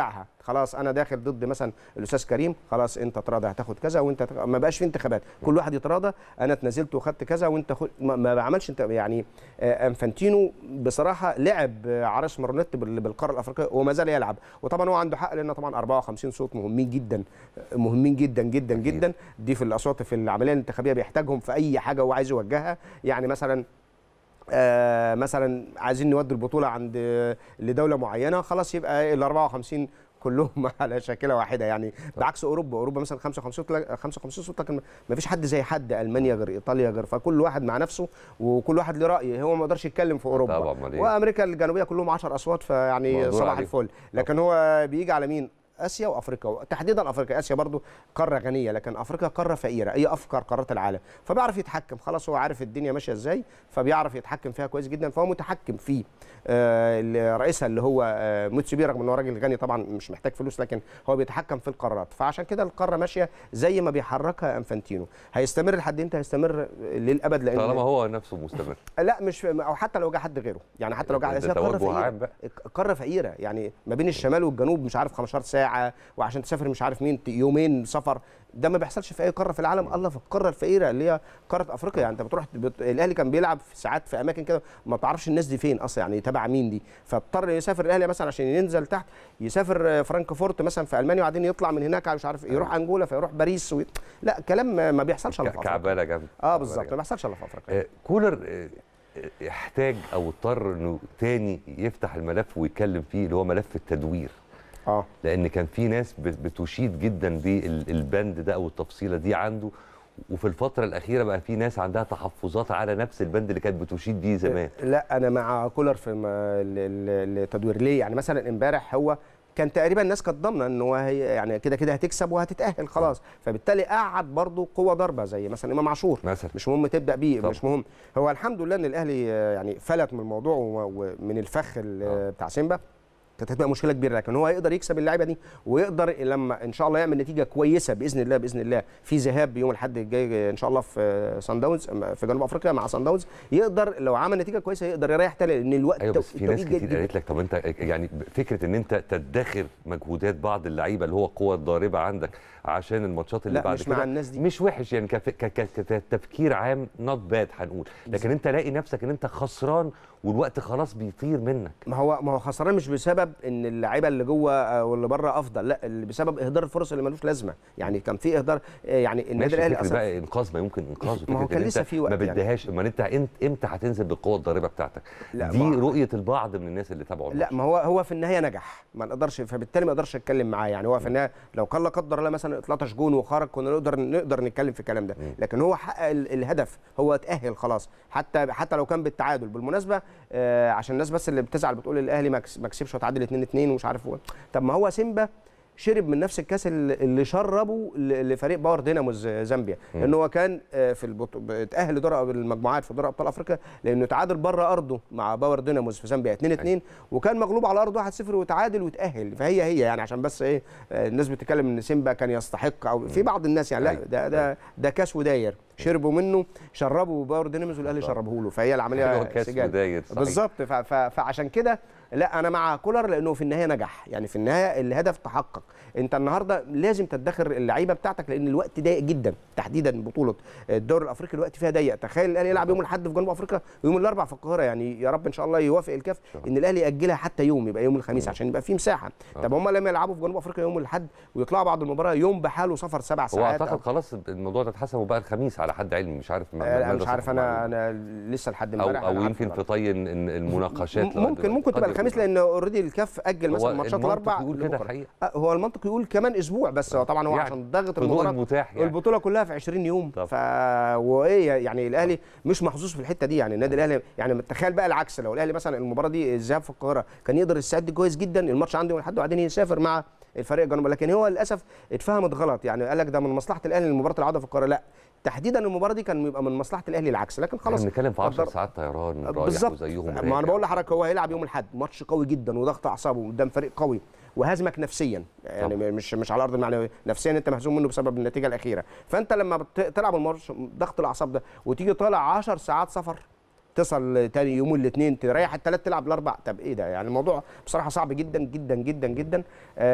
خلاص انا داخل ضد مثلا الاستاذ كريم خلاص انت تراضى هتاخد كذا وانت تخ... ما بقاش في انتخابات كل واحد يتراضى انا اتنازلت وخدت كذا وانت خد... ما, ما بعملش انت يعني آه، انفانتينو بصراحه لعب آه، عرس مرونيت بال- بالقاره الافريقيه وما زال يلعب وطبعا هو عنده حق لان طبعا 54 صوت مهمين جدا مهمين جدا جدا جدا دي في الاصوات في العمليه الانتخابيه بيحتاجهم في اي حاجه هو عايز يوجهها يعني مثلا آه مثلا عايزين نودي البطوله عند لدوله معينه خلاص يبقى ال 54 كلهم على شاكله واحده يعني بعكس اوروبا اوروبا مثلا 55 صوت 55 صوت لكن ما فيش حد زي حد المانيا غير ايطاليا غير فكل واحد مع نفسه وكل واحد له راي هو ما يقدرش يتكلم في اوروبا طبعا، أمال إيه؟ وامريكا الجنوبيه كلهم 10 اصوات فيعني مقدور صباح عليه. الفل لكن هو بيجي على مين اسيا وافريقيا تحديدا افريقيا اسيا برضو قاره غنيه لكن افريقيا قاره فقيره هي افقر قارات العالم فبيعرف يتحكم خلاص هو عارف الدنيا ماشيه ازاي فبيعرف يتحكم فيها كويس جدا فهو متحكم فيه آه اللي- رئيسها اللي هو آه موتسوبي رغم ان هو راجل غني طبعا مش محتاج فلوس لكن هو بيتحكم في القارات فعشان كده القاره ماشيه زي ما بيحركها انفانتينو هيستمر لحد امتى هيستمر للابد لان طالما هو نفسه مستمر لا مش او حتى لو جه حد غيره يعني حتى لو جه على ده اساس قاره توجه عام فقيره بقى. قاره فقيره يعني ما بين الشمال والجنوب مش عارف 15 ساعه وعشان تسافر مش عارف مين يومين سفر ده ما بيحصلش في اي قاره في العالم الله في القاره الفقيره اللي هي قاره افريقيا يعني انت بتروح بت... الاهلي كان بيلعب في ساعات في اماكن كده ما تعرفش الناس دي فين اصلا يعني تبع مين دي فاضطر يسافر الاهلي مثلا عشان ينزل تحت يسافر آه، فرانكفورت مثلا في المانيا وبعدين يطلع من هناك مش عارف يروح انجولا فيروح باريس وي... لا كلام ما- ما بيحصلش الا في افريقيا كعباله جنب اه بالظبط ما بيحصلش الا في افريقيا آه، كولر آه، آه، احتاج او اضطر انه تاني يفتح الملف ويتكلم فيه اللي هو ملف التدوير اه لان كان في ناس بت- بتشيد جدا بالبند ده او التفصيله دي عنده وفي الفتره الاخيره بقى في ناس عندها تحفظات على نفس البند اللي كانت بتشيد بيه زمان لا انا مع كولر في ما- ال- ال- التدوير ليه يعني مثلا امبارح هو كان تقريبا الناس كانت ضامنه ان هو هي يعني كده كده هتكسب وهتتاهل خلاص فبالتالي قعد برضه قوه ضربه زي مثلا امام عاشور مثلا مش مهم تبدا بيه طبعا. مش مهم هو الحمد لله ان الاهلي آه، يعني فلت من الموضوع و- ومن الفخ ال- بتاع سيمبا كانت هتبقى مشكله كبيره لكن هو يقدر يكسب اللعيبه دي ويقدر لما ان شاء الله يعمل نتيجه كويسه باذن الله باذن الله في ذهاب يوم الاحد الجاي ان شاء الله في سان داونز في جنوب افريقيا مع سان داونز يقدر لو عمل نتيجه كويسه يقدر يريح تاني لان الوقت ايوه بس في ناس التوقيت كتير جيد قالت لك طب انت يعني فكره ان انت تدخر مجهودات بعض اللعيبه اللي هو القوه الضاربه عندك عشان الماتشات اللي لا، بعد مش كده مع الناس دي. مش وحش يعني كف- ك- ك- كتفكير عام نوت باد هنقول لكن انت لاقي نفسك ان انت خسران والوقت خلاص بيطير منك ما هو ما هو خسران مش بسبب ان اللعيبه اللي جوه آه، واللي بره افضل لا اللي بسبب اهدار الفرص اللي ملوش لازمه يعني كان في اهدار آه، يعني النادي ماشي الاهلي فكرة اصلا بقى انقاذ ما يمكن انقاذه ما هو فكرة كان إن لسه انت في وقت ما يعني. بديهاش امال انت إمت- امتى هتنزل بالقوه الضاربه بتاعتك لا، دي ما- رؤيه البعض من الناس اللي تابعوا لا الماتش. ما هو هو في النهايه نجح ما نقدرش فبالتالي ما اقدرش اتكلم معاه يعني هو في النهايه لو كان لا قدر الله مثلا 13 جون وخرج كنا نقدر نقدر نتكلم في الكلام ده لكن هو حقق ال- الهدف هو اتاهل خلاص حتى حتى لو كان بالتعادل بالمناسبه آه عشان الناس بس اللي بتزعل بتقول الاهلي ما كس- ما كسبش وتعادل 2 2 ومش عارف هو طب ما هو سيمبا شرب من نفس الكاس اللي اللي شربه ل- لفريق باور ديناموز زامبيا لان هو كان آه، في البط... اتاهل لدور المجموعات في دوري ابطال افريقيا لانه تعادل بره ارضه مع باور ديناموز في زامبيا 2 2 وكان مغلوب على ارضه 1 0 وتعادل وتاهل فهي هي يعني عشان بس ايه آه، الناس بتتكلم ان سيمبا كان يستحق او في بعض الناس يعني لا أيوة. ده ده ده كاس وداير شربوا منه شربوا باور ديناموز والاهلي شربه له فهي العمليه هو كاس سجال. وداير، صحيح. بالظبط ف- ف- فعشان كده لا انا مع كولر لانه في النهايه نجح يعني في النهايه الهدف تحقق انت النهارده لازم تدخر اللعيبه بتاعتك لان الوقت ضيق جدا تحديدا بطوله الدوري الافريقي الوقت فيها ضيق تخيل الاهلي يلعب يوم الاحد في جنوب افريقيا ويوم الاربعاء في القاهره يعني يا رب ان شاء الله يوافق الكاف ان الاهلي ياجلها حتى يوم يبقى يوم الخميس عشان يبقى في مساحه طب هم لما يلعبوا في جنوب افريقيا يوم الاحد ويطلعوا بعد المباراه يوم بحاله سفر سبع هو ساعات اعتقد أو- خلاص الموضوع ده اتحسم وبقى الخميس على حد علمي مش عارف ما- آه، لا ماذا مش عارف صح انا المعلومة. انا لسه لحد او امبارح او أنا عارف يمكن الموضوع. في طي إن- إن المناقشات لغاية ممكن دلوقتي. ممكن تبقى قد الخميس يكون. لان اوريدي الكاف اجل هو مثلا ماتشات المنطق الاربع يقول كده لبكرة. حقيقة. آه، هو المنطق يقول كمان اسبوع بس هو طبعا هو يعني عشان ضغط في ضوء المباراه المتاح يعني. البطوله كلها في 20 يوم طب. ف وايه يعني الاهلي مش محظوظ في الحته دي يعني النادي الاهلي يعني تخيل بقى العكس لو الاهلي مثلا المباراه دي الذهاب في القاهره كان يقدر يستعد كويس جدا الماتش عنده يوم الاحد وبعدين يسافر مع الفريق الجنوبي لكن هو للاسف اتفهمت غلط يعني قال لك ده من مصلحه الاهلي مباراه العوده في القاهره لا تحديدا المباراه دي كان يبقى من مصلحه الاهلي العكس لكن احنا خلاص بنتكلم في 10 قدر- ساعات طيران رايح بالظبط وزيهم ما راجع. انا بقول لحضرتك هو هيلعب يوم الاحد ماتش قوي جدا وضغط اعصابه قدام فريق قوي وهزمك نفسيا يعني طبعا. مش مش على ارض المعنويه نفسيا انت مهزوم منه بسبب النتيجه الاخيره فانت لما بت- تلعب الماتش ضغط الاعصاب ده وتيجي طالع 10 ساعات سفر تصل تاني يوم الاثنين تريح الثلاث تلعب الاربع طب ايه ده يعني الموضوع بصراحه صعب جدا جدا جدا جدا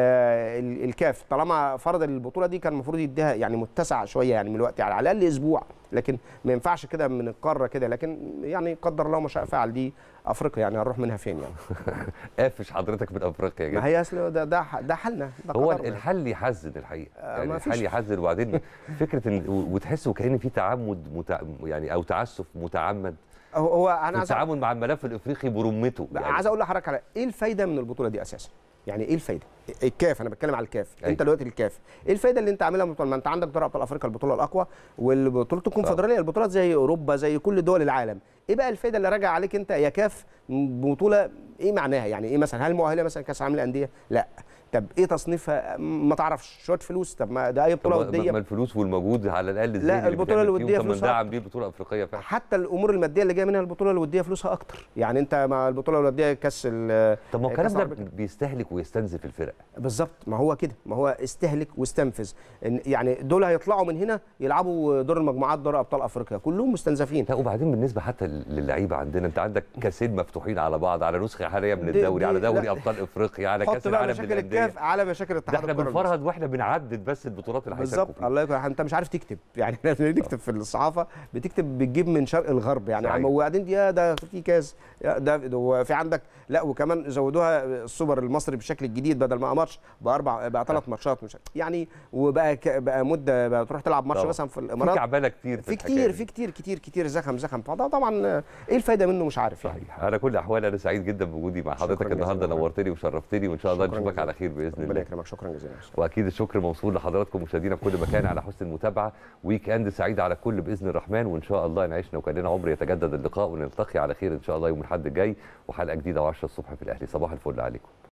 آه ال- الكاف طالما فرض البطوله دي كان المفروض يديها يعني متسع شويه يعني من الوقت على على الاقل اسبوع لكن ما ينفعش كده من القاره كده لكن يعني قدر الله ما شاء فعل دي افريقيا يعني هنروح منها فين يعني قافش حضرتك من افريقيا يا ما جدع هي اصل ده ده ده حلنا ده هو قدرنا. الحل يحزن الحقيقه يعني ما الحل فيش. يحزن وبعدين فكره ان و- وتحس وكأن في تعمد متع... يعني او تعسف متعمد هو هو في انا عايز أ- التعامل مع الملف الافريقي برمته يعني عايز اقول لحضرتك على ايه الفايده من البطوله دي اساسا يعني ايه الفايده الكاف انا بتكلم على الكاف أيوة. انت دلوقتي الكاف ايه الفايده اللي انت عاملها من البطوله ما انت عندك دوري ابطال افريقيا البطوله الاقوى والبطوله الكونفدراليه البطولات زي اوروبا زي كل دول العالم ايه بقى الفايده اللي راجع عليك انت يا كاف بطوله ايه معناها يعني ايه مثلا هل مؤهله مثلا كاس عالم الانديه لا طب ايه تصنيفها ما تعرفش شويه فلوس طب ما ده اي بطوله طب ما وديه ما الفلوس والمجهود على الاقل الذهني اللي البطولة بتعمل الودية فيهم، طب ما فلوسها ندعم بيه البطوله الافريقيه فعلا حتى الامور الماديه اللي جايه منها البطوله الوديه فلوسها اكتر يعني انت مع البطوله الوديه كاس ال- طب ما هو كأس الكلام ده العرب بيستهلك ويستنزف الفرق بالظبط ما هو كده ما هو استهلك واستنفذ إن- يعني دول هيطلعوا من هنا يلعبوا دور المجموعات دور ابطال افريقيا كلهم مستنزفين لا وبعدين بالنسبه حتى للعيبه عندنا انت عندك كاسين مفتوحين على بعض على نسخه حاليه من دي- الدوري دي- على دوري لا. ابطال افريقيا على حط كاس بقى العالم مشاكل للانديه الكاف على مشاكل ده اتحاد احنا الكرة بنفرهد واحنا بنعدد بس البطولات اللي هيشاركوا بالظبط فيها الله يكرمك انت مش عارف تكتب يعني احنا بنكتب في الصحافه بتكتب بتجيب من شرق الغرب يعني صحيح. عم وبعدين يا ده في كاس يا ده ده هو في عندك لا وكمان زودوها السوبر المصري بالشكل الجديد بدل ما ماتش باربع بقى ثلاث ماتشات مش يعني وبقى ك- بقى مده بقى تروح تلعب ماتش طبعا. مثلا في في الامارات كعبله كتير في الحكاية كتير دي. في كتير كتير كتير زخم زخم فده طبعا ايه الفايده منه مش عارف يعني صحيح على كل الاحوال انا سعيد جدا بوجودي مع حضرتك شكراً النهارده جزيلاً. نورتني وشرفتني وان شاء الله شكراً نشوفك جزيلاً. على خير باذن ربنا الله يكرمك شكرا جزيلا واكيد الشكر موصول لحضراتكم مشاهدينا في كل مكان على حسن المتابعه ويك اند سعيد على الكل باذن الرحمن وان شاء الله ان عشنا وكان لنا عمر يتجدد اللقاء ونلتقي على خير ان شاء الله يوم الاحد الجاي وحلقه جديده و10 الصبح في الاهلي صباح الفل عليكم